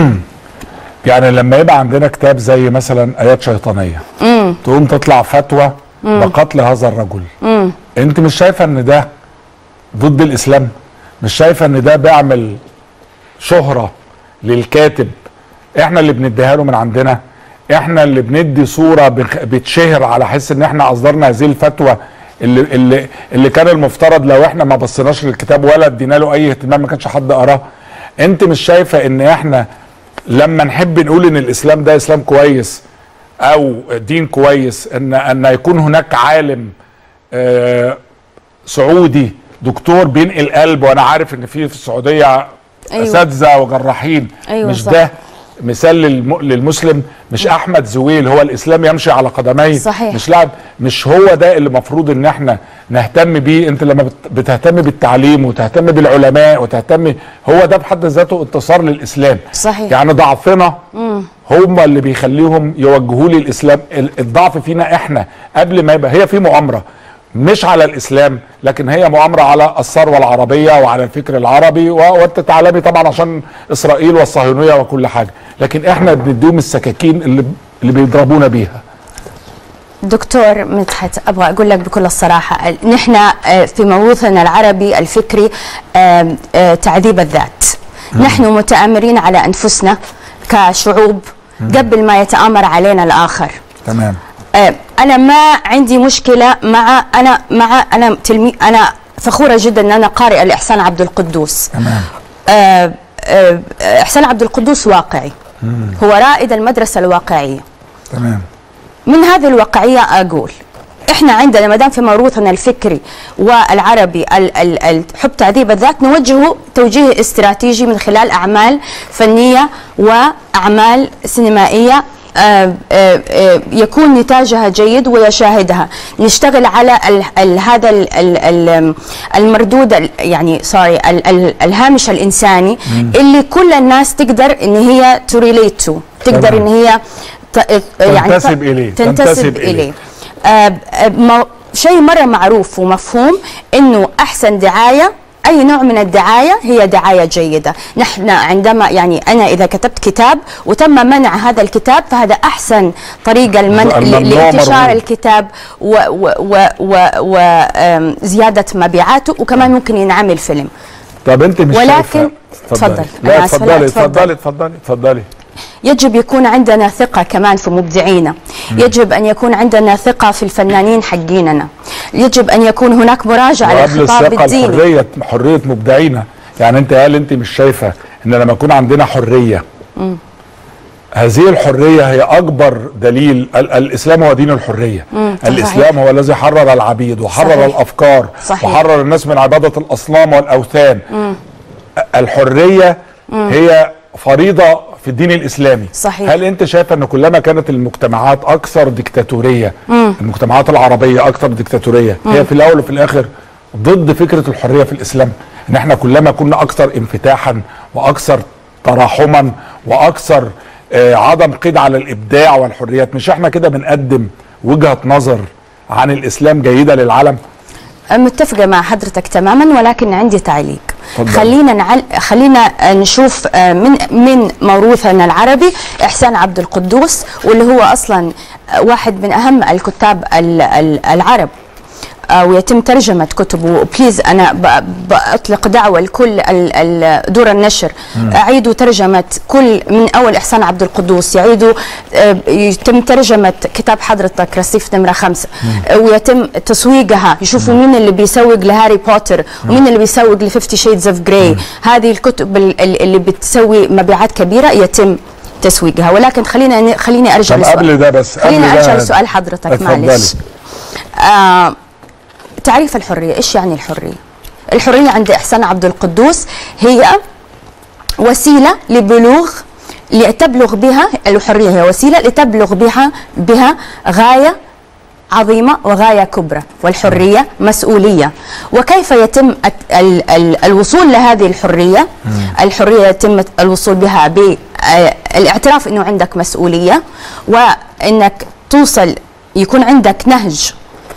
A: يعني لما يبقى عندنا كتاب زي مثلا ايات شيطانيه
H: امم
A: تقوم تطلع فتوى
H: مم.
A: بقتل هذا الرجل
H: امم
A: انت مش شايفه ان ده ضد الاسلام مش شايفه ان ده بيعمل شهره للكاتب احنا اللي بنديها له من عندنا احنا اللي بندي صوره بخ- بتشهر على حس ان احنا اصدرنا هذه الفتوى اللي اللي اللي كان المفترض لو احنا ما بصيناش للكتاب ولا ادينا له اي اهتمام ما كانش حد قراه انت مش شايفه ان احنا لما نحب نقول ان الاسلام ده اسلام كويس او دين كويس ان ان يكون هناك عالم آه سعودي دكتور بينقل قلب وانا عارف ان في في السعوديه
H: أيوة.
A: اساتذه وجراحين
H: أيوة
A: مش
H: صح.
A: ده مثال للم... للمسلم مش احمد زويل هو الاسلام يمشي على قدميه
H: صحيح.
A: مش لاعب مش هو ده اللي المفروض ان احنا نهتم بيه انت لما بت... بتهتم بالتعليم وتهتم بالعلماء وتهتم هو ده بحد ذاته انتصار للاسلام
H: صحيح
A: يعني ضعفنا
H: مم.
A: هم اللي بيخليهم يوجهوا لي الاسلام ال- الضعف فينا احنا قبل ما يبقى هي في مؤامره مش على الاسلام لكن هي مؤامره على الثروه العربيه وعلى الفكر العربي و- وانت تعلمي طبعا عشان اسرائيل والصهيونيه وكل حاجه لكن احنا بنديهم السكاكين اللي اللي بيضربونا بيها
H: دكتور مدحت ابغى اقول لك بكل الصراحه نحن آه، في موروثنا العربي الفكري آم، آه، تعذيب الذات نحن متآمرين على انفسنا كشعوب قبل ما يتآمر علينا الاخر
A: تمام
H: آه، انا ما عندي مشكله مع انا مع انا تلمي انا فخوره جدا ان انا قارئه لاحسان عبد القدوس
A: تمام
H: آه، آه، احسان عبد القدوس واقعي هو رائد المدرسه الواقعيه
A: تمام
H: من هذه الواقعية أقول احنا عندنا ما دام في موروثنا الفكري والعربي ال- ال- ال- حب تعذيب الذات نوجهه توجيه استراتيجي من خلال اعمال فنيه واعمال سينمائيه آه، آه، آه، يكون نتاجها جيد ويشاهدها نشتغل على ال ال هذا ال ال ال المردود ال- يعني سوري ال ال الهامش الانساني
A: مم.
H: اللي كل الناس تقدر ان هي تريليت تو تقدر
A: تمام.
H: ان هي ت- يعني
A: تنتسب إليه.
H: تنتسب,
A: تنتسب
H: إليه,
A: إليه.
H: آه آه مو- شيء مره معروف ومفهوم انه احسن دعايه اي نوع من الدعايه هي دعايه جيده نحن عندما يعني انا اذا كتبت كتاب وتم منع هذا الكتاب فهذا احسن طريقه المنع
A: الممنوع
H: لانتشار
A: مرغوب.
H: الكتاب وزياده مبيعاته وكمان ممكن ينعمل فيلم
A: طب انت مش
H: ولكن-
A: شايفة-
H: اتفضل.
A: لا
H: أنا آسفة. لا،
A: اتفضلي
H: اتفضل.
A: اتفضلي اتفضلي اتفضلي
H: يجب يكون عندنا ثقة كمان في مبدعينا يجب أن يكون عندنا ثقة في الفنانين حقيننا يجب أن يكون هناك مراجعة
A: وقبل
H: للخطاب
A: الثقه
H: الديني
A: الحريه حريه مبدعينا يعني انت هل انت مش شايفه ان لما يكون عندنا حريه
H: مم.
A: هذه الحريه هي اكبر دليل ال الاسلام هو دين الحريه
H: مم،
A: الاسلام
H: صحيح.
A: هو الذي حرر العبيد وحرر
H: صحيح.
A: الافكار
H: صحيح.
A: وحرر الناس من عباده الاصنام والاوثان
H: مم.
A: الحريه
H: مم.
A: هي فريضه في الدين الاسلامي
H: صحيح.
A: هل انت شايفه ان كلما كانت المجتمعات اكثر ديكتاتوريه
H: مم.
A: المجتمعات العربيه اكثر ديكتاتوريه
H: مم.
A: هي في الاول وفي الاخر ضد فكره الحريه في الاسلام ان احنا كلما كنا اكثر انفتاحا واكثر تراحما واكثر آه عدم قيد على الابداع والحريات مش احنا كده بنقدم وجهه نظر عن الاسلام جيده للعالم
H: متفقة مع حضرتك تماما ولكن عندي تعليق
A: تفضل.
H: خلينا نعل... خلينا نشوف آه، من من موروثنا العربي احسان عبد القدوس واللي هو اصلا آه، واحد من اهم الكتاب ال- ال- العرب آه، ويتم ترجمة كتبه بليز أنا ب- بأطلق دعوة لكل ال- ال- دور النشر
J: مم.
H: أعيدوا ترجمة كل من أول إحسان عبد القدوس يعيدوا آه، يتم ترجمة كتاب حضرتك رصيف نمرة خمسة آه، ويتم تسويقها يشوفوا مين اللي بيسوق لهاري بوتر ومين اللي بيسوق لفيفتي شيدز اوف جراي هذه الكتب ال- ال- اللي بتسوي مبيعات كبيرة يتم تسويقها ولكن خلينا خليني ارجع
A: طب
H: لسؤال
A: قبل ده بس
H: خليني
A: قبل ده
H: ارجع لسؤال حضرتك
A: اتفضلي.
H: معلش آه تعريف الحرية إيش يعني الحرية؟ الحرية عند إحسان عبد القدوس هي وسيلة لبلوغ لتبلغ بها الحرية هي وسيلة لتبلغ بها بها غاية عظيمة وغاية كبرى والحرية مسؤولية وكيف يتم الت- ال ال الوصول لهذه الحرية الحرية يتم الوصول بها بالاعتراف أنه عندك مسؤولية وأنك توصل يكون عندك نهج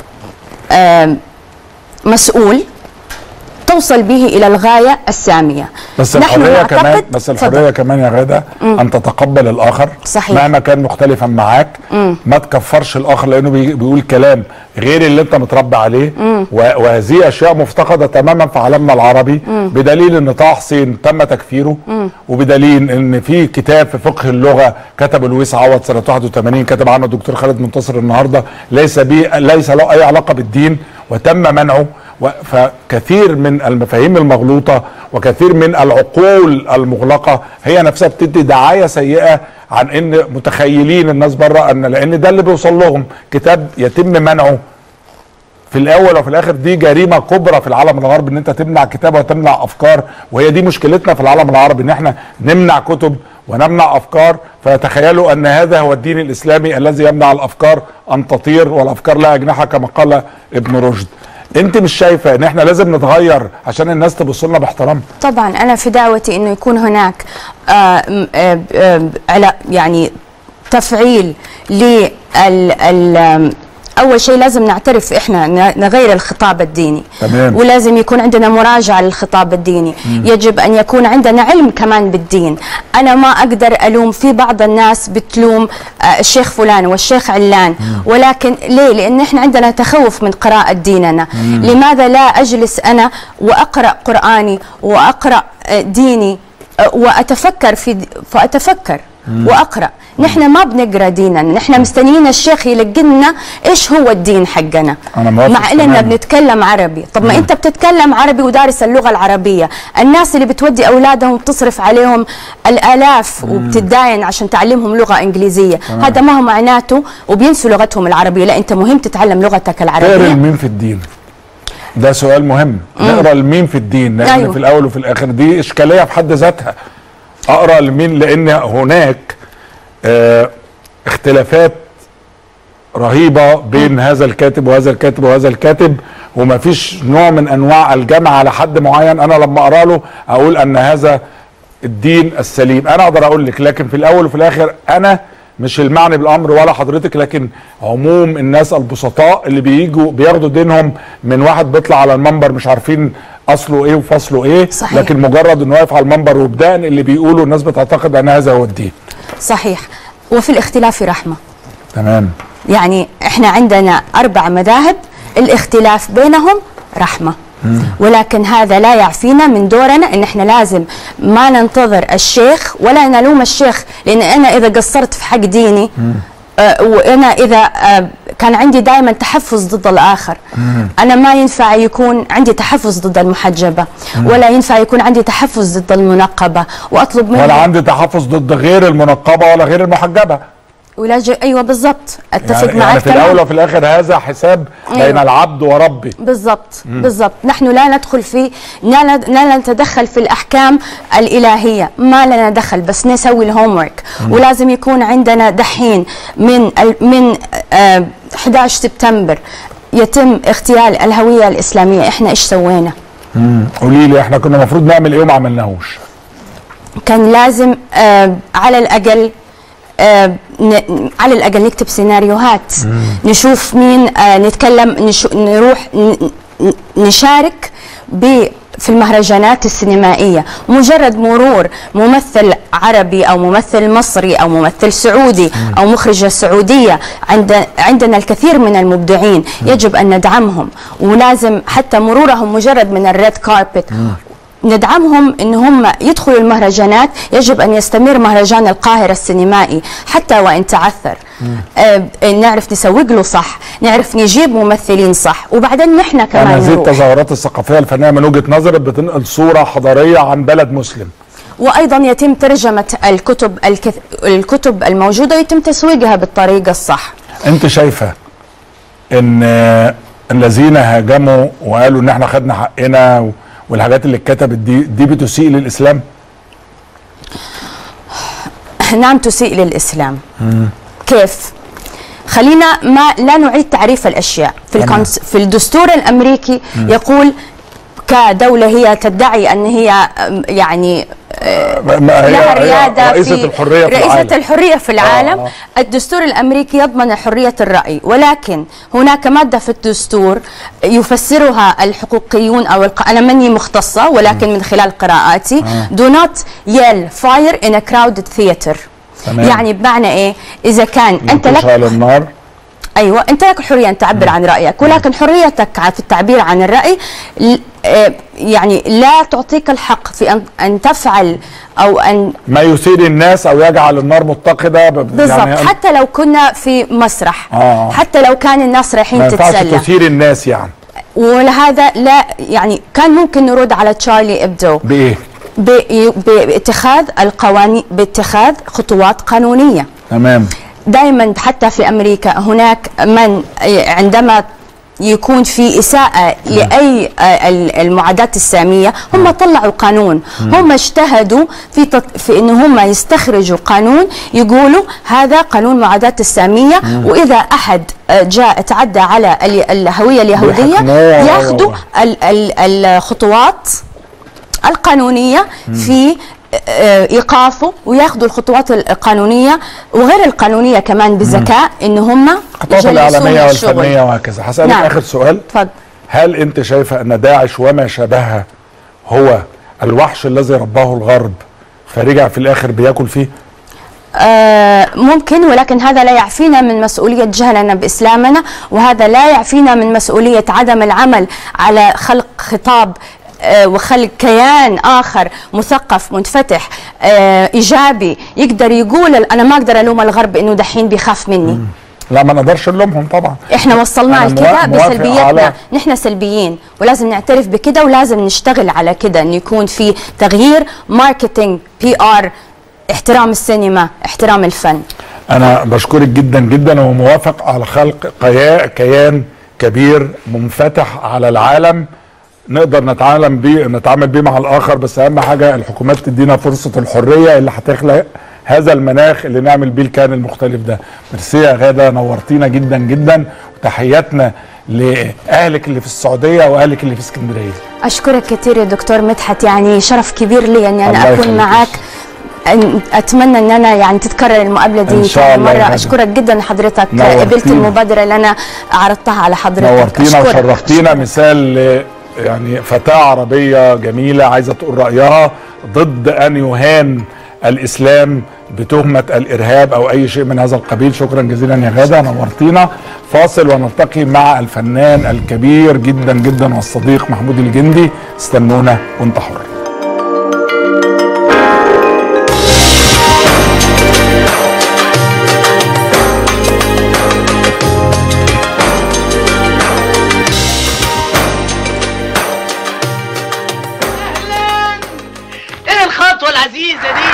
H: آم، مسؤول توصل به الى الغايه الساميه
A: بس
H: نحن
A: الحريه
H: نعتقد-
A: كمان بس الحريه
H: تفضل.
A: كمان يا غاده
H: مم.
A: ان تتقبل الاخر
H: صحيح.
A: مهما كان مختلفا معاك
H: مم.
A: ما تكفرش الاخر لانه بي- بيقول كلام غير اللي انت متربى عليه
H: مم.
A: و- وهذه اشياء مفتقده تماما في عالمنا العربي
H: مم.
A: بدليل ان طه حسين تم تكفيره
H: مم.
A: وبدليل ان في كتاب في فقه اللغه كتبه لويس عوض سنه 81 كتب عنه الدكتور خالد منتصر النهارده ليس بي ليس له اي علاقه بالدين وتم منعه و- فكثير من المفاهيم المغلوطه وكثير من العقول المغلقه هي نفسها بتدي دعايه سيئه عن ان متخيلين الناس بره ان لان ده اللي بيوصل لهم كتاب يتم منعه في الاول وفي الاخر دي جريمه كبرى في العالم الغربي ان انت تمنع كتابه وتمنع افكار وهي دي مشكلتنا في العالم العربي ان احنا نمنع كتب ونمنع افكار فيتخيلوا ان هذا هو الدين الاسلامي الذي يمنع الافكار ان تطير والافكار لها اجنحه كما قال ابن رشد انت مش شايفه ان احنا لازم نتغير عشان الناس تبص لنا باحترام
H: طبعا انا في دعوتي انه يكون هناك آه م- آه آه علا- يعني تفعيل لل ال- آم، اول شيء لازم نعترف احنا ن- نغير الخطاب الديني
A: تمام.
H: ولازم يكون عندنا مراجعه للخطاب الديني
A: مم.
H: يجب ان يكون عندنا علم كمان بالدين انا ما اقدر الوم في بعض الناس بتلوم آه، الشيخ فلان والشيخ علان ولكن ليه لان احنا عندنا تخوف من قراءه ديننا
J: مم.
H: لماذا لا اجلس انا واقرا قراني واقرا آه، ديني آه، واتفكر في د- فاتفكر
J: مم.
H: واقرا نحن ما بنقرا ديننا نحن مستنيين الشيخ يلقنا ايش هو الدين حقنا
A: انا موافق
H: مع اننا
A: تماماً.
H: بنتكلم عربي طب ما انت بتتكلم عربي ودارس اللغه العربيه الناس اللي بتودي اولادهم تصرف عليهم الالاف وبتتداين عشان تعلمهم لغه انجليزيه
A: تمام.
H: هذا ما هو معناته وبينسوا لغتهم العربيه لا انت مهم تتعلم لغتك
A: تقرا
H: العربيه
A: المين في الدين ده سؤال مهم نقرا المين في الدين لان
H: أيوه.
A: في الاول وفي الاخر دي اشكاليه في حد ذاتها اقرا المين لان هناك آه اختلافات رهيبه بين هذا الكاتب وهذا الكاتب وهذا الكاتب ومفيش نوع من انواع الجمع على حد معين انا لما اقرا له اقول ان هذا الدين السليم انا اقدر اقول لك لكن في الاول وفي الاخر انا مش المعني بالامر ولا حضرتك لكن عموم الناس البسطاء اللي بييجوا بياخدوا دينهم من واحد بيطلع على المنبر مش عارفين اصله ايه وفصله ايه
H: صحيح.
A: لكن مجرد انه واقف على المنبر وبدان اللي بيقوله الناس بتعتقد ان هذا هو الدين
H: صحيح وفي الاختلاف رحمه
A: تمام
H: يعني احنا عندنا اربع مذاهب الاختلاف بينهم رحمه ولكن هذا لا يعفينا من دورنا ان احنا لازم ما ننتظر الشيخ ولا نلوم الشيخ لان انا اذا قصرت في حق ديني آه، وانا اذا آه، كان عندي دائما تحفظ ضد الاخر انا ما ينفع يكون عندي تحفظ ضد المحجبه
A: مم.
H: ولا ينفع يكون عندي تحفظ ضد المنقبه واطلب منهم
A: ولا عندي تحفظ ضد غير المنقبه ولا غير المحجبه
H: ولا ج... ايوه بالضبط اتفق
A: يعني,
H: معك
A: يعني في
H: تمام.
A: الاول وفي الاخر هذا حساب بين
H: أيوة.
A: العبد وربه
H: بالضبط
A: مم.
H: بالضبط نحن لا ندخل في لا لا نتدخل في الاحكام الالهيه ما لنا دخل بس نسوي الهوم ورك
J: مم.
H: ولازم يكون عندنا دحين من ال- من آه 11 سبتمبر يتم اغتيال الهويه الاسلاميه احنا ايش سوينا
A: مم. قولي لي احنا كنا المفروض نعمل ايه وما عملناهوش
H: كان لازم آه على الاقل آه ن- على الاقل نكتب سيناريوهات نشوف مين آه نتكلم نشو نروح ن- ن- نشارك ب في المهرجانات السينمائية مجرد مرور ممثل عربي أو ممثل مصري أو ممثل سعودي أو مخرجة سعودية عند عندنا الكثير من المبدعين يجب أن ندعمهم ولازم حتى مرورهم مجرد من الريد كاربت ندعمهم ان هم يدخلوا المهرجانات يجب ان يستمر مهرجان القاهره السينمائي حتى وان تعثر آه نعرف نسوق له صح نعرف نجيب ممثلين صح وبعدين نحن
A: يعني
H: كمان
A: هذه
H: نروح
A: التظاهرات الثقافيه الفنيه من وجهه نظري بتنقل صوره حضاريه عن بلد مسلم
H: وايضا يتم ترجمه الكتب الكث... الكتب الموجوده يتم تسويقها بالطريقه الصح
A: انت شايفه ان آه، الذين هاجموا وقالوا ان احنا خدنا حقنا و- والحاجات اللي اتكتبت دي دي بتسيء للاسلام
H: نعم تسيء للاسلام كيف خلينا ما لا نعيد تعريف الاشياء في
J: تمام.
H: الكونس في الدستور الامريكي
J: مم.
H: يقول كدوله هي تدعي ان هي أم، يعني آه،
A: ما هي-
H: لها
A: هي
H: رياده
A: رئيسة
H: في
A: الحرية في
H: رئيسه
A: العالم.
H: الحريه في العالم
A: آه.
H: الدستور الامريكي يضمن حريه الراي ولكن هناك ماده في الدستور يفسرها الحقوقيون او الق... انا ماني مختصه ولكن من خلال قراءاتي
J: آه.
H: do not yell fire in a crowded theater
A: تمام.
H: يعني بمعنى ايه اذا كان انت لك
A: تشعل النار
H: ايوه انت لك الحريه ان تعبر عن رايك ولكن حريتك ع- في التعبير عن الراي ل- آه، يعني لا تعطيك الحق في ان ان تفعل او ان
A: ما يثير الناس او يجعل النار متقده ب-
H: بالضبط
A: يعني
H: حتى لو كنا في مسرح
A: آه.
H: حتى لو كان الناس
A: ما
H: رايحين
A: ينفعش
H: تتسلى
A: تثير الناس يعني
H: ولهذا لا يعني كان ممكن نرد على تشارلي ابدو
A: بايه
H: ب- باتخاذ القوانين باتخاذ خطوات قانونيه
A: تمام
H: دائما حتى في امريكا هناك من عندما يكون في اساءه لاي آه، ال- المعادات الساميه هم طلعوا قانون
J: مم.
H: هم اجتهدوا في تط... في ان هم يستخرجوا قانون يقولوا هذا قانون معاداه الساميه
J: مم.
H: واذا احد آه، جاء تعدى على ال- الهويه اليهوديه
J: بيحكموه.
H: ياخذوا ال- ال- الخطوات القانونيه
J: مم.
H: في آه، ايقافه وياخذوا الخطوات القانونيه وغير القانونيه كمان بذكاء ان هم
A: الخطوات
H: يجلسوه
A: الاعلاميه
H: من الشغل.
A: والفنيه وهكذا هسالك
H: نعم.
A: اخر سؤال
H: اتفضل
A: هل انت شايفه ان داعش وما شابهها هو الوحش الذي رباه الغرب فرجع في الاخر بياكل فيه
H: آه، ممكن ولكن هذا لا يعفينا من مسؤولية جهلنا بإسلامنا وهذا لا يعفينا من مسؤولية عدم العمل على خلق خطاب آه، وخلق كيان آخر مثقف منفتح آه، إيجابي يقدر يقول أنا ما أقدر ألوم الغرب إنه دحين بيخاف مني
A: لا ما نقدرش نلومهم طبعا
H: احنا وصلنا
A: أنا
H: لكده
A: موا- موافق
H: بسلبياتنا
A: على-
H: نحن سلبيين ولازم نعترف بكده ولازم نشتغل على كده انه يكون في تغيير ماركتينج بي ار احترام السينما احترام الفن
A: انا بشكرك جدا جدا وموافق على خلق قيا- كيان كبير منفتح على العالم نقدر نتعامل بيه نتعامل بيه مع الاخر بس اهم حاجه الحكومات تدينا فرصه الحريه اللي هتخلق هذا المناخ اللي نعمل بيه الكيان المختلف ده ميرسي يا غاده نورتينا جدا جدا وتحياتنا لاهلك اللي في السعوديه واهلك اللي في اسكندريه
H: اشكرك كثير يا دكتور مدحت يعني شرف كبير لي اني
A: الله
H: انا اكون
A: يخليك.
H: معك أن- اتمنى ان انا يعني تتكرر المقابله دي
A: إن شاء
H: ثاني
A: الله يا
H: مره
A: غادة.
H: اشكرك جدا حضرتك
A: نورتينا.
H: قبلت المبادره اللي انا عرضتها على حضرتك
A: نورتينا
H: أشكرك.
A: وشرفتينا مثال ل- يعني فتاة عربية جميلة عايزة تقول رأيها ضد أن يهان الإسلام بتهمة الإرهاب أو أي شيء من هذا القبيل شكرا جزيلا يا غادة نورتينا فاصل ونلتقي مع الفنان الكبير جدا جدا والصديق محمود الجندي استنونا وانت حر
K: ايه الخطوة العزيزة دي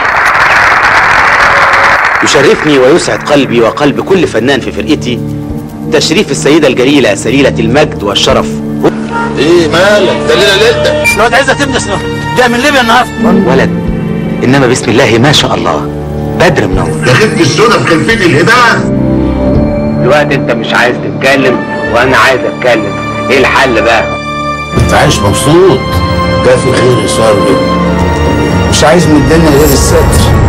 L: يشرفني ويسعد قلبي وقلب كل فنان في فرقتي تشريف السيدة الجليلة سليلة المجد والشرف ايه مالك دليلة ليلتك
K: الواد عزت ابن سنة جاي من ليبيا النهارده
L: ولد انما بسم الله ما شاء الله بدر منور
K: يا خفت السودا في خلفية الهداية
L: دلوقتي انت مش عايز تتكلم وانا عايز اتكلم ايه الحل بقى
K: انت عايش مبسوط ده في خير يا صاحبي مش عايز من الدنيا غير الستر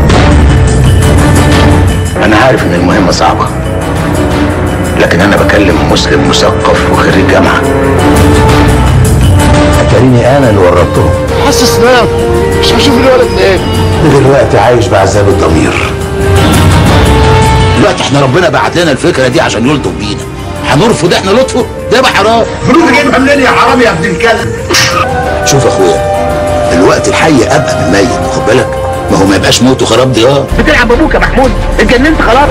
L: انا عارف ان المهمة صعبة لكن انا بكلم مسلم مثقف وخريج جامعة اتاريني انا اللي ورطتهم
K: حاسس نام مش هشوف الولد تاني
L: دلوقتي عايش بعذاب الضمير دلوقتي احنا ربنا بعت لنا الفكره دي عشان يلطف بينا هنرفض احنا لطفه ده يبقى حرام
K: فلوس جايبها منين يا حرام يا ابن الكلب
L: شوف يا اخويا الوقت الحي ابقى من الميت خد بالك ما هو ما يبقاش موت وخراب ديار
K: بتلعب ابوك يا محمود اتجننت خلاص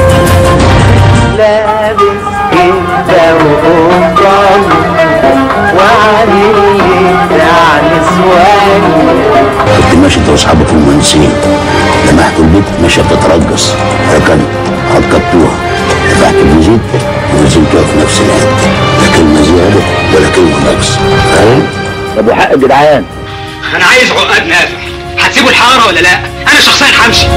J: لابس كده وقمطان وعليه بتاع نسوان
L: كنت ماشي انت واصحابك المهندسين لمحت البيت ماشيه بتترجص ركنت هتكتوها دفعت البنزين ونزلتها في نفس الوقت لا كلمه زياده ولا كلمه نقص فاهم؟ ابو حق يا جدعان
K: انا عايز عقاد نافع هتسيبوا الحاره ولا لا انا شخصيا همشي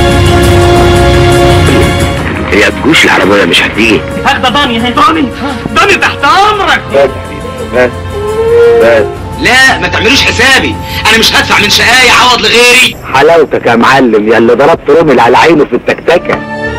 L: هي الجيوش العربيه مش هتيجي
K: هاخده ضاني هي ضاني ضاني تحت امرك
L: بس بس بس
K: لا ما تعملوش حسابي انا مش هدفع من شقاية عوض لغيري
L: حلاوتك يا معلم يا اللي ضربت رمل على عينه في التكتكه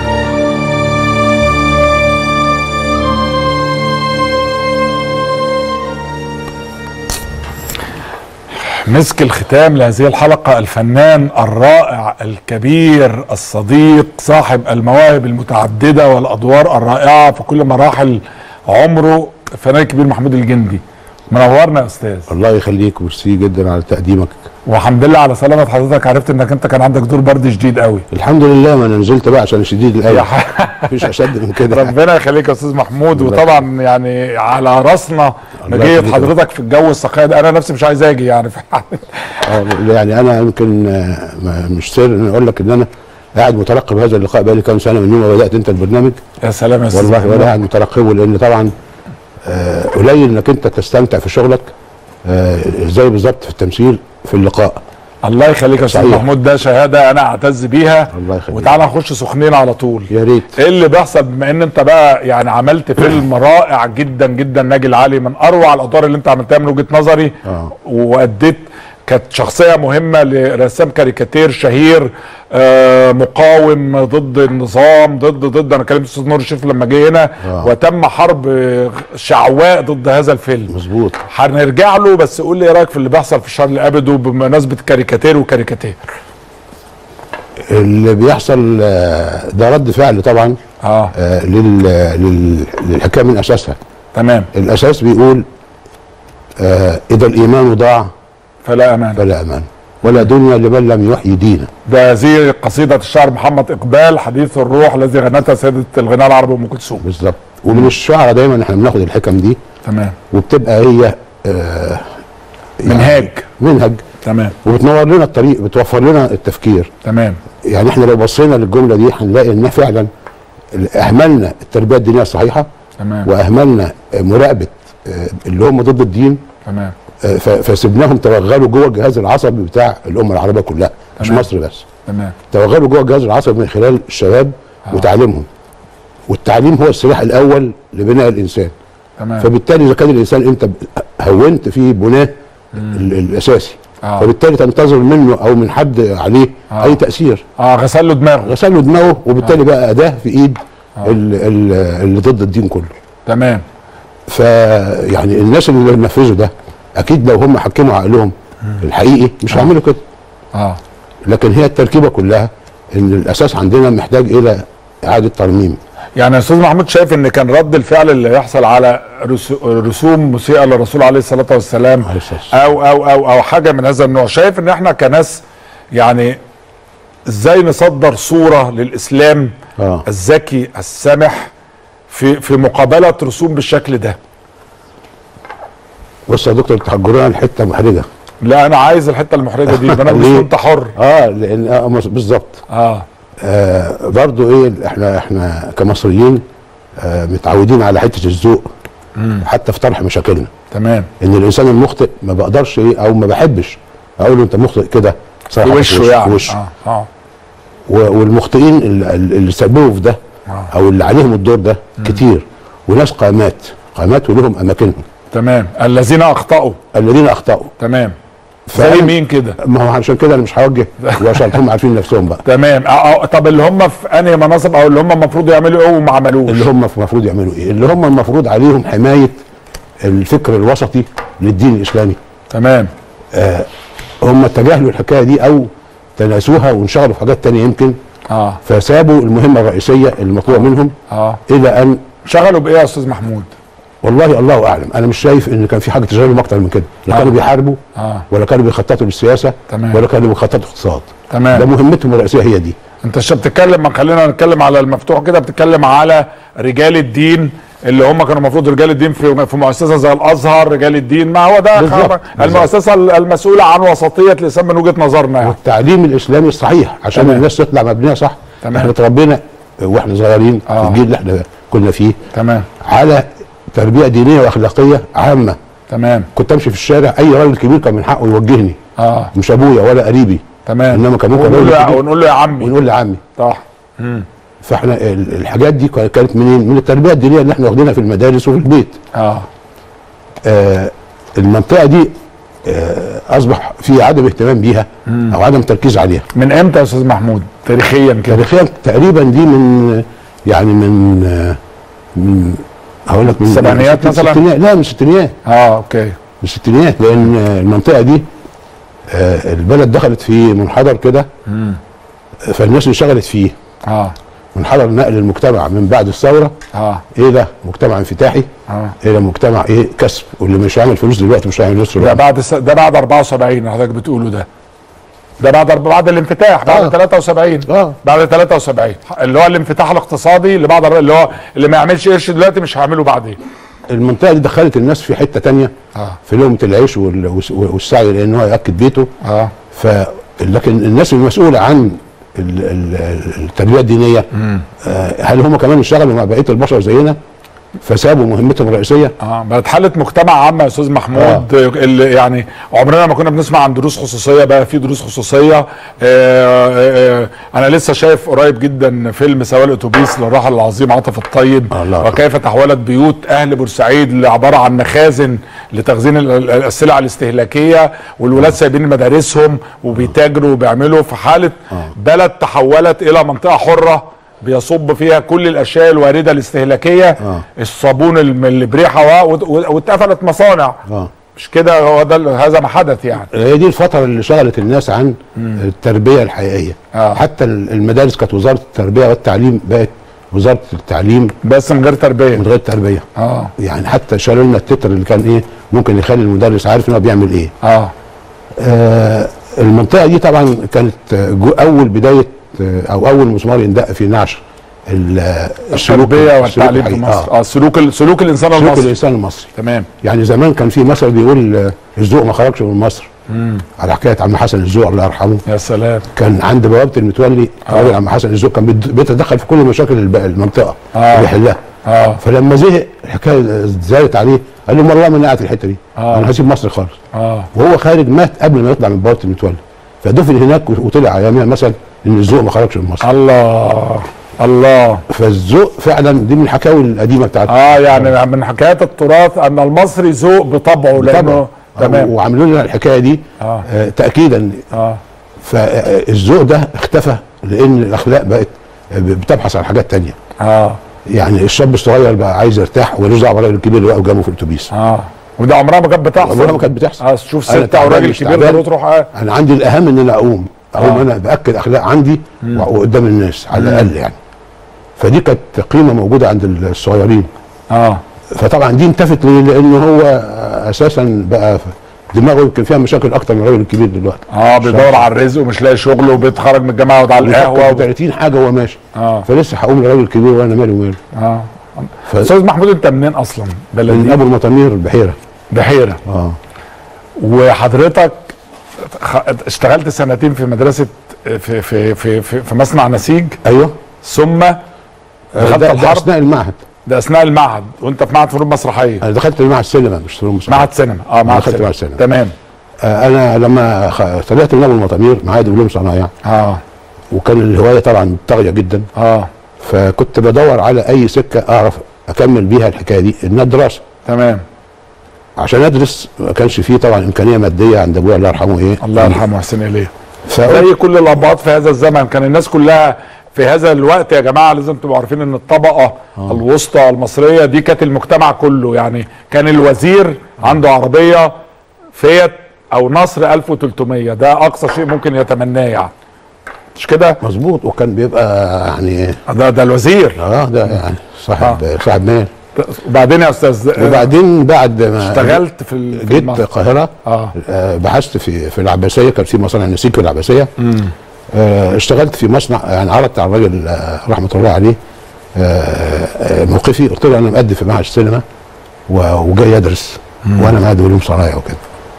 A: مسك الختام لهذه الحلقة الفنان الرائع الكبير الصديق صاحب المواهب المتعددة والأدوار الرائعة في كل مراحل عمره الفنان الكبير محمود الجندي منورنا يا أستاذ
X: الله يخليك ميرسي جدا على تقديمك
A: والحمد لله على سلامة حضرتك عرفت انك انت كان عندك دور برد شديد قوي
X: الحمد لله ما انا نزلت بقى عشان شديد القلب مفيش اشد من كده
A: ربنا يخليك يا استاذ محمود
X: الله
A: وطبعا يعني على راسنا
X: الله
A: مجية
X: يخليك.
A: حضرتك في الجو السخاء ده انا نفسي مش عايز اجي يعني
X: اه يعني انا يمكن آه، ما- مش سر ان اقول لك ان انا قاعد مترقب هذا اللقاء بقالي كام سنه من يوم ما بدات انت البرنامج
A: يا سلام يا استاذ
X: والله
A: محمود.
X: وانا قاعد مترقبه لان طبعا آه، قليل انك انت تستمتع في شغلك آه، زي بالظبط في التمثيل في اللقاء
A: الله يخليك يا استاذ
X: صحيح.
A: محمود ده شهاده انا اعتز بيها
X: الله يخليك
A: وتعالى نخش سخنين على طول
X: يا ريت
A: ايه اللي بيحصل بما ان انت بقى يعني عملت فيلم رائع جدا جدا ناجي العلي من اروع الادوار اللي انت عملتها من وجهه نظري
X: آه.
A: واديت كانت شخصيه مهمه لرسام كاريكاتير شهير آه مقاوم ضد النظام ضد ضد انا كلمت استاذ نور الشريف لما جه هنا
X: آه.
A: وتم حرب آه، شعواء ضد هذا الفيلم
X: مظبوط
A: هنرجع له بس قول لي ايه رايك في اللي بيحصل في شارل ابدو بمناسبه كاريكاتير وكاريكاتير
X: اللي بيحصل آه، ده رد فعل طبعا
A: اه,
X: آه لل لل للحكايه من اساسها
A: تمام
X: الاساس بيقول آه اذا الايمان ضاع
A: فلا امان
X: فلا امان ولا دنيا لمن لم يحيي دينا
A: ده زي قصيده الشاعر محمد اقبال حديث الروح الذي غنتها سيده الغناء العربي ام كلثوم
X: بالظبط ومن الشعراء دايما احنا بناخد الحكم دي
A: تمام
X: وبتبقى هي آه
A: منهاج
X: منهج
A: تمام
X: وبتنور لنا الطريق بتوفر لنا التفكير
A: تمام
X: يعني احنا لو بصينا للجمله دي هنلاقي ان فعلا اهملنا التربيه الدينيه الصحيحه
A: تمام
X: واهملنا مراقبه آه، اللي هم ضد الدين
A: تمام
X: آه، ف- فسيبناهم توغلوا جوه الجهاز العصبي بتاع الامه العربيه كلها مش
A: تمام.
X: مصر بس
A: تمام
X: توغلوا جوه الجهاز العصبي من خلال الشباب وتعليمهم والتعليم هو السلاح الاول لبناء الانسان
A: تمام
X: فبالتالي اذا كان الانسان انت ب- هونت في بناه ال- الاساسي
A: آه.
X: فبالتالي تنتظر منه او من حد عليه
A: آه.
X: اي تاثير
A: اه غسل له دماغه
X: غسل له دماغه وبالتالي بقى اداه في ايد ال- ال- اللي ضد الدين كله
A: تمام
X: فيعني الناس اللي نفذوا ده اكيد لو هم حكموا عقلهم الحقيقي مش هيعملوا كده
A: اه
X: لكن هي التركيبه كلها ان الاساس عندنا محتاج الى اعاده ترميم
A: يعني يا استاذ محمود شايف ان كان رد الفعل اللي يحصل على رسو- رسوم مسيئه للرسول عليه الصلاه والسلام او او او او حاجه من هذا النوع شايف ان احنا كناس يعني ازاي نصدر صوره للاسلام
X: آه.
A: الذكي السمح في في مقابله رسوم بالشكل ده
X: بص يا دكتور تحجرنا الحته محرجه
A: لا انا عايز الحته المحرجه دي بنات
X: ليه؟
A: انت حر
X: اه لان آه مس- بالظبط
A: اه
X: آه برضو ايه احنا احنا كمصريين آه متعودين على حته الذوق
A: مم.
X: حتى في طرح مشاكلنا
A: تمام
X: ان الانسان المخطئ ما بقدرش ايه او ما بحبش اقول له انت مخطئ كده
A: في
X: صراحة
A: وشه
X: في
A: يعني
X: وشه.
A: اه اه
X: و- والمخطئين اللي, اللي سببوا في ده
A: آه.
X: او اللي عليهم الدور ده كتير وناس قامات قامات ولهم اماكنهم
A: تمام الذين اخطاوا
X: الذين اخطاوا
A: تمام
X: فأنا-
A: زي مين كده
X: ما هو عشان كده انا مش هوجه وعشان هم عارفين نفسهم بقى
A: تمام آه آه طب اللي هم في انهي مناصب او اللي هم المفروض يعملوا ايه وما عملوش
X: اللي هم المفروض يعملوا ايه اللي هم المفروض عليهم حمايه الفكر الوسطي للدين الاسلامي
A: تمام
X: آه هم تجاهلوا الحكايه دي او تناسوها وانشغلوا في حاجات تانية يمكن
A: اه
X: فسابوا المهمه الرئيسيه المطلوبه منهم
A: اه
X: الى ان
A: شغلوا بايه يا استاذ محمود
X: والله الله اعلم انا مش شايف ان كان في حاجه تشغلهم اكتر من كده لا
A: آه.
X: كانوا بيحاربوا
A: اه
X: ولا كانوا بيخططوا للسياسه
A: تمام.
X: ولا كانوا بيخططوا اقتصاد ده
A: تمام
X: مهمتهم الرئيسيه هي دي
A: انت مش بتتكلم ما خلينا نتكلم على المفتوح كده بتتكلم على رجال الدين اللي هم كانوا المفروض رجال الدين في في مؤسسه زي الازهر رجال الدين ما هو ده
X: بالظبط،
A: خبر-
X: بالظبط.
A: المؤسسه المسؤوله عن وسطيه الاسلام من وجهه نظرنا يعني
X: والتعليم الاسلامي الصحيح عشان
A: تمام.
X: الناس تطلع مبنيه صح
A: تمام.
X: احنا اتربينا واحنا صغيرين
A: آه.
X: في الجيل اللي احنا كنا فيه
A: تمام
X: على تربيه دينيه واخلاقيه عامه
A: تمام
X: كنت امشي في الشارع اي راجل كبير كان من حقه يوجهني
A: اه
X: مش ابويا ولا قريبي
A: تمام
X: انما كان ممكن
A: ونقول
X: راجل
A: له
X: كبير
A: ونقول له يا عمي
X: ونقول لعمي
A: صح مم.
X: فاحنا ال- الحاجات دي كانت منين؟ من التربيه الدينيه اللي احنا واخدينها في المدارس وفي البيت.
A: اه
X: آه المنطقه دي آه اصبح في عدم اهتمام بيها او عدم تركيز عليها.
A: من امتى يا استاذ محمود تاريخيا كده
X: تاريخيا تقريبا دي من يعني من آه من هقول لك من
A: السبعينيات
X: من
A: مثلاً؟
X: الستينيات لا من الستينيات
A: اه اوكي
X: من الستينيات لان آه، المنطقه دي آه البلد دخلت في منحدر كده
A: مم.
X: آه، فالناس انشغلت فيه
A: اه
X: منحدر نقل المجتمع من بعد الثوره
A: اه
X: الى مجتمع انفتاحي
A: اه
X: الى مجتمع ايه كسب واللي مش هيعمل فلوس دلوقتي مش هيعمل فلوس
A: ده
X: دلوقتي
A: بعد س... ده بعد 74 اللي حضرتك بتقوله ده ده بعد بعد الانفتاح بعد
X: آه.
A: 73
X: اه
A: بعد 73 اللي هو الانفتاح الاقتصادي اللي بعد اللي هو اللي ما يعملش قرش دلوقتي مش هعمله بعدين
X: المنطقه دي دخلت الناس في حته تانية
A: اه
X: في لقمه العيش وال- والس- والسعي لان هو ياكد بيته
A: اه
X: ف لكن الناس المسؤوله عن ال- ال- التربيه الدينيه
A: مم.
X: آه، هل هم كمان اشتغلوا مع بقيه البشر زينا فسابوا مهمتهم الرئيسيه
A: اه بقت حاله مجتمع عامه يا استاذ محمود آه. اللي يعني عمرنا ما كنا بنسمع عن دروس خصوصيه بقى في دروس خصوصيه آه آه انا لسه شايف قريب جدا فيلم سواق الاتوبيس للراحل العظيم عاطف الطيب
X: الله
A: وكيف تحولت بيوت اهل بورسعيد لعباره عن مخازن لتخزين ال- ال- السلع الاستهلاكيه والولاد سايبين مدارسهم وبيتاجروا وبيعملوا في حاله بلد تحولت الى منطقه حره بيصب فيها كل الاشياء الوارده الاستهلاكيه
X: آه.
A: الصابون الم- اللي بريحه و- و- واتقفلت مصانع
X: اه
A: مش كده هو ده ال- هذا ما حدث يعني
X: هي دي الفتره اللي شغلت الناس عن التربيه الحقيقيه
A: آه.
X: حتى ال- المدارس كانت وزاره التربيه والتعليم بقت وزاره التعليم
A: بس من غير تربيه
X: من غير تربيه
A: اه
X: يعني حتى شالوا لنا التتر اللي كان ايه ممكن يخلي المدرس عارف ان هو بيعمل ايه
A: اه
X: آه المنطقه دي طبعا كانت جو اول بدايه آه، او اول مسمار يندق في نعش ال- آه، السلوك
A: التربيه
X: السلوك
A: والتعليم في
X: الحقيقي.
A: مصر اه سلوك ال- سلوك الانسان
X: سلوك
A: المصري
X: الانسان المصري
A: تمام
X: يعني زمان كان في مثل بيقول آه، الذوق ما خرجش من مصر
A: مم.
X: على حكايه عم حسن الذوق الله يرحمه
A: يا سلام
X: كان عند بوابه المتولي راجل عم حسن الذوق كان بيت- بيتدخل في كل مشاكل الب- المنطقه
A: آه.
X: بيحلها
A: اه
X: فلما زهق الحكايه زادت عليه قال لهم والله ما انا قاعد في الحته دي
A: آه.
X: انا هسيب مصر خالص
A: اه
X: وهو خارج مات قبل ما يطلع من بوابه المتولي فدفن هناك وطلع ايامها مثل ان الذوق ما خرجش من مصر
A: الله الله
X: فالذوق فعلا دي من الحكاوي القديمه بتاعت
A: اه يعني من حكايات التراث ان المصري ذوق بطبعه لانه تمام
X: وعملوا لنا الحكايه دي
A: آه.
X: آه تاكيدا
A: اه
X: فالذوق ده اختفى لان الاخلاق بقت بتبحث عن حاجات تانية
A: اه
X: يعني الشاب الصغير بقى عايز يرتاح ومالوش دعوه بالراجل الكبير اللي واقف جنبه في الاتوبيس
A: اه وده عمرها ما كانت بتحصل
X: عمرها ما كانت بتحصل
A: اه شوف
X: أنا
A: ست او
X: تعبان
A: راجل
X: مش
A: كبير
X: تعبان.
A: ضروري تروح آه.
X: انا عندي الاهم ان انا اقوم اقوم
A: آه.
X: انا باكد اخلاق عندي
A: مم.
X: وقدام الناس على
A: مم.
X: الاقل يعني فدي كانت قيمه موجوده عند الصغيرين
A: اه
X: فطبعا دي انتفت ليه؟ لان هو اساسا بقى دماغه يمكن فيها مشاكل اكتر من الراجل الكبير دلوقتي
A: اه بيدور على الرزق ومش لاقي شغل وبيتخرج من الجامعه ويقعد على القهوه
X: و 30 حاجه وهو ماشي
A: اه
X: فلسه هقوم للراجل الكبير وانا مالي وماله
A: اه
X: ف-
A: استاذ محمود انت منين اصلا؟
X: من
A: بلدي
X: ابو المطامير البحيره
A: بحيره
X: اه
A: وحضرتك خ- اشتغلت سنتين في مدرسه في في في في, في مصنع نسيج
X: ايوه
A: ثم
X: ده,
A: دخلت
X: ده
A: الحرب
X: اثناء المعهد
A: ده اثناء المعهد وانت في معهد فنون مسرحيه
X: انا دخلت المعهد سينما مش فنون مسرحية.
A: معهد سينما اه معهد
X: دخلت
A: سينما
X: معهد سينما
A: تمام
X: آه انا لما خ- طلعت من ابو المطامير معايا دبلوم صنايع
A: اه
X: وكان الهوايه طبعا طاغيه جدا
A: اه
X: فكنت بدور على اي سكه اعرف اكمل بيها الحكايه دي انها الدراسه
A: تمام
X: عشان ادرس ما كانش فيه طبعا امكانيه ماديه عند ابويا الله يرحمه ايه
A: الله يرحمه ويحسن اليه
X: فقلت
A: زي كل الابهات في هذا الزمن كان الناس كلها في هذا الوقت يا جماعه لازم تبقوا عارفين ان الطبقه آه. الوسطى المصريه دي كانت المجتمع كله يعني كان الوزير عنده عربيه فيات او نصر 1300 ده اقصى شيء ممكن يتمناه يعني مش كده؟
X: مظبوط وكان بيبقى يعني
A: ده ده الوزير
X: اه ده يعني صاحب آه. صاحب مال
A: وبعدين يا استاذ
X: وبعدين بعد ما
A: اشتغلت في ال- في
X: جيت
A: المصر.
X: القاهره
A: اه
X: آه بحثت في في العباسيه كان في مصانع نسيج في العباسيه
A: امم
X: آه اشتغلت في مصنع يعني عرضت على الراجل آه رحمه الله عليه آه آه موقفي قلت له انا مقدم في معهد السينما و- وجاي ادرس وانا معايا دبلوم صنايع وكده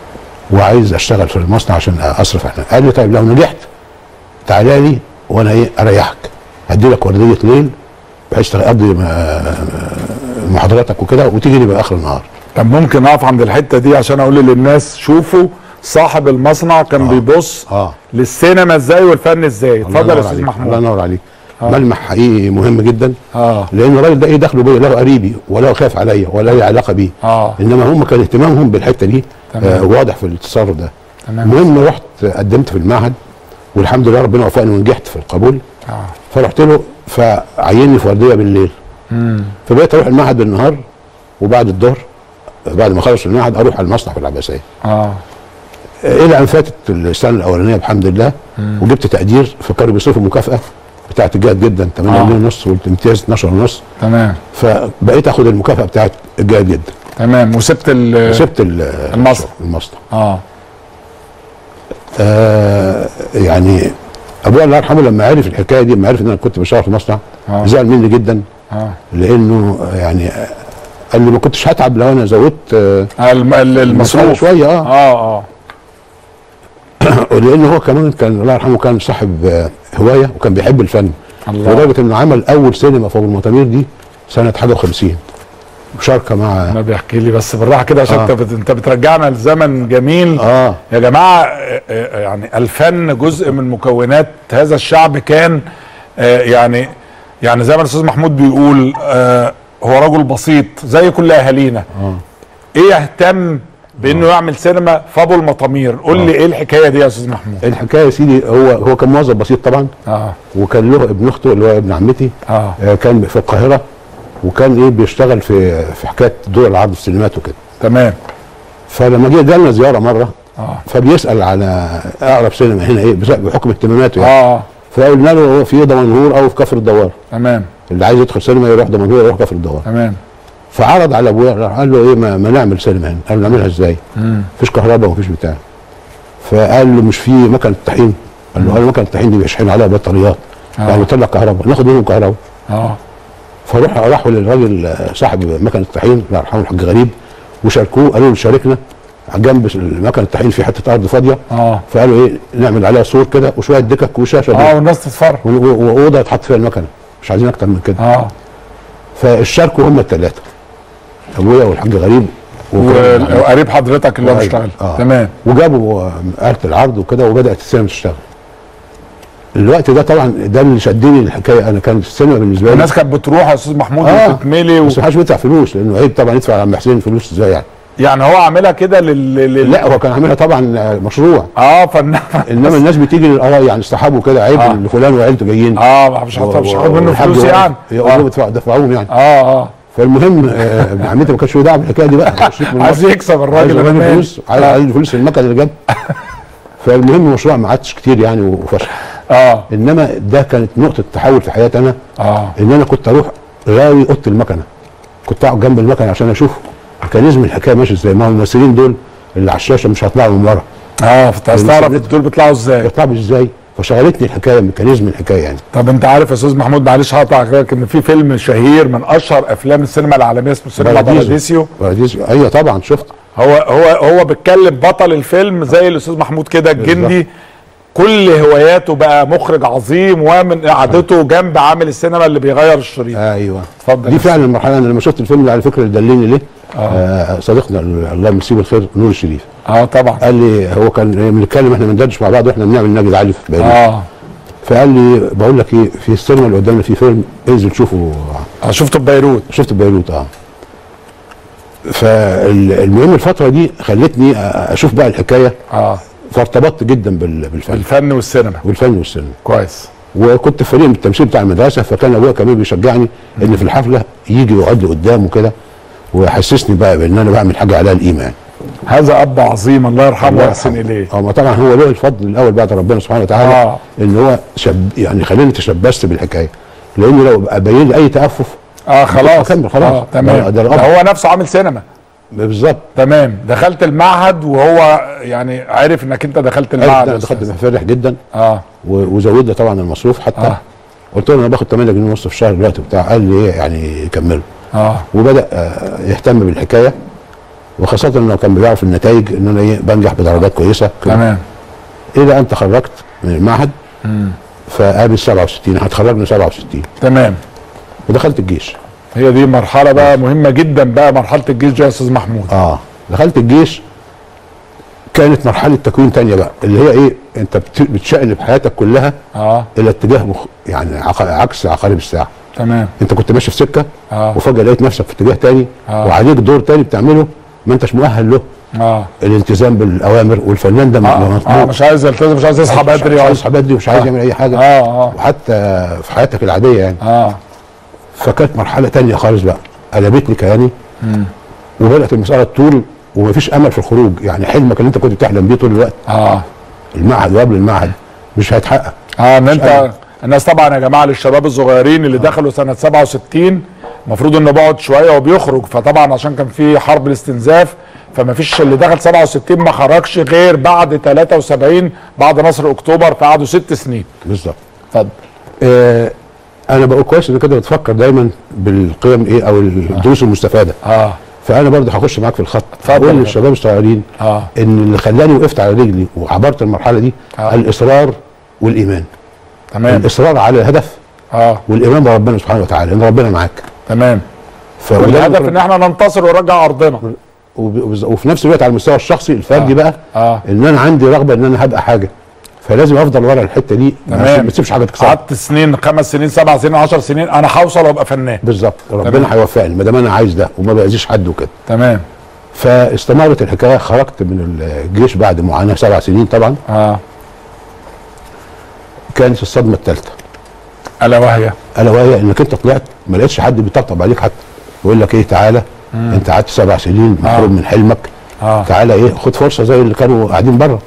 X: وعايز اشتغل في المصنع عشان اصرف احنا قال لي طيب لو نجحت تعالى لي وانا ايه اريحك هدي لك ورديه ليل بحيث تقضي م- محاضراتك وكده وتيجي لي باخر النهار
A: طب ممكن اقف عند الحته دي عشان اقول للناس شوفوا صاحب المصنع كان آه. بيبص
X: اه
A: للسينما ازاي والفن ازاي
X: الله
A: اتفضل يا
X: ينور
A: استاذ
X: عليك. الله
A: محمود
X: ينور عليك
A: آه.
X: ملمح حقيقي مهم جدا
A: اه
X: لان الراجل ده ايه دخله بيا لا هو قريبي ولا هو خايف عليا ولا لي علاقه بيه
A: اه
X: انما هم كان اهتمامهم بالحته دي
A: تمام.
X: آه واضح في التصرف ده
A: تمام
X: المهم رحت قدمت في المعهد والحمد لله ربنا وفقني ونجحت في القبول
A: اه
X: فرحت له فعيني في ورديه بالليل
A: امم
X: فبقيت اروح المعهد بالنهار وبعد الظهر بعد ما اخلص المعهد اروح على المصنع في العباسيه
A: اه
X: الى ان فاتت السنه الاولانيه بحمد الله
A: مم.
X: وجبت تقدير فكانوا بيصرفوا المكافاه بتاعت الجيد جدا 8
A: آه.
X: جنيه ونص والامتياز 12 ونص
A: تمام
X: فبقيت اخد المكافاه بتاعت الجيد جدا
A: تمام وسبت ال
X: سبت ال-
A: المصنع
X: المصنع
A: اه
X: آه يعني ابويا الله يرحمه لما عرف الحكايه دي لما عرف ان انا كنت بشتغل في مصنع
A: آه.
X: زعل مني جدا
A: اه
X: لانه يعني قال لي ما كنتش هتعب لو انا زودت آه
A: الم- ال- المصروف
X: شويه اه
A: اه اه
X: لان هو كمان كان الله يرحمه كان صاحب آه، هوايه وكان بيحب الفن
A: الله.
X: لدرجه انه عمل اول سينما في ابو المطامير دي سنه حاجه و50 مشاركه مع
A: ما بيحكي لي بس بالراحه كده عشان
X: آه.
A: انت بت- انت بترجعنا لزمن جميل
X: اه
A: يا جماعه آه، آه، يعني الفن جزء من مكونات هذا الشعب كان آه، يعني يعني زي ما الاستاذ محمود بيقول آه، هو رجل بسيط زي كل اهالينا ايه يهتم بانه يعمل سينما فابو المطامير قول لي ايه الحكايه دي يا استاذ محمود
X: الحكايه يا سيدي هو هو كان موظف بسيط طبعا
A: اه
X: وكان له ابن اخته اللي هو ابن عمتي
A: اه
X: آه كان في القاهره وكان ايه بيشتغل في في حكايه دور العرض في السينمات وكده
A: تمام
X: فلما جه جالنا زياره مره
A: اه
X: فبيسال على اقرب سينما هنا ايه بس- بحكم اهتماماته يعني
A: اه
X: فقلنا له هو في دمنهور او في كفر الدوار
A: تمام
X: اللي عايز يدخل سينما يروح دمنهور يروح كفر الدوار
A: تمام
X: فعرض على ابويا راح قال له ايه ما, ما نعمل سينما هنا قال له نعملها ازاي
A: مم.
X: مفيش كهرباء ومفيش بتاع فقال له مش في مكنه طحين قال له قال له مكنه الطحين دي بيشحنوا عليها بطاريات
A: آه.
X: يعني يطلع كهرباء ناخد منهم كهرباء
A: اه
X: فروح راحوا للراجل آه، صاحب مكنه الطحين الله يرحمه الحاج غريب وشاركوه قالوا له شاركنا جنب مكنه الطحين في حته ارض فاضيه
A: اه
X: فقالوا ايه نعمل عليها سور كده وشويه دكك وشاشه
A: اه والناس تتفرج
X: و- و- واوضه يتحط فيها المكنه مش عايزين اكتر من كده
A: اه
X: فاشتركوا هم الثلاثه ابويا والحاج غريب وكان-
A: وقريب حضرتك اللي هو
X: وقريب.
A: بيشتغل
X: آه.
A: تمام
X: وجابوا آه، آلة العرض وكده وبدات السينما تشتغل الوقت ده طبعا ده اللي شدني الحكايه انا كانت السينما بالنسبه لي
A: الناس كانت بتروح يا استاذ محمود
X: آه.
A: وتتملي و...
X: بس ما حدش بيدفع فلوس لانه عيب طبعا يدفع عم حسين فلوس ازاي يعني
A: يعني هو عاملها كده لل... لل...
X: لا هو كان عاملها طبعا آه، مشروع
A: اه فن
X: انما الناس بتيجي للاراء يعني اصطحابه كده عيب
A: آه.
X: ان فلان وعيلته جايين
A: اه مش هاخد مش هاخد منه
X: والحاج
A: فلوس
X: واقف
A: يعني
X: يقول له ادفع- دفعوهم يعني
A: اه اه
X: فالمهم آه، ابن عمتي ما كانش له دعوه بالحكايه دي بقى شريك من
A: عايز
X: مصر.
A: يكسب الراجل
X: عايز
A: أنا
X: الراجل
A: مالي.
X: فلوس عايز
A: آه.
X: عايز فلوس المكنه اللي جاب فالمهم المشروع ما عادش كتير يعني وفشل
A: اه
X: انما ده كانت نقطه تحول في حياتي انا
A: اه
X: ان انا كنت اروح غاوي اوضه المكنه كنت اقعد جنب المكنه عشان اشوف ميكانيزم الحكايه ماشي ازاي ما هو الممثلين دول اللي على الشاشه مش هيطلعوا من ورا
A: اه فانت عايز تعرف دول بيطلعوا ازاي
X: بيطلعوا ازاي فشغلتني الحكايه ميكانيزم الحكايه يعني
A: طب انت عارف يا استاذ محمود معلش هقطع كده ان في فيلم شهير من اشهر افلام السينما العالميه اسمه سينما باراديسيو
X: باراديسيو ايوه طبعا شفت
A: هو هو هو بيتكلم بطل الفيلم زي الاستاذ محمود كده الجندي كل هواياته بقى مخرج عظيم ومن قعدته جنب عامل السينما اللي بيغير الشريط
X: ايوه
A: اتفضل
X: دي فعلا المرحله انا لما شفت الفيلم اللي على فكره اللي دلني ليه آه صديقنا الله يمسيه بالخير نور الشريف
A: اه طبعا
X: قال لي هو كان بنتكلم احنا بندردش مع بعض واحنا بنعمل نادي العالي في بيروت
A: اه
X: فقال لي بقول لك ايه في السينما اللي قدامنا في فيلم انزل شوفه
A: اه شفته في بيروت
X: شفته في بيروت اه فالمهم الفتره دي خلتني أ- اشوف بقى الحكايه
A: اه
X: فارتبطت جدا بال- بالفن
A: الفن والسينما
X: والفن والسينما
A: كويس
X: وكنت في فريق من التمثيل بتاع المدرسه فكان ابويا كمان بيشجعني ان في الحفله يجي يقعد لي قدام وكده ويحسسني بقى بان انا بعمل حاجه عليها القيمه يعني
A: هذا اب عظيم الله يرحمه
X: الله
A: ويحسن
X: يرحمه.
A: اليه
X: اه ما طبعا هو له الفضل الاول بعد ربنا سبحانه وتعالى
A: آه.
X: ان هو شب يعني خلاني تشبثت بالحكايه لان لو ابين لي اي تأفف
A: اه خلاص
X: اكمل خلاص
A: آه تمام
X: ده
A: ده
X: الأب.
A: هو نفسه عامل سينما
X: بالظبط
A: تمام دخلت المعهد وهو يعني عارف انك انت دخلت
X: أيوة،
A: المعهد
X: ده
A: يا
X: أنا دخلت
A: أستاذ.
X: فرح جدا
A: اه
X: و- وزود لي طبعا المصروف حتى
A: آه.
X: قلت له انا باخد 8 جنيه ونص في الشهر دلوقتي بتاع قال لي ايه يعني كمله
A: اه
X: وبدا آه، يهتم بالحكايه وخاصه انه كان بيعرف النتائج ان انا ايه بنجح بدرجات كويسه كده.
A: تمام
X: الى ان تخرجت من المعهد
A: مم.
X: فقابل 67 هتخرجنا 67
A: تمام
X: ودخلت الجيش
A: هي دي مرحله بقى مهمه جدا بقى مرحله الجيش دي يا استاذ محمود
X: اه دخلت الجيش كانت مرحله تكوين تانية بقى اللي هي ايه انت بت- بتشقلب حياتك كلها
A: اه
X: الى اتجاه مخ... يعني عق... عكس عقارب الساعه
A: تمام
X: انت كنت ماشي في سكه
A: اه
X: وفجاه لقيت نفسك في اتجاه تاني
A: آه.
X: وعليك دور تاني بتعمله ما انتش مؤهل له
A: اه
X: الالتزام بالاوامر والفنان ده
A: اه, آه مش عايز يلتزم مش عايز يصحى
X: مش
A: بدري
X: عايز
A: ولا-
X: يصحى بدري ومش عايز
A: آه.
X: يعمل اي حاجه
A: اه اه
X: وحتى في حياتك العاديه يعني
A: اه
X: فكانت مرحله تانية خالص بقى قلبتني كياني
A: مم.
X: وبدات المساله تطول ومفيش امل في الخروج يعني حلمك اللي انت كنت بتحلم بيه طول الوقت
A: اه
X: المعهد وقبل المعهد مش هيتحقق
A: اه ان
X: مش
A: انت
X: قادر.
A: الناس طبعا يا جماعه للشباب الصغيرين اللي دخلوا سنه 67 المفروض انه بيقعد شويه وبيخرج فطبعا عشان كان في حرب الاستنزاف فما فيش اللي دخل 67 ما خرجش غير بعد 73 بعد نصر اكتوبر فقعدوا ست سنين
X: بالظبط
A: اتفضل
X: آه انا بقول كويس ان كده بتفكر دايما بالقيم ايه او الدروس المستفاده
A: اه
X: فانا برضه هخش معاك في الخط
A: اتفضل
X: اقول
A: يا
X: للشباب الصغيرين
A: اه
X: ان اللي خلاني وقفت على رجلي وعبرت المرحله دي
A: آه.
X: الاصرار والايمان
A: تمام
X: الاصرار على الهدف
A: اه
X: والايمان بربنا سبحانه وتعالى ان ربنا معاك
A: تمام
X: ف- وده
A: والهدف
X: اللي-
A: ان احنا ننتصر ونرجع ارضنا
X: وب- وبز- وفي نفس الوقت على المستوى الشخصي الفردي
A: آه.
X: بقى
A: اه
X: ان انا عندي رغبه ان انا هبقى حاجه فلازم افضل ورا الحته دي عشان
A: تمام
X: ما تسيبش حاجه تكسر
A: قعدت سنين خمس سنين سبع سنين 10 سنين انا هوصل وابقى فنان
X: بالظبط
A: تمام.
X: ربنا هيوفقني ما دام انا عايز ده وما باذيش حد وكده
A: تمام
X: فاستمرت الحكايه خرجت من الجيش بعد معاناه سبع سنين طبعا
A: اه
X: كانت الصدمه الثالثه
A: الا وهي
X: الا وهي انك انت طلعت ما لقيتش حد بيطبطب عليك حتى يقول لك ايه تعالى
A: مم.
X: انت قعدت سبع سنين محروم من حلمك
A: اه
X: تعالى ايه خد فرصه زي اللي كانوا قاعدين بره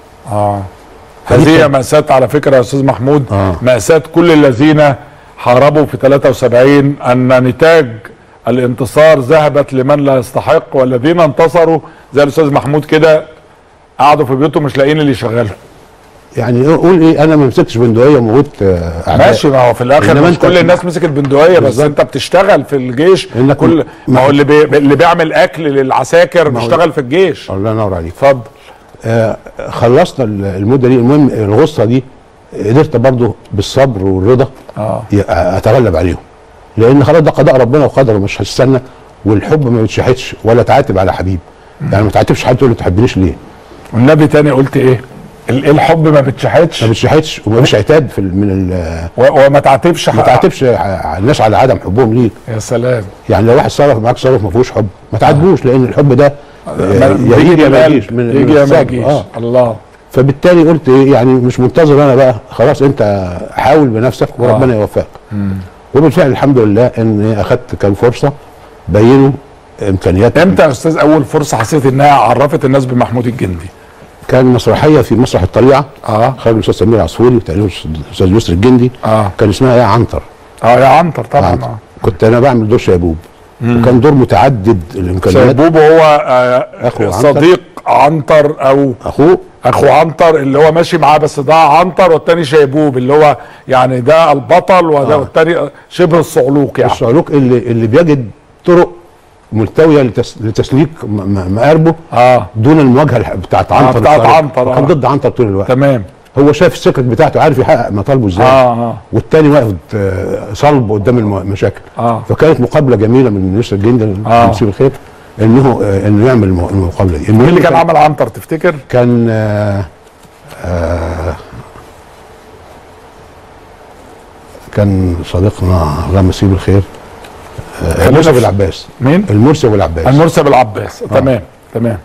A: اه
X: فدي
A: هذه
X: كانت-
A: مأساة على فكرة يا أستاذ محمود
X: آه.
A: مأساة كل الذين حاربوا في 73 أن نتاج الانتصار ذهبت لمن لا يستحق والذين انتصروا زي الأستاذ محمود كده قعدوا في بيوتهم مش لاقيين اللي يشغلهم
X: يعني قول ايه انا ما مسكتش بندقيه وموت آه، أعداء.
A: ماشي ما هو في الاخر
X: إنما
A: مش
X: أنت-
A: كل الناس مسكت بندقيه بس
X: بالظبط.
A: انت بتشتغل في الجيش
X: إنك
A: كل ما هو اللي بي... اللي بيعمل اكل للعساكر
X: ما هو-
A: بيشتغل في الجيش
X: الله ينور عليك
A: اتفضل
X: آه خلصنا ال- المده دي المهم الغصه دي قدرت برضو بالصبر والرضا
A: اه
X: ي- اتغلب عليهم لان خلاص ده قضاء ربنا وقدره مش هتستنى والحب ما بيتشحتش ولا تعاتب على حبيب يعني ما تعاتبش حد تقول له تحبنيش ليه
A: والنبي تاني قلت ايه ال- الحب ما بتشحتش
X: ما بتشحتش وما فيش عتاب في ال- من ال-
A: و- وما تعاتبش
X: ما تعاتبش ع- الناس على عدم حبهم ليك
A: يا سلام
X: يعني لو واحد صرف معاك صرف ما فيهوش حب ما تعاتبوش لان الحب ده آه،
A: ما-
X: يا
A: يجي
X: يجي يا ما
A: ينال،
X: يجيش من- من
A: يجي يا ما
X: الصبر.
A: يجيش
X: آه.
A: الله
X: فبالتالي قلت ايه يعني مش منتظر انا بقى خلاص انت حاول بنفسك وربنا يوفقك وبالفعل الحمد لله ان اخدت كان فرصه بينوا امكانيات
A: امتى يا استاذ اول فرصه حسيت انها عرفت الناس بمحمود الجندي
X: كان مسرحيه في مسرح الطليعه
A: اه
X: خرج الاستاذ سمير عصفوري وتقريبا الاستاذ يسري الجندي
A: اه
X: كان اسمها يا عنتر
A: اه يا عنتر طبعا
X: عنتر.
A: آه.
X: كنت انا بعمل دور شيبوب
A: مم.
X: وكان دور متعدد الامكانيات
A: شيبوب هو آه
X: أخو عنتر.
A: صديق عنتر او
X: اخوه
A: اخو عنتر اللي هو ماشي معاه بس ده عنتر والتاني شيبوب اللي هو يعني ده البطل وده
X: آه.
A: والتاني شبه الصعلوك يعني
X: الصعلوك اللي اللي بيجد طرق ملتويه لتس... لتسليك م- م- مآربه
A: اه
X: دون المواجهه الح- بتاعت
A: آه،
X: عنتر
A: بتاعت
X: الصعلوك.
A: عنتر،
X: كان
A: آه.
X: ضد عنتر طول الوقت
A: تمام
X: هو شايف السكك بتاعته عارف يحقق مطالبه ازاي
A: اه اه
X: والتاني واقف آه، صلب قدام الم- المشاكل
A: اه
X: فكانت مقابله جميله من يسر الجندي
A: آه.
X: نسيب الخير انه آه، انه يعمل الم- المقابله دي
A: مين اللي كان عمل عنتر تفتكر؟
X: كان آه آه كان صديقنا الله يمسيه بالخير آه
A: خلينا
X: المرسي
A: في-
X: ابو العباس
A: مين؟
X: المرسي ابو العباس
A: المرسي ابو العباس تمام تمام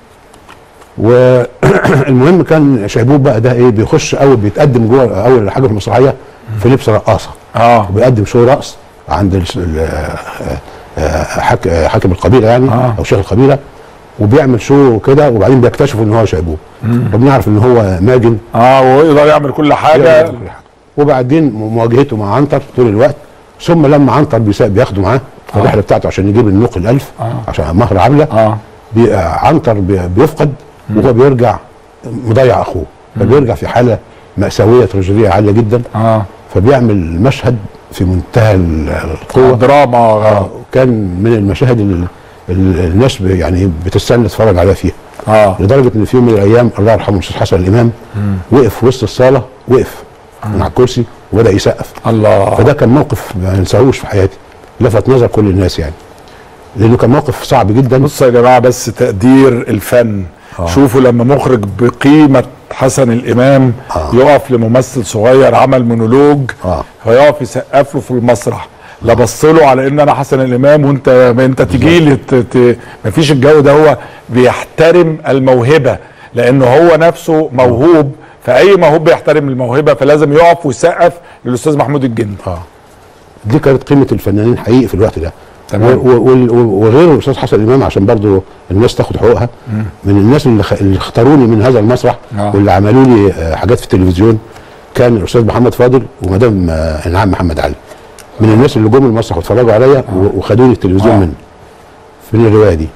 X: والمهم كان شيبوب بقى ده ايه بيخش اول بيتقدم جوه اول حاجه في المسرحيه في لبس رقاصه
A: اه
X: وبيقدم شو رقص عند ال- ال- آه، آه، حاك- آه، حاكم القبيله يعني
A: آه.
X: او شيخ القبيله وبيعمل شو كده وبعدين بيكتشفوا ان هو شيبوب
A: مم.
X: وبنعرف ان هو ماجن
A: اه ويقدر يعمل كل حاجه
X: يعمل كل حاجة. وبعدين مواجهته مع عنتر طول الوقت ثم لما عنتر بيسا- بياخده معاه في الرحله بتاعته عشان يجيب النوق الالف
A: آه.
X: عشان مهر عبله
A: اه
X: بي- آه، عنتر بي- بيفقد وهو بيرجع مضيع اخوه فبيرجع في حاله ماساويه تراجيديه عاليه جدا
A: اه
X: فبيعمل مشهد في منتهى ال- القوه
A: دراما
X: آه، كان من المشاهد اللي الناس ب- يعني بتستنى تتفرج عليها فيها
A: اه
X: لدرجه ان في يوم من الايام الله يرحمه الاستاذ حسن الامام
A: مم.
X: وقف في وسط الصاله وقف من على الكرسي وبدا يسقف
A: الله
X: فده كان موقف ما انساهوش في حياتي لفت نظر كل الناس يعني لانه كان موقف صعب جدا
A: بصوا يا جماعه بس تقدير الفن
X: آه.
A: شوفوا لما مخرج بقيمه حسن الامام
X: آه.
A: يقف لممثل صغير عمل مونولوج
X: اه
A: فيقف يسقف له في المسرح لا بص له على ان انا حسن الامام وانت انت تجي لي ت- ت- مفيش الجو ده هو بيحترم الموهبه لانه هو نفسه موهوب فاي موهوب بيحترم الموهبه فلازم يقف ويسقف للاستاذ محمود الجندي
X: اه دي كانت قيمه الفنانين حقيقي في الوقت ده
A: تمام.
X: و- و- وال- وغير الاستاذ حسن الامام عشان برضو الناس تاخد حقوقها
A: مم.
X: من الناس اللي, خ... اللي اختاروني من هذا المسرح
A: آه.
X: واللي عملوا لي آه، حاجات في التلفزيون كان الاستاذ محمد فاضل ومدام آه، انعام محمد علي من الناس اللي جم المسرح واتفرجوا عليا و- وخدوني التلفزيون
A: آه.
X: من من الروايه دي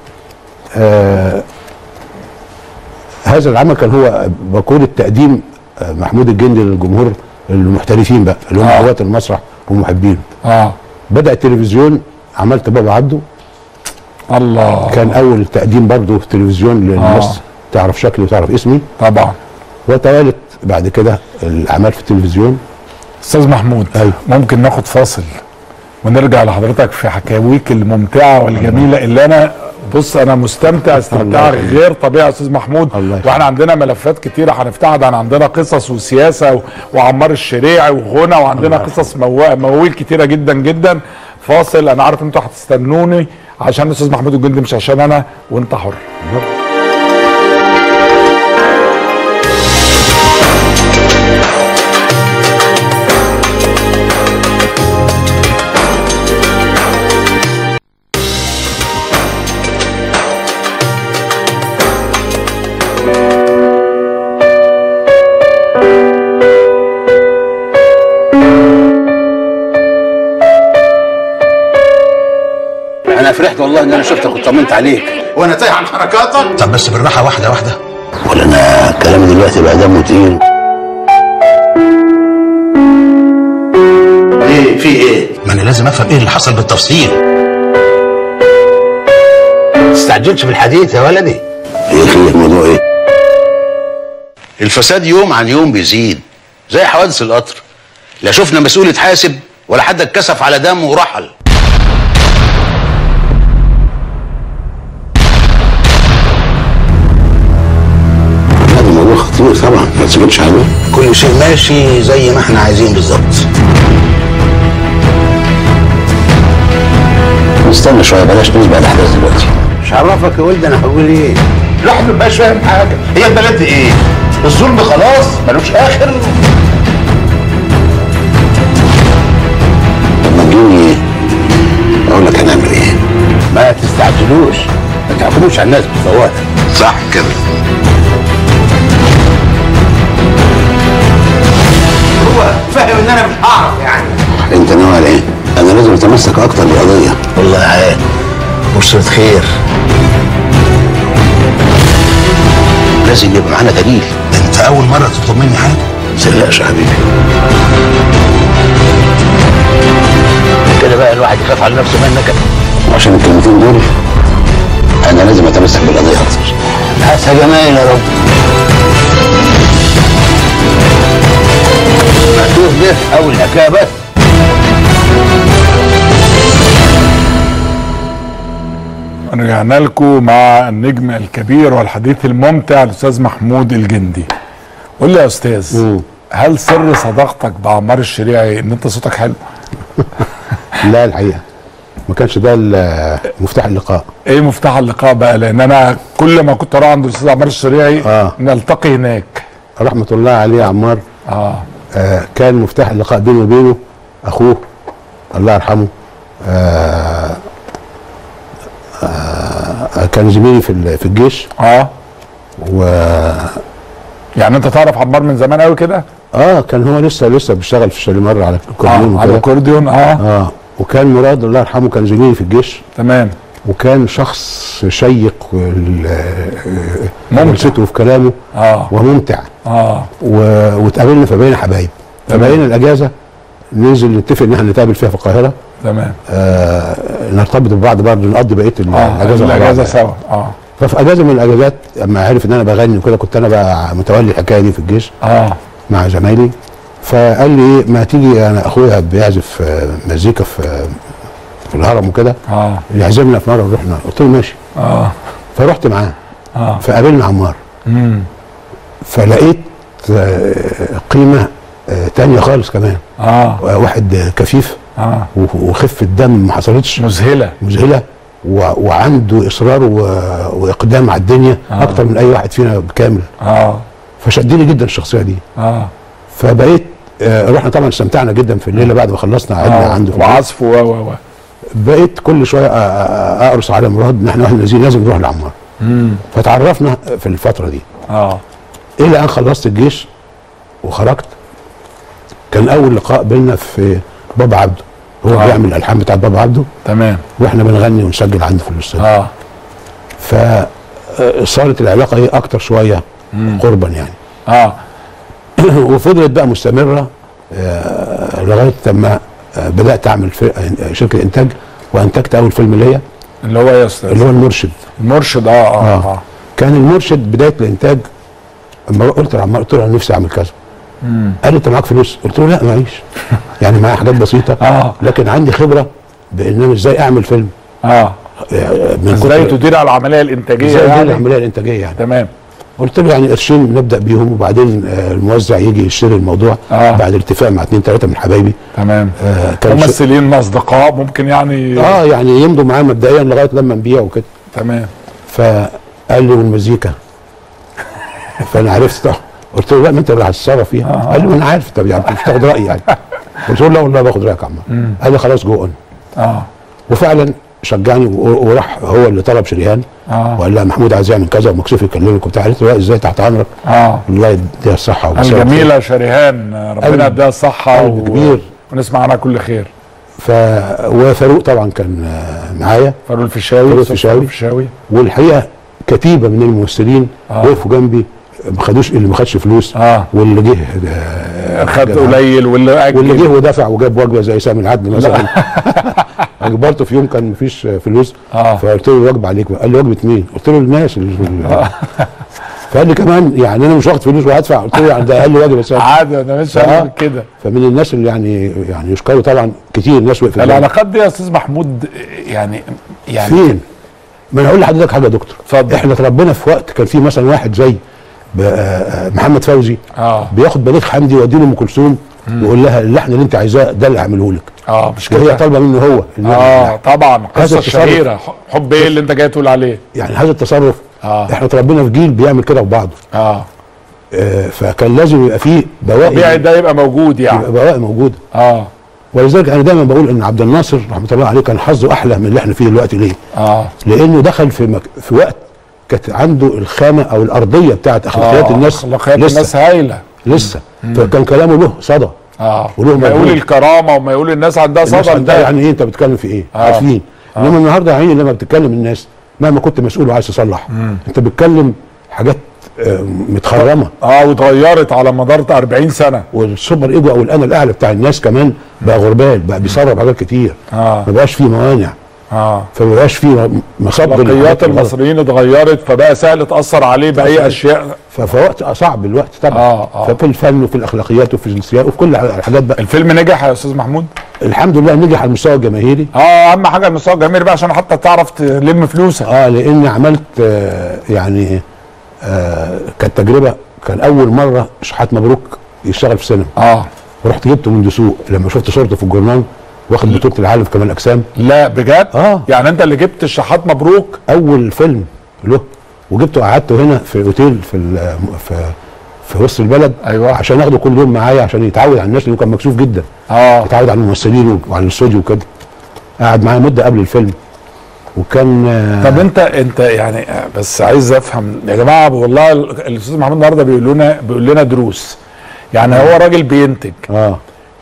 X: آه هذا العمل كان هو بقول التقديم آه، محمود الجندي للجمهور المحترفين بقى اللي هم
A: آه.
X: هواة المسرح ومحبينه
A: اه
X: بدا التلفزيون عملت بابا عبده
A: الله
X: كان اول تقديم برضه في التلفزيون للناس
A: آه.
X: تعرف شكلي وتعرف اسمي
A: طبعا
X: وتوالت بعد كده الاعمال في التلفزيون
A: استاذ محمود
X: أيوة.
A: ممكن ناخد فاصل ونرجع لحضرتك في حكاويك الممتعه والجميله اللي انا بص انا مستمتع استمتاع غير طبيعي يا استاذ محمود واحنا عندنا ملفات كتيره هنفتحها ده عندنا قصص وسياسه و- وعمار الشريعي وغنى وعندنا قصص موا- مواويل كتيره جدا جدا فاصل انا عارف انتوا هتستنوني عشان الاستاذ محمود الجندي مش عشان انا وانت حر
K: انا فرحت والله ان انا شفتك وطمنت عليك وانا تايه عن حركاتك
L: طب بس بالراحه واحده واحده ولا انا كلامي دلوقتي بقى دمه تقيل
K: ايه في ايه
L: ما انا لازم افهم ايه اللي حصل بالتفصيل
K: تستعجلش في الحديث يا ولدي
L: ايه خير الموضوع ايه
K: الفساد يوم عن يوم بيزيد زي حوادث القطر لا شفنا مسؤول اتحاسب ولا حد اتكسف على دمه ورحل
L: هذا الموضوع خطير طبعا ما تسكتش عليه كل شيء ماشي زي ما احنا عايزين بالظبط نستنى شويه بلاش نسبق الاحداث دلوقتي
K: مش عرفك يا ولد انا هقول ايه الواحد ما بقاش فاهم حاجه هي البلد دي ايه الظلم خلاص ملوش اخر
L: لما تجيني اقول لك هنعمل ايه
K: ما تستعجلوش ما تحكموش على الناس بفواتك
L: صح كده
K: هو فاهم ان انا مش هعرف يعني
L: انت ناوي على ايه انا لازم اتمسك اكتر بالقضيه
K: والله عاد بشرة خير
L: لازم يبقى معانا دليل انت اول مره تطلب مني حاجه ما تقلقش يا حبيبي
K: كده بقى الواحد يخاف على نفسه منك
L: وعشان الكلمتين دول انا لازم اتمسك بالقضيه اكتر
K: هاتها جمال يا رب مكتوب ده اول حكايه بس
A: رجعنا لكم مع النجم الكبير والحديث الممتع الاستاذ محمود الجندي قول لي يا استاذ هل سر صداقتك بعمار الشريعي ان انت صوتك حلو
X: لا الحقيقه ما كانش ده ال- مفتاح اللقاء
A: ايه مفتاح اللقاء بقى لان انا كل ما كنت اروح عند الاستاذ عمار الشريعي
X: آه.
A: نلتقي هناك
X: رحمه الله عليه يا عمار
A: اه
X: آه كان مفتاح اللقاء بينه وبينه اخوه الله يرحمه آه آه كان زميلي في ال- في الجيش
A: اه
X: و
A: يعني انت تعرف عمار من زمان قوي كده
X: اه كان هو لسه لسه بيشتغل في الشاليمار على الكورديون
A: آه على
X: وكده.
A: الاكورديون اه
X: اه وكان مراد الله يرحمه كان زميلي في الجيش
A: تمام
X: وكان شخص شيق وال-
A: ممتع.
X: جلسته في كلامه
A: اه
X: وممتع
A: اه
X: و- واتقابلنا فبقينا حبايب
A: تمام.
X: فبقينا الاجازه ننزل نتفق ان احنا نتقابل فيها في القاهره
A: تمام
X: آه نرتبط ببعض برضه نقضي بقيه ال-
A: اه
X: الاجازه مع بعض
A: الاجازه
X: يعني.
A: سوا اه
X: ففي اجازه من الاجازات اما عرف ان انا بغني وكده كنت انا بقى متولي الحكايه دي في الجيش
A: اه
X: مع زمايلي فقال لي ايه ما تيجي انا اخويا بيعزف آه، مزيكا في في الهرم وكده
A: اه
X: يعزمنا في مره ورحنا قلت له ماشي
A: اه
X: فرحت معاه
A: اه
X: فقابلنا عمار
A: امم
X: فلقيت آه، قيمه آه، تانية خالص كمان
A: اه
X: واحد آه، كفيف
A: اه
X: و- وخفه دم ما حصلتش
A: مذهله
X: مذهله و- وعنده اصرار و- واقدام على الدنيا
A: آه.
X: اكتر من اي واحد فينا بكامل
A: اه
X: فشدني جدا الشخصيه دي
A: اه
X: فبقيت آه، رحنا طبعا استمتعنا جدا في الليله بعد ما خلصنا قعدنا
A: آه.
X: عنده في البيت.
A: وعزف و و و
X: بقيت كل شويه أ- أ- اقرص على مراد ان احنا واحنا نازلين لازم نروح لعمار
A: امم
X: فتعرفنا في الفتره دي
A: اه
X: الى ان خلصت الجيش وخرجت كان اول لقاء بينا في بابا عبده هو
A: آه.
X: آه. بيعمل الالحان بتاعت بابا عبده
A: تمام
X: واحنا بنغني ونسجل عنده في الاستوديو
A: اه
X: فصارت العلاقه ايه اكتر شويه
A: مم.
X: قربا يعني
A: اه
X: وفضلت بقى مستمره آه، لغايه لما آه، بدات اعمل في آه، شركه انتاج وانتجت اول فيلم ليا
A: اللي هو يا استاذ
X: اللي هو المرشد
A: المرشد اه اه اه,
X: آه. كان المرشد بدايه الانتاج اما قلت لعمار قلت له انا نفسي اعمل كذا
A: مم.
X: قال لي انت معاك فلوس قلت له لا معيش يعني معايا حاجات بسيطه
A: آه.
X: لكن عندي خبره بان انا ازاي اعمل فيلم
A: اه
X: من
A: ازاي
X: كتر-
A: تدير على العمليه الانتاجيه
X: ازاي يعني
A: يعني
X: العمليه الانتاجيه يعني
A: تمام
X: قلت له يعني قرشين نبدا بيهم وبعدين آه، الموزع يجي يشتري الموضوع
A: آه.
X: بعد اتفاق مع اثنين ثلاثه من حبايبي
A: تمام
X: آه كان ش-
A: ممثلين اصدقاء ممكن يعني
X: اه يعني يمضوا معاه مبدئيا لغايه لما نبيع وكده
A: تمام
X: فقال لي والمزيكا فانا عرفت طبعا قلت له لا ما انت اللي هتتصرف فيها قال لي ما انا عارف طب يعني مش تاخد رايي يعني قلت له لا والله باخد رايك يا عم
A: مم.
X: قال لي خلاص جو اون
A: اه
X: وفعلا شجعني و- وراح هو اللي طلب شريهان
A: اه
X: وقال لها محمود عايز يعمل كذا ومكسوف يكلمك وبتاع قالت له لا ازاي تحت امرك
A: اه
X: الله يديها الصحه والسلامة.
A: الجميله شريهان ربنا
X: قلب-
A: يديها الصحه
X: قلب كبير.
A: ونسمع عنها كل خير
X: ف وفاروق طبعا كان آه، معايا
A: فاروق الفيشاوي
X: فاروق
A: أستاذ
X: الفيشاوي
A: الفيشاوي
X: والحقيقه كتيبه من الممثلين
A: آه.
X: وقفوا جنبي ما خدوش اللي ما خدش فلوس
A: اه
X: واللي جه آه،
A: خد
X: جاب-
A: قليل واللي اجل
X: واللي جه ودفع وجاب وجبه زي سامي العدل مثلا اجبرته في يوم كان مفيش فلوس
A: آه.
X: فقلت له الوجبه عليك بقى. قال لي وجبه مين؟ قلت له الناس اللي فقال لي كمان يعني انا مش واخد فلوس وهدفع قلت له يعني ده اقل واجب يا سامي
A: عادي انا مش
X: آه.
A: هعمل كده
X: فمن الناس اللي يعني يعني يشكروا طبعا كتير ناس وقفت جنبي.
A: العلاقات دي يا استاذ محمود يعني يعني
X: فين؟ ما انا اقول لحضرتك حاجه يا دكتور
A: اتفضل.
X: احنا اتربينا في وقت كان في مثلا واحد زي ب- آه، محمد فوزي
A: اه
X: بياخد بليغ حمدي يوديه لام كلثوم يقول لها اللحن اللي انت عايزاه ده اللي هعمله لك
A: اه مش
X: وهي
A: كده
X: طالبه منه هو إنه يعمل
A: اه
X: اللحن.
A: طبعا
X: هذا
A: قصه
X: التصرف-
A: شهيره حب ايه اللي انت جاي تقول عليه
X: يعني هذا التصرف
A: اه
X: احنا اتربينا في جيل بيعمل كده في بعضه
A: اه
X: آه فكان لازم يبقى فيه بواقي
A: طبيعي ده يبقى موجود يعني
X: يبقى بواقي موجوده
A: اه
X: ولذلك انا دايما بقول ان عبد الناصر رحمه الله عليه كان حظه احلى من اللي احنا فيه دلوقتي ليه؟
A: اه
X: لانه دخل في مك... في وقت كانت عنده الخامه او الارضيه بتاعت اخلاقيات
A: آه،
X: الناس
A: اخلاقيات
X: لسه
A: الناس هايله
X: لسه فكان كلامه له صدى
A: اه
X: وله
A: ما يقول
X: مجهود.
A: الكرامه وما يقول الناس عندها
X: الناس
A: صدى
X: عندها
A: ده
X: يعني ايه انت بتتكلم في ايه؟
A: آه.
X: عارفين انما النهارده يا عيني لما بتتكلم الناس مهما كنت مسؤول وعايز تصلح انت بتتكلم حاجات آه، متخرمه
A: اه واتغيرت على مدار 40 سنه
X: والسوبر ايجو او الانا الاعلى بتاع الناس كمان بقى غربال بقى بيسرب حاجات كتير
A: اه
X: ما بقاش فيه موانع
A: اه
X: فما بقاش فيه مصب
A: اخلاقيات
X: للحاجات الغلط.
A: المصريين اتغيرت فبقى سهل تاثر عليه باي اشياء
X: ففي وقت صعب الوقت طبعا
A: آه، آه.
X: ففي الفن وفي الاخلاقيات وفي السياق وفي كل الحاجات بقى
A: الفيلم نجح يا استاذ محمود
X: الحمد لله نجح على المستوى الجماهيري
A: اه اهم حاجه المستوى الجماهيري بقى عشان حتى تعرف تلم فلوسك
X: اه لان عملت آه يعني آه كانت تجربه كان اول مره شحات مبروك يشتغل في سينما
A: اه
X: ورحت جبته من دسوق لما شفت صورته في الجورنال واخد بطوله العالم في كمال الاجسام
A: لا بجد
X: اه
A: يعني انت اللي جبت الشحات مبروك
X: اول فيلم له وجبته قعدته هنا في اوتيل في ال- في في وسط البلد
A: ايوه
X: عشان اخده كل يوم معايا عشان يتعود على الناس لانه كان مكسوف جدا
A: اه
X: يتعود على الممثلين وعلى الاستوديو وكده قعد معايا مده قبل الفيلم وكان آه،
A: طب انت انت يعني آه، بس عايز افهم يا جماعه والله ال- الاستاذ محمود النهارده بيقول لنا بيقول لنا دروس يعني هو راجل بينتج
X: اه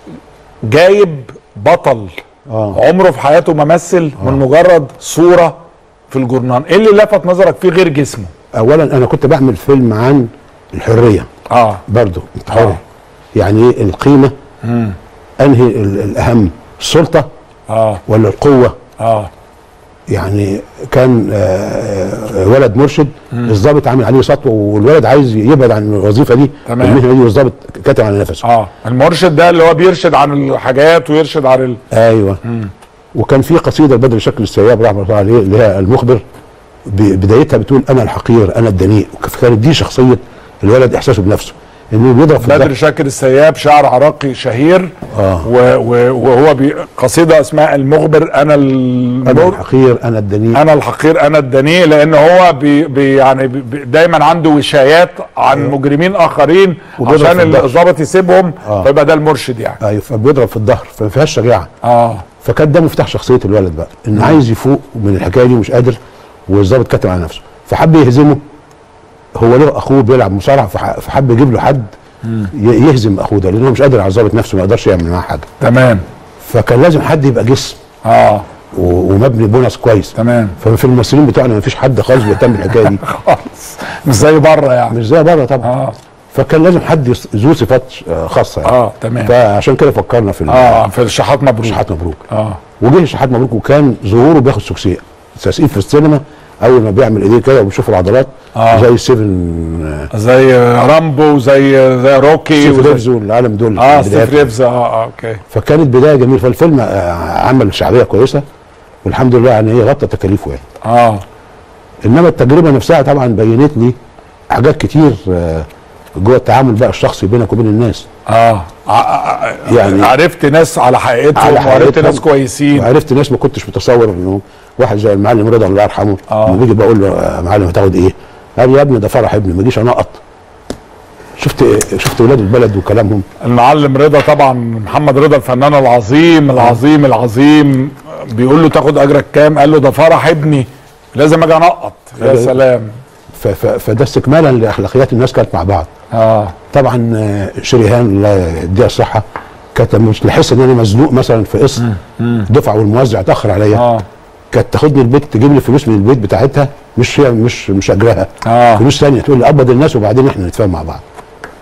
A: جايب بطل
X: اه
A: عمره في حياته ما مثل من مجرد صوره في الجورنال ايه اللي لفت نظرك فيه غير جسمه
X: اولا انا كنت بعمل فيلم عن الحريه
A: اه
X: برضو انت
A: آه.
X: حر يعني ايه القيمه
A: امم
X: انهي ال- الاهم السلطه
A: اه
X: ولا القوه
A: اه
X: يعني كان آه، ولد مرشد الضابط عامل عليه سطوه والولد عايز يبعد عن الوظيفه دي
A: تمام.
X: المهنه دي والضابط كاتم على نفسه
A: اه المرشد ده اللي هو بيرشد عن الحاجات ويرشد عن ال...
X: ايوه وكان في قصيده بدر شكل السياب رحمه الله عليه اللي هي المخبر ب- بدايتها بتقول انا الحقير انا الدنيء كانت دي شخصيه الولد احساسه بنفسه انه بيضرب في
A: بدر
X: الضغط.
A: شاكر السياب شاعر عراقي شهير
X: اه
A: و و وهو بي قصيده اسمها المخبر انا
X: انا
A: المر
X: الحقير انا الدنيء
A: انا الحقير انا الدنيء لان هو بي بي يعني بي بي- دايما عنده وشايات عن
X: أيوة.
A: مجرمين اخرين
X: وبيضرب
A: عشان
X: في الظهر.
A: الضابط يسيبهم
X: آه.
A: فيبقى ده المرشد يعني
X: ايوه فبيضرب في الظهر فما فيهاش شجاعه
A: اه
X: فكان ده مفتاح شخصيه الولد بقى انه عايز يفوق من الحكايه دي ومش قادر والظابط كاتم على نفسه فحب يهزمه هو له اخوه بيلعب مصارعه فح- فحب يجيب له حد ي- يهزم اخوه ده لانه مش قادر على الظابط نفسه ما يقدرش يعمل معاه حاجه
A: تمام
X: فكان لازم حد يبقى جسم
A: اه
X: و- ومبني بونص كويس
A: تمام
X: ففي الممثلين بتوعنا ما فيش حد خالص بيهتم بالحكايه دي
A: خالص مش زي بره يعني
X: مش زي بره طبعا
A: اه
X: فكان لازم حد يص- ذو صفات آه، خاصه يعني
A: اه تمام
X: فعشان كده فكرنا في ال-
A: اه في الشحات مبروك
X: شحات مبروك
A: اه
X: وجه شحات مبروك وكان ظهوره بياخد سكسيه تسقيف في السينما اول ما بيعمل ايديه كده وبيشوف العضلات
A: آه.
X: زي سيفن
A: زي رامبو زي زي روكي
X: ستيف
A: وزي-
X: ريفز والعالم دول
A: اه
X: بدايات.
A: ستيف ريفز اه اه اوكي
X: فكانت بدايه جميله فالفيلم آه، عمل شعبيه كويسه والحمد لله يعني هي غطى تكاليفه يعني
A: اه
X: انما التجربه نفسها طبعا بينت لي حاجات كتير آه، جوه التعامل بقى الشخصي بينك وبين الناس
A: اه يعني عرفت ناس على حقيقتهم وعرفت
X: حقيقتهم.
A: ناس كويسين
X: وعرفت ناس ما كنتش متصور انه واحد زي المعلم رضا الله يرحمه لما بيجي بقول له يا معلم هتاخد ايه؟ قال لي يا ابني ده فرح ابني ما اجيش انقط شفت شفت ولاد البلد وكلامهم
A: المعلم رضا طبعا محمد رضا الفنان العظيم العظيم العظيم بيقول له تاخد اجرك كام قال له ده فرح ابني لازم اجي انقط يا
X: فده-
A: سلام
X: ف- ف- فده استكمالا لاخلاقيات الناس كانت مع بعض
A: اه
X: طبعا آه، شريهان الله يديها الصحه كانت لما مش تحس ان انا مزنوق مثلا في قسط دفعه والموزع اتاخر عليا
A: اه
X: كانت تاخدني البيت تجيب لي فلوس من البيت بتاعتها مش هي مش مش اجرها
A: آه.
X: فلوس ثانيه تقول لي قبض الناس وبعدين احنا نتفاهم مع بعض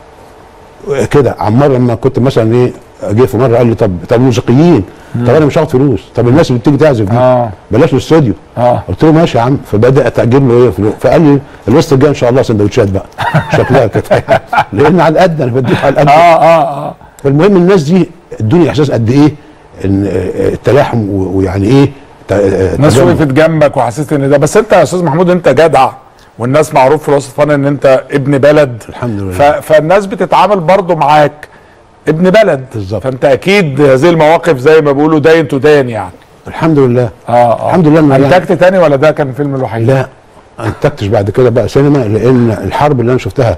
X: كده عمار لما كنت مثلا ايه جه في مره قال لي طب طب موسيقيين طب انا مش هاخد فلوس طب الناس اللي بتيجي تعزف دي
A: آه.
X: بلاش الاستوديو
A: اه
X: قلت له ماشي يا عم فبدات اجيب له ايه فلوس فقال لي الوسط الجاي ان شاء الله سندوتشات بقى شكلها كده لان على القد انا بديك على القد
A: اه اه اه
X: فالمهم الناس دي ادوني احساس قد ايه ان آه، التلاحم و- ويعني ايه ت- آه،
A: ناس
X: تجمع.
A: وقفت جنبك وحسيت ان ده بس انت يا استاذ محمود انت جدع والناس معروف في الوسط الفني ان انت ابن بلد
X: الحمد لله
A: ف... فالناس بتتعامل برضو معاك ابن بلد بالظبط فانت اكيد هذه المواقف زي ما بيقولوا داين تو داين يعني
X: الحمد لله
A: اه اه
X: الحمد لله إن يعني-
A: انتجت تاني ولا ده كان الفيلم الوحيد؟
X: لا انتجتش بعد كده بقى سينما لان الحرب اللي انا شفتها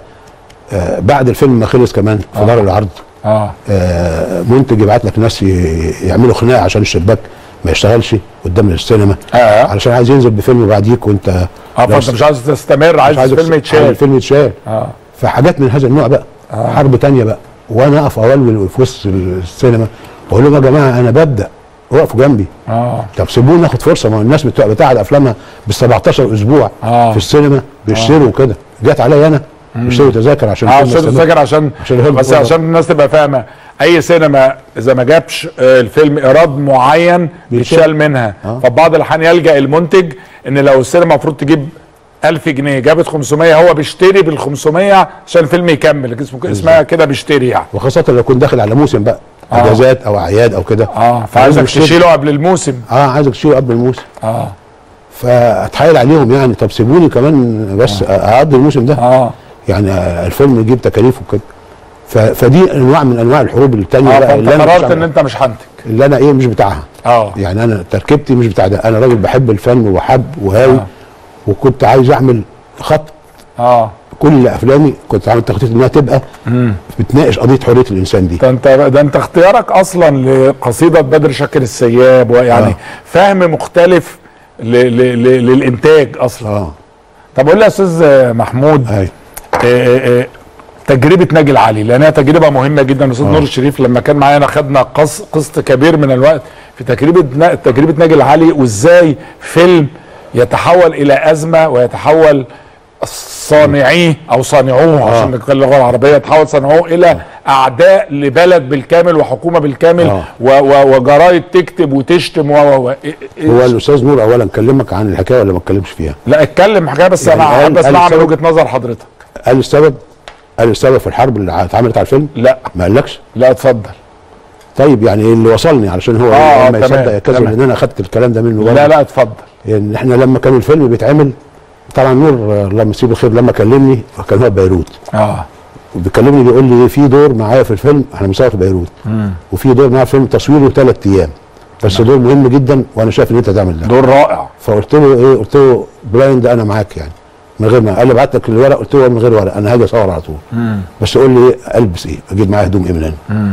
X: آه، بعد الفيلم ما خلص كمان في دار العرض
A: اه
X: آه، منتج يبعت لك ناس ي- يعملوا خناقه عشان الشباك ما يشتغلش قدام السينما
A: آه.
X: علشان عايز ينزل بفيلم بعديك وانت
A: اه فانت مش عايز تستمر عايز
X: عايز
A: الفيلم
X: عايز
A: يتشال
X: الفيلم يتشال
A: اه
X: فحاجات من هذا النوع بقى
A: آه.
X: حرب تانية بقى وانا اقف اولول في وسط السينما واقول لهم يا جماعه انا ببدا وقفوا جنبي
A: اه
X: طب سيبوني ناخد فرصه ما هو الناس بتوع بتاعت افلامها بال 17 اسبوع
A: آه.
X: في السينما بيشتروا كده جت عليا انا بيشتروا تذاكر عشان
A: اه
X: الفيلم
A: عشان
X: يستمر.
A: تذاكر عشان
X: عشان الفيلم
A: بس
X: يكون
A: عشان الناس تبقى فاهمه اي سينما اذا ما جابش آه، الفيلم ايراد معين بيتشال منها ففي بعض الاحيان يلجا المنتج ان لو السينما المفروض تجيب 1000 جنيه جابت 500 هو بيشتري بال 500 عشان الفيلم يكمل اسمه اسمها كده بيشتري يعني
X: وخاصه لو كنت داخل على موسم بقى
A: آه.
X: اجازات او اعياد او كده
A: اه فعايزك تشيله قبل الموسم
X: اه عايزك تشيله قبل الموسم
A: اه
X: فاتحايل عليهم يعني طب سيبوني كمان بس اقضي الموسم ده
A: اه
X: يعني آه، الفيلم يجيب تكاليفه وكده ف- فدي انواع من انواع الحروب التانية
A: اه
X: بقى
A: فانت
X: اللي انا مش
A: قررت
X: عامل-
A: ان انت مش هنتج
X: اللي انا ايه مش بتاعها
A: اه
X: يعني انا تركيبتي مش بتاع ده انا راجل بحب الفن وحب وهاوي
A: آه.
X: وكنت عايز اعمل خط
A: اه
X: كل افلامي كنت عامل تخطيط انها تبقى
A: امم
X: بتناقش قضيه حريه الانسان دي
A: ده انت ده انت اختيارك اصلا لقصيده بدر شاكر السياب ويعني
X: آه.
A: آه. فهم مختلف ل ل ل للانتاج اصلا
X: اه
A: طب قول لي يا استاذ محمود
X: ايوه
A: آه، آه، تجربه ناجي العلي لانها تجربه مهمه جدا الاستاذ نور الشريف لما كان معانا خدنا قص قسط كبير من الوقت في تجربه نا- تجربه ناجي العلي وازاي فيلم يتحول الى ازمه ويتحول صانعيه او صانعوه
X: آه.
A: عشان نتكلم اللغه العربيه يتحول صانعوه الى اعداء لبلد بالكامل وحكومه بالكامل
X: آه.
A: و- و- وجرايد تكتب وتشتم و و و- إيه- إيه-
X: هو الاستاذ نور اولا كلمك عن الحكايه ولا ما اتكلمش فيها
A: لا اتكلم حكايه بس
X: يعني
A: انا
X: قال-
A: احب
X: قال
A: اسمعها من
X: السبب؟
A: وجهه نظر حضرتك
X: قال السبب قال السبب في الحرب اللي اتعملت على الفيلم
A: لا
X: ما قالكش
A: لا اتفضل
X: طيب يعني اللي وصلني علشان هو
A: آه،
X: لما
A: تمام،
X: يصدق يكذب
A: تمام.
X: لان انا اخدت الكلام ده منه
A: لا
X: برضه.
A: لا اتفضل
X: ان احنا لما كان الفيلم بيتعمل طبعا نور آه، الله يمسيه بالخير لما كلمني كان هو في بيروت
A: اه
X: وبيكلمني بيقول لي في دور معايا في الفيلم احنا بنصور في بيروت
A: مم.
X: وفي دور معايا في الفيلم تصويره ثلاث ايام بس دور مهم جدا وانا شايف ان انت تعمل ده
A: دور رائع
X: فقلت له ايه قلت له بلايند انا معاك يعني من غير ما قال لي ابعت لك الورق قلت له من غير ورق انا هاجي اصور على طول
A: مم.
X: بس قول لي إيه البس ايه اجيب معايا هدوم ايه من هنا
A: مم.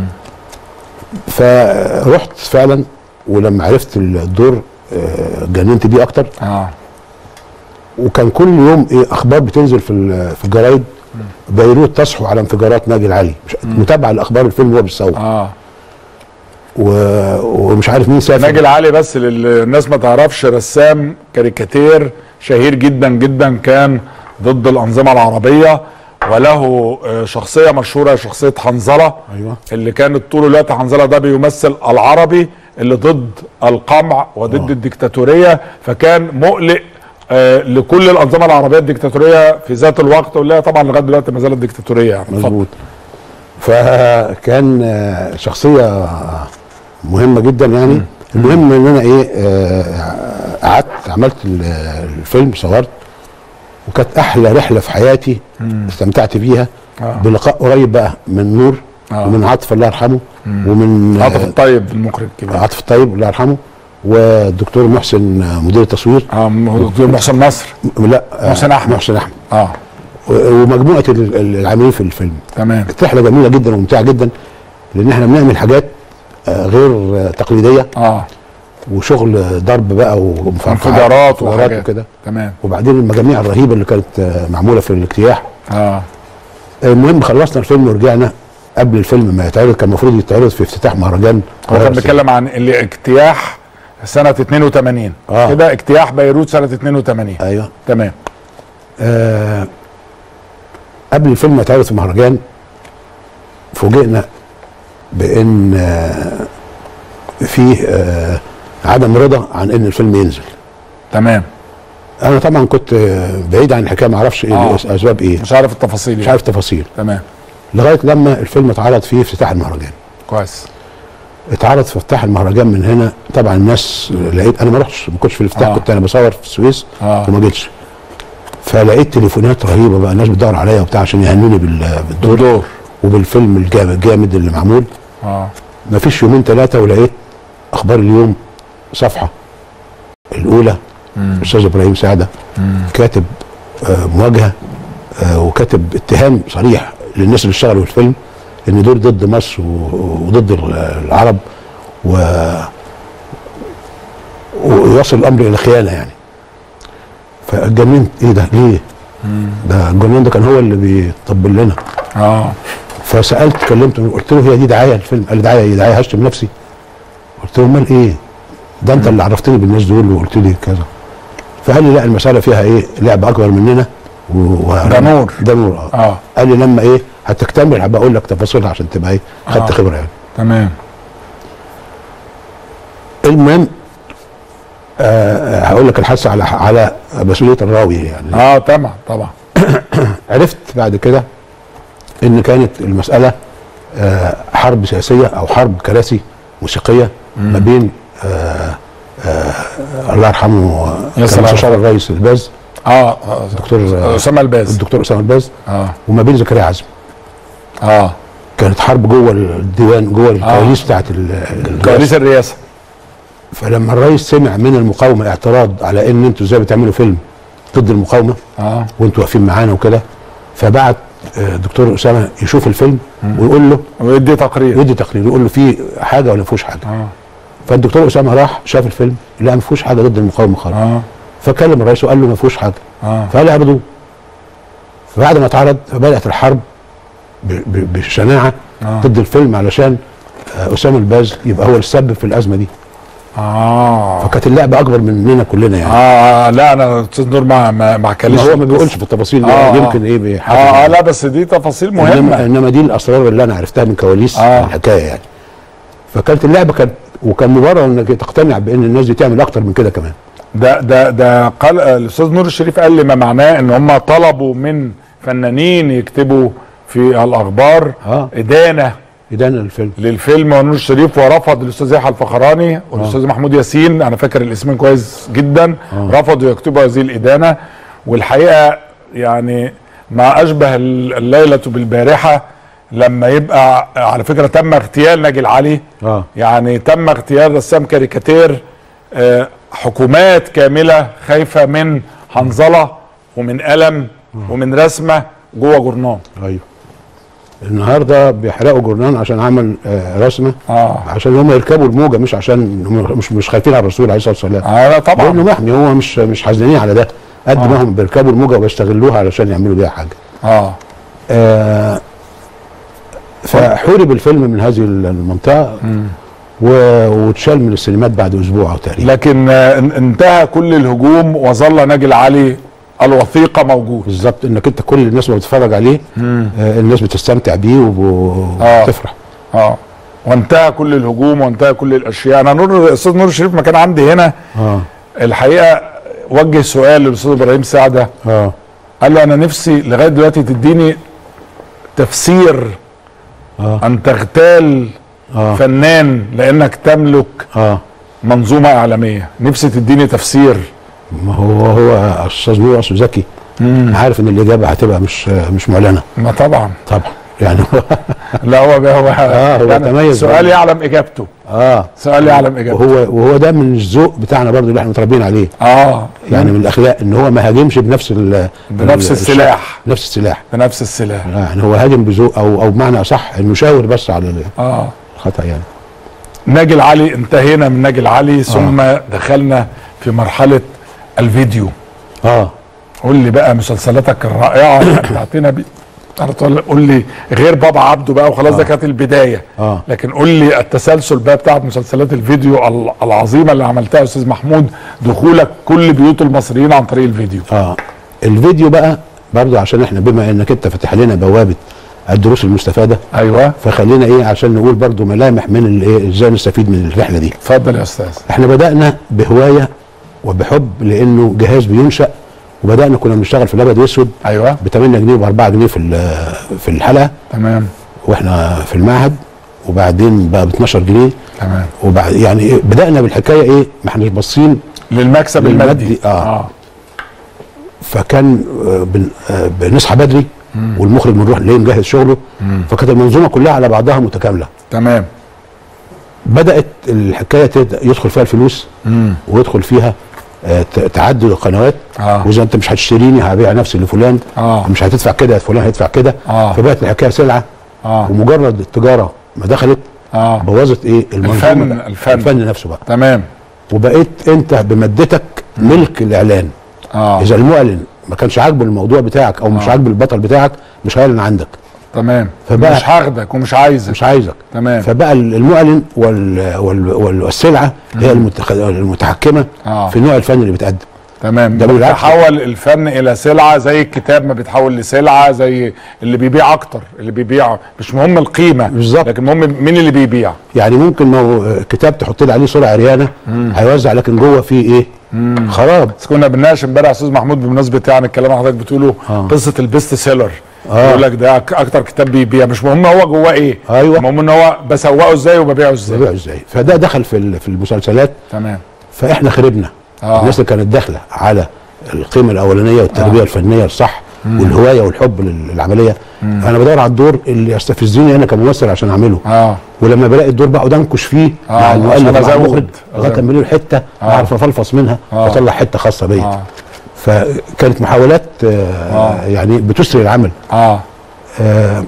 X: فرحت فعلا ولما عرفت الدور آه، جننت بيه اكتر
A: اه
X: وكان كل يوم ايه اخبار بتنزل في ال- في الجرايد بيروت تصحو على انفجارات ناجي العلي مش متابعه لاخبار الفيلم وهو بيصور
A: اه
X: و... ومش عارف مين سافر
A: ناجي العلي بس للناس ما تعرفش رسام كاريكاتير شهير جدا جدا كان ضد الانظمه العربيه وله آه، شخصيه مشهوره شخصيه حنظله
X: ايوه
A: اللي كانت طول الوقت حنظله ده بيمثل العربي اللي ضد القمع وضد الديكتاتوريه فكان مقلق آه لكل الانظمه العربيه الديكتاتوريه في ذات الوقت واللي هي طبعا لغايه دلوقتي ما زالت ديكتاتوريه يعني اتفضل.
X: مظبوط فكان آه، شخصيه مهمه جدا يعني المهم ان انا ايه آه، قعدت عملت ال- الفيلم صورت وكانت احلى رحله في حياتي استمتعت بيها
A: آه.
X: بلقاء قريب بقى من نور
A: آه.
X: ومن عاطف الله يرحمه
A: مم.
X: ومن
A: عاطف الطيب المخرج الكبير
X: عاطف الطيب الله يرحمه والدكتور محسن آه، مدير التصوير
A: اه دكتور محسن نصر
X: لا آه،
A: محسن أحمد.
X: محسن احمد
A: اه
X: و- ومجموعه ال- ال- العاملين في الفيلم
A: تمام
X: كانت رحله جميله جدا وممتعه جدا لان احنا بنعمل حاجات آه، غير آه، تقليديه
A: اه
X: وشغل ضرب بقى ومفرقعات
A: انفجارات
X: وانفجارات
A: وحاجات.
X: وكده
A: تمام
X: وبعدين المجاميع الرهيبه اللي كانت آه، معموله في الاجتياح
A: اه
X: المهم خلصنا الفيلم ورجعنا قبل الفيلم ما يتعرض كان المفروض يتعرض في افتتاح مهرجان
A: هو
X: القاهرة
A: كان
X: السينما.
A: بيتكلم عن اللي اجتياح سنه 82
X: آه.
A: كده اجتياح بيروت سنه 82
X: ايوه
A: تمام
X: آه قبل الفيلم ما يتعرض في مهرجان فوجئنا بان آه فيه آه عدم رضا عن ان الفيلم ينزل
A: تمام
X: انا طبعا كنت آه، بعيد عن الحكايه ما اعرفش ايه
A: آه.
X: الاسباب ايه
A: مش عارف التفاصيل
X: مش عارف تفاصيل
A: تمام
X: لغايه لما الفيلم اتعرض في افتتاح المهرجان
A: كويس
X: اتعرض في افتتاح المهرجان من هنا طبعا الناس لقيت انا ما رحتش ما كنتش في الافتتاح
A: آه.
X: كنت انا بصور في السويس
A: آه.
X: وما جيتش فلقيت تليفونات رهيبه بقى الناس بتدور عليا وبتاع عشان يهنوني بال- بالدور
A: بالدور.
X: وبالفيلم الجامد الجامد اللي معمول
A: اه
X: ما فيش يومين ثلاثه ولقيت اخبار اليوم صفحه الاولى
A: مم.
X: الاستاذ ابراهيم سعده
A: مم.
X: كاتب آه، مواجهه آه، وكاتب اتهام صريح للناس اللي اشتغلوا في الفيلم ان دول ضد مصر و- وضد ال- العرب و ويصل الامر الى خيانه يعني فاتجننت ايه ده ليه؟ ده الجنون ده كان هو اللي بيطبل لنا
A: اه
X: فسالت كلمته قلت له هي دي دعايه الفيلم قال لي دعايه ايه دعايه هشتم نفسي قلت له امال ايه ده انت اللي عرفتني بالناس دول وقلت لي كذا فقال لي لا المساله فيها ايه لعبه اكبر مننا و... و...
A: ده نور.
X: ده نور اه,
A: اه
X: قال لي لما ايه هتكتمل هبقى اقول لك تفاصيلها عشان تبقى ايه خدت
A: آه.
X: خبره يعني
A: تمام
X: المهم آه هقول لك الحث على على مسؤوليه الراوي يعني
A: اه طبعا طبعا
X: عرفت بعد كده ان كانت المساله آه حرب سياسيه او حرب كراسي موسيقيه ما بين آه آه الله يرحمه
A: ياسر
X: كان
A: عرفات.
X: مستشار الرئيس الباز
A: اه آه،
X: دكتور آه،
A: اسامه الباز
X: الدكتور اسامه الباز
A: اه
X: وما بين زكريا عزمي
A: اه
X: كانت حرب جوه الديوان جوه الكواليس بتاعت ال- ال-
A: كواليس الرئاسه
X: فلما الرئيس سمع من المقاومه اعتراض على ان انتوا ازاي بتعملوا فيلم ضد المقاومه
A: اه
X: وانتوا واقفين معانا وكده فبعت آه، دكتور اسامه يشوف الفيلم ويقول له
A: ويدي تقرير
X: ويدي تقرير يقول له في حاجه ولا ما فيهوش حاجه
A: اه
X: فالدكتور اسامه راح شاف الفيلم لا ما فيهوش حاجه ضد المقاومه خالص
A: اه
X: فكلم الرئيس وقال له ما فيهوش حاجه
A: اه
X: فقال اعرضوه فبعد ما اتعرض فبدات الحرب ب- ب- بشناعه
A: آه.
X: ضد الفيلم علشان آه، اسامه الباز يبقى هو السبب في الازمه دي
A: اه
X: فكانت اللعبه اكبر مننا كلنا يعني
A: اه لا انا استاذ نور ما ما ما حكاليش
X: ما هو ما بيقولش في التفاصيل دي
A: آه،
X: يمكن
A: آه.
X: ايه بيحاول
A: اه اه لا بس دي تفاصيل
X: انما
A: مهمه
X: انما دي الاسرار اللي انا عرفتها من كواليس
A: آه.
X: الحكايه يعني فكانت اللعبه كانت وكان مبرر انك تقتنع بان الناس دي تعمل اكتر من كده كمان
A: ده ده ده قال آه، الاستاذ نور الشريف قال لي ما معناه ان هم طلبوا من فنانين يكتبوا في الاخبار
X: اه
A: ادانه
X: ادانه للفيلم
A: للفيلم ونور الشريف ورفض الاستاذ يحيى الفخراني والاستاذ محمود ياسين انا فاكر الاسمين كويس جدا
X: آه.
A: رفضوا يكتبوا هذه الادانه والحقيقه يعني ما اشبه الليله بالبارحه لما يبقى على فكره تم اغتيال ناجي العلي
X: اه
A: يعني تم اغتيال رسام كاريكاتير آه، حكومات كامله خايفه من حنظله ومن الم ومن رسمه جوه جورنال
X: ايوه النهارده بيحرقوا جورنان عشان عمل آه رسمه
A: اه
X: عشان هم يركبوا الموجه مش عشان هم مش مش خايفين على الرسول عليه الصلاه والسلام
A: اه لا طبعا
X: لانه محمي هو مش مش حزنين على ده قد
A: آه.
X: ما هم بيركبوا الموجه وبيستغلوها علشان يعملوا بيها حاجه
A: اه
X: آه فحورب الفيلم من هذه المنطقه و- واتشال من السينمات بعد اسبوع او تقريبا
A: لكن آه، ان- انتهى كل الهجوم وظل ناجي العلي الوثيقه موجود
X: بالظبط انك انت كل الناس اللي بتتفرج عليه
A: مم.
X: آه الناس بتستمتع بيه
A: آه.
X: وبتفرح
A: اه وانتهى كل الهجوم وانتهى كل الاشياء انا نور استاذ نور الشريف ما كان عندي هنا
X: اه
A: الحقيقه وجه سؤال للاستاذ ابراهيم سعده
X: اه
A: قال له انا نفسي لغايه دلوقتي تديني تفسير
X: آه.
A: ان تغتال
X: آه.
A: فنان لانك تملك
X: اه
A: منظومه اعلاميه نفسي تديني تفسير
X: ما هو هو استاذ نور اصله ذكي عارف ان الاجابه هتبقى مش مش معلنه
A: ما طبعا
X: طبعا يعني
A: لا هو هو
X: اه هو
A: يعني
X: تميز
A: سؤال
X: برضه.
A: يعلم اجابته
X: اه
A: سؤال يعلم اجابته
X: وهو وهو ده من الذوق بتاعنا برضه اللي احنا متربيين عليه
A: اه
X: يعني من الاخلاق ان هو ما هاجمش بنفس ال
A: بنفس
X: ال-
A: السلاح.
X: نفس السلاح
A: بنفس السلاح
X: آه، يعني هو هاجم بذوق او او بمعنى اصح انه شاور بس على ال-
A: اه
X: الخطا يعني
A: ناجي العلي انتهينا من ناجي العلي ثم دخلنا في مرحله الفيديو
X: اه
A: قول لي بقى مسلسلاتك الرائعه اللي بتاعتنا بي على طول قول لي غير بابا عبده بقى وخلاص ده كانت البدايه
X: اه
A: لكن قول لي التسلسل بقى بتاع مسلسلات الفيديو ال- العظيمه اللي عملتها يا استاذ محمود دخولك كل بيوت المصريين عن طريق الفيديو
X: اه الفيديو بقى برضه عشان احنا بما انك انت فاتح لنا بوابه الدروس المستفاده
A: ايوه
X: فخلينا ايه عشان نقول برضه ملامح من الايه ازاي نستفيد من الرحله دي
A: اتفضل يا استاذ
X: احنا بدانا بهوايه وبحب لانه جهاز بينشا وبدانا كنا بنشتغل في الابيض واسود
A: ايوه
X: ب 8 جنيه وب 4 جنيه في ال- في الحلقه
A: تمام
X: واحنا في المعهد وبعدين بقى ب 12 جنيه
A: تمام
X: وبعد يعني إيه بدانا بالحكايه ايه ما احناش باصين
A: للمكسب المادي
X: آه. اه فكان آه، بن آه بنصحى بدري والمخرج بنروح نلاقيه مجهز شغله فكانت المنظومه كلها على بعضها متكامله
A: تمام
X: بدات الحكايه تد- يدخل فيها الفلوس
A: مم.
X: ويدخل فيها آه، ت- تعدد القنوات
A: آه.
X: واذا انت مش هتشتريني هبيع نفسي لفلان
A: آه.
X: مش هتدفع كده فلان هيدفع كده
A: آه.
X: فبقت الحكايه سلعه
A: اه
X: ومجرد التجاره ما دخلت
A: اه
X: بوظت ايه المنظومه
A: الفن
X: بقى.
A: الفن
X: الفن نفسه بقى
A: تمام
X: وبقيت انت بمادتك ملك الاعلان
A: اه
X: اذا المعلن ما كانش عاجبه الموضوع بتاعك او مش
A: آه.
X: عاجبه البطل بتاعك مش هيعلن عندك
A: تمام
X: فبقى-
A: مش هاخدك ومش عايزك
X: مش عايزك
A: تمام
X: فبقى المعلن وال وال وال والسلعه هي المتخ... المتحكمه
A: آه.
X: في النوع الفني اللي بيتقدم
A: تمام
X: ده
A: ده
X: بالعكس.
A: بيتحول الفن الى سلعه زي الكتاب ما بيتحول لسلعه زي اللي بيبيع اكتر اللي بيبيع مش مهم القيمه
X: بالظبط
A: لكن مهم مين اللي بيبيع
X: يعني ممكن ما هو كتاب تحط لي عليه صوره عريانه هيوزع لكن جوه فيه ايه خراب
A: بس كنا بنناقش امبارح يا استاذ محمود بمناسبه يعني الكلام اللي حضرتك بتقوله
X: آه.
A: قصه البيست سيلر
X: آه.
A: يقول لك ده أك- اكتر كتاب بيبيع مش مهم هو جواه ايه
X: ايوه
A: المهم ان هو بسوقه ازاي وببيعه ازاي
X: بيبيعوا ازاي فده دخل في ال- في المسلسلات
A: تمام
X: فاحنا خربنا
A: آه.
X: الناس اللي كانت داخله على القيمه الاولانيه والتربيه
A: آه.
X: الفنيه الصح
A: مم.
X: والهوايه والحب لل- للعمليه
A: مم.
X: انا بدور على الدور اللي يستفزني انا كممثل عشان اعمله
A: اه
X: ولما بلاقي الدور بقعد انكش فيه
A: آه،
X: مع
A: عشان
X: المؤلف مع
A: أزود.
X: المخرج لغايه
A: أزود.
X: لما الاقي حته
A: آه.
X: اعرف افلفص منها
A: آه.
X: واطلع حته خاصه بيا
A: آه.
X: فكانت محاولات آه
A: آه.
X: يعني بتسري العمل
A: اه
X: آه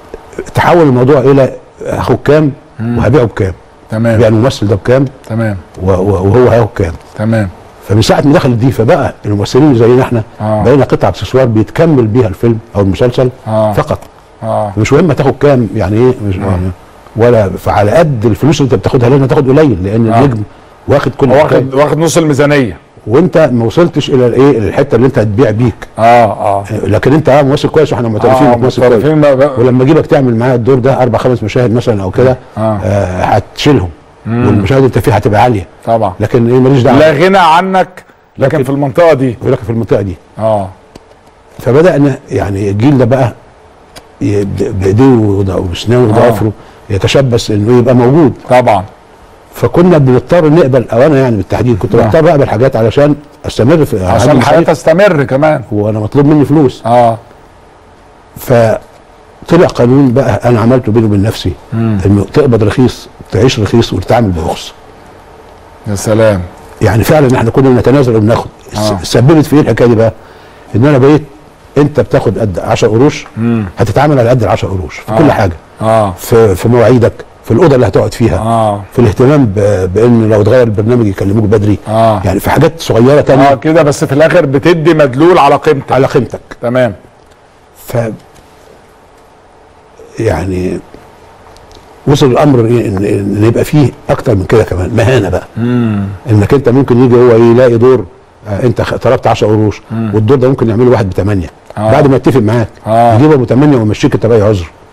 X: تحول الموضوع الى هاخد كام
A: مم.
X: وهبيعه بكام
A: تمام
X: يعني الممثل ده بكام
A: تمام
X: و- و- وهو هياخد كام
A: تمام
X: فمن ساعه ما دخلت دي فبقى الممثلين اللي زينا احنا
A: آه.
X: بقينا قطعه اكسسوار بيتكمل بيها الفيلم او المسلسل
A: آه.
X: فقط
A: اه
X: مش مهم تاخد كام يعني ايه مش يعني ولا فعلى قد الفلوس اللي انت بتاخدها لازم تاخد قليل لان
A: آه.
X: النجم واخد كل
A: هو
X: الحكاية.
A: واخد واخد نص الميزانيه
X: وانت ما وصلتش الى الايه الحته اللي انت هتبيع بيك
A: اه اه
X: لكن انت اه ممثل كويس واحنا معترفين
A: آه،
X: انك ممثل كويس
A: معترفين ما بقى-
X: ولما اجيبك تعمل معايا الدور ده اربع خمس مشاهد مثلا او كده
A: آه.
X: آه هتشيلهم
A: مم.
X: والمشاهد اللي انت فيها هتبقى عاليه
A: طبعا
X: لكن ايه ماليش
A: لا
X: دعوه
A: غنى عنك لكن في المنطقه دي
X: ولكن في المنطقه دي
A: اه
X: فبدانا يعني الجيل ده بقى ي- ب- بايديه وض- وبسنانه
A: آه.
X: وضوافره يتشبث انه يبقى موجود
A: طبعا
X: فكنا بنضطر نقبل او انا يعني بالتحديد كنت
A: نعم.
X: بضطر اقبل حاجات علشان استمر في
A: عشان
X: عندي
A: الحياه
X: مصاريف
A: تستمر كمان
X: وانا مطلوب مني فلوس
A: اه
X: فطلع قانون بقى انا عملته بيني وبين نفسي
A: مم.
X: انه تقبض رخيص تعيش رخيص وتتعامل برخص
A: يا سلام
X: يعني فعلا احنا كنا بنتنازل وبناخد
A: آه.
X: سببت في ايه الحكايه دي بقى؟ ان انا بقيت انت بتاخد قد 10 قروش
A: مم.
X: هتتعامل على قد ال 10 قروش في
A: آه.
X: كل حاجه
A: اه
X: في في مواعيدك في الاوضه اللي هتقعد فيها
A: اه
X: في الاهتمام ب- بان لو اتغير البرنامج يكلموك بدري
A: اه
X: يعني في حاجات صغيره تانية
A: اه كده بس في الاخر بتدي مدلول على قيمتك
X: على قيمتك
A: تمام
X: ف يعني وصل الامر إيه؟ ان ان يبقى فيه اكتر من كده كمان مهانه بقى
A: امم
X: انك انت ممكن يجي هو يلاقي دور آه انت خ- طلبت 10 قروش
A: مم.
X: والدور ده ممكن يعمله واحد بثمانيه
A: آه.
X: بعد ما يتفق معاك
A: آه.
X: يجيبه ب 8 ويمشيك انت باقي عذر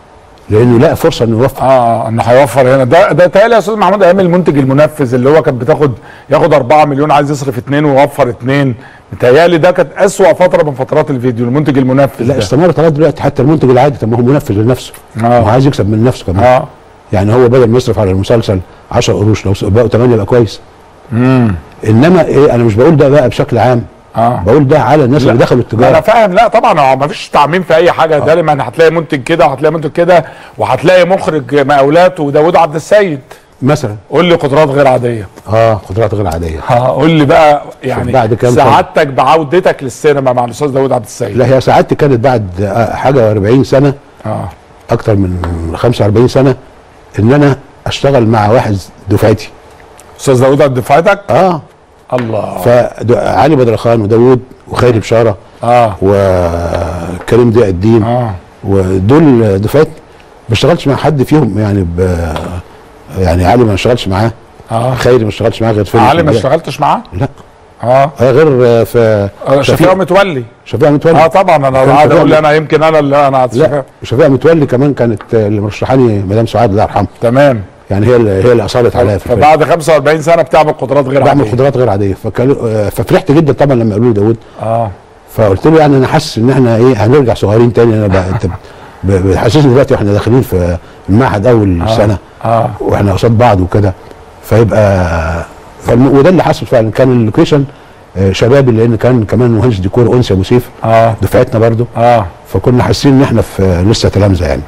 X: لانه لقى فرصه انه يوفر
A: اه انه هيوفر هنا ده ده تهيألي يا استاذ محمود ايام المنتج المنفذ اللي هو كان بتاخد ياخد 4 مليون عايز يصرف اثنين ويوفر اثنين متهيألي ده كانت اسوأ فتره من فترات الفيديو المنتج المنفذ
X: لا
A: ده.
X: استمرت لغايه دلوقتي حتى المنتج العادي طب ما هو منفذ لنفسه
A: آه.
X: هو عايز يكسب من نفسه كمان
A: اه
X: يعني هو بدل ما يصرف على المسلسل 10 قروش لو بقوا 8 يبقى كويس
A: امم
X: انما ايه انا مش بقول ده بقى بشكل عام
A: اه
X: بقول ده على الناس
A: لا.
X: اللي دخلوا
A: ما
X: التجاره
A: انا فاهم لا طبعا هو ما فيش تعميم في اي حاجه دايما هتلاقي منتج كده وهتلاقي منتج كده وهتلاقي مخرج مقاولات وداوود عبد السيد
X: مثلا
A: قول لي قدرات غير عاديه
X: اه قدرات غير عاديه
A: ها قول لي بقى يعني
X: بعد كام سنة؟
A: سعادتك بعودتك للسينما مع الاستاذ داوود عبد السيد
X: لا هي سعادتي كانت بعد آه، حاجه 40 سنه
A: اه
X: اكتر من 45 سنه ان انا اشتغل مع واحد دفعتي
A: استاذ داوود عبد دفعتك
X: اه
A: الله
X: فعلي بدرخان وداوود وخيري بشاره
A: اه
X: وكريم ضياء الدين
A: اه
X: ودول دفعتي ما اشتغلتش مع حد فيهم يعني ب يعني علي ما اشتغلتش معاه
A: اه
X: خيري ما اشتغلتش معاه غير فيلم
A: علي ما
X: في
A: اشتغلتش معاه
X: لا
A: اه
X: آه، غير آه، في
A: آه، شفيع متولي
X: شفيع متولي
A: اه طبعا انا
X: كان
A: قاعد اقول
X: شفيع
A: انا يمكن انا اللي انا
X: لا شفيع متولي كمان كانت آه، اللي مرشحاني مدام سعاد الله يرحمها
A: تمام
X: يعني هي اللي هي اللي اصرت عليا في الفيلم.
A: فبعد 45 سنه بتعمل قدرات غير
X: بعمل
A: عاديه
X: قدرات غير عاديه فكان آه، ففرحت جدا طبعا لما قالوا لي داوود
A: اه
X: فقلت له يعني انا حاسس ان احنا ايه هنرجع صغيرين تاني انا بقى انت ب- بتحسسني دلوقتي واحنا داخلين في المعهد اول
A: آه.
X: سنه
A: اه
X: واحنا قصاد بعض وكده فيبقى فالم... وده اللي حصل فعلا كان اللوكيشن آه، شبابي لان كان كمان مهندس ديكور انسي ابو سيف
A: اه
X: دفعتنا برضو
A: اه
X: فكنا حاسين ان احنا في آه، لسه تلامذه يعني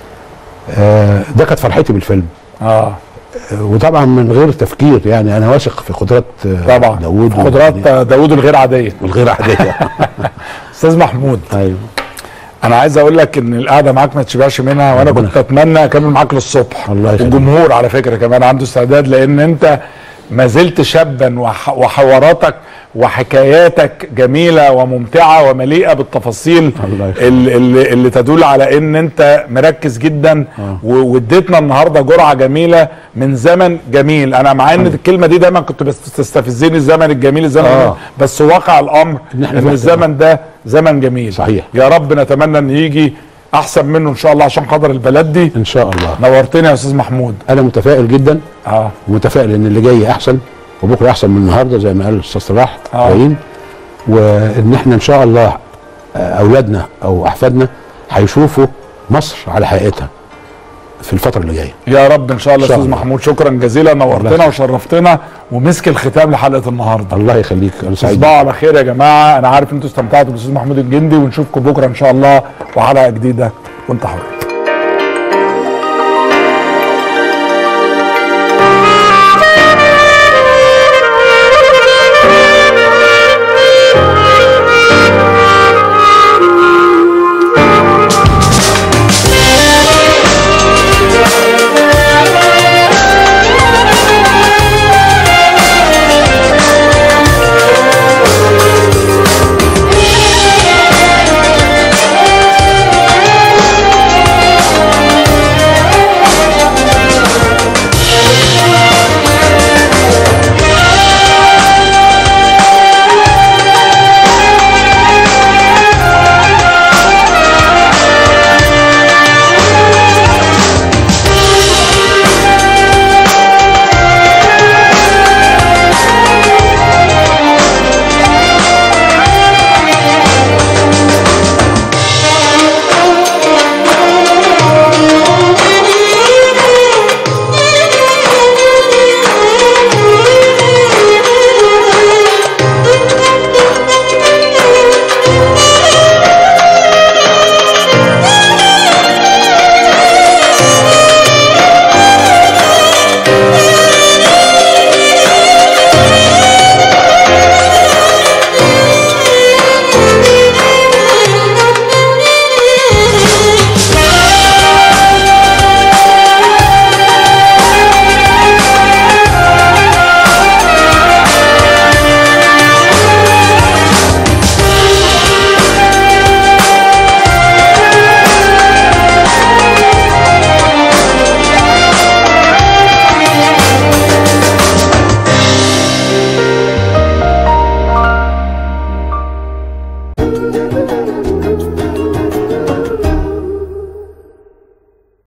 X: آه، ده كانت فرحتي بالفيلم
A: اه
X: آه، وطبعا من غير تفكير يعني انا واثق في قدرات آه،
A: طبعا
X: داوود
A: قدرات داوود الغير عاديه
X: الغير عاديه
A: استاذ محمود
X: ايوه
A: انا عايز اقول لك ان القعده معاك ما تشبعش منها وانا
X: ربنا
A: كنت اتمنى اكمل معاك للصبح
X: الله يخليك.
A: والجمهور على فكره كمان عنده استعداد لان انت ما زلت شابا وح- وحواراتك وحكاياتك جميله وممتعه ومليئه بالتفاصيل
X: الله يخليك.
A: اللي, اللي, اللي تدل على ان انت مركز جدا و- واديتنا النهارده جرعه جميله من زمن جميل انا مع ان الكلمه دي دايما كنت بتستفزني الزمن الجميل الزمن
X: آه.
A: الجميل. بس واقع الامر
X: إن إحنا
A: ان
X: فعلا-
A: الزمن ده زمن جميل
X: صحيح.
A: يا رب نتمنى ان يجي احسن منه ان شاء الله عشان خاطر البلد دي
X: ان شاء الله
A: نورتني يا استاذ محمود
X: انا متفائل جدا
A: اه
X: ومتفائل ان اللي جاي احسن وبكره احسن من النهارده زي ما قال الاستاذ صلاح
A: آه.
X: باين وان احنا ان شاء الله آه، اولادنا او احفادنا هيشوفوا مصر على حقيقتها في الفتره اللي جايه
A: يا رب ان شاء الله
X: إن شاء
A: استاذ
X: الله.
A: محمود شكرا جزيلا نورتنا
X: الله.
A: وشرفتنا ومسك الختام لحلقه النهارده
X: الله يخليك انا سعيد
A: تصبحوا على خير يا جماعه انا عارف انتوا استمتعتوا بالاستاذ محمود الجندي ونشوفكم بكره ان شاء الله وحلقه جديده وانت حر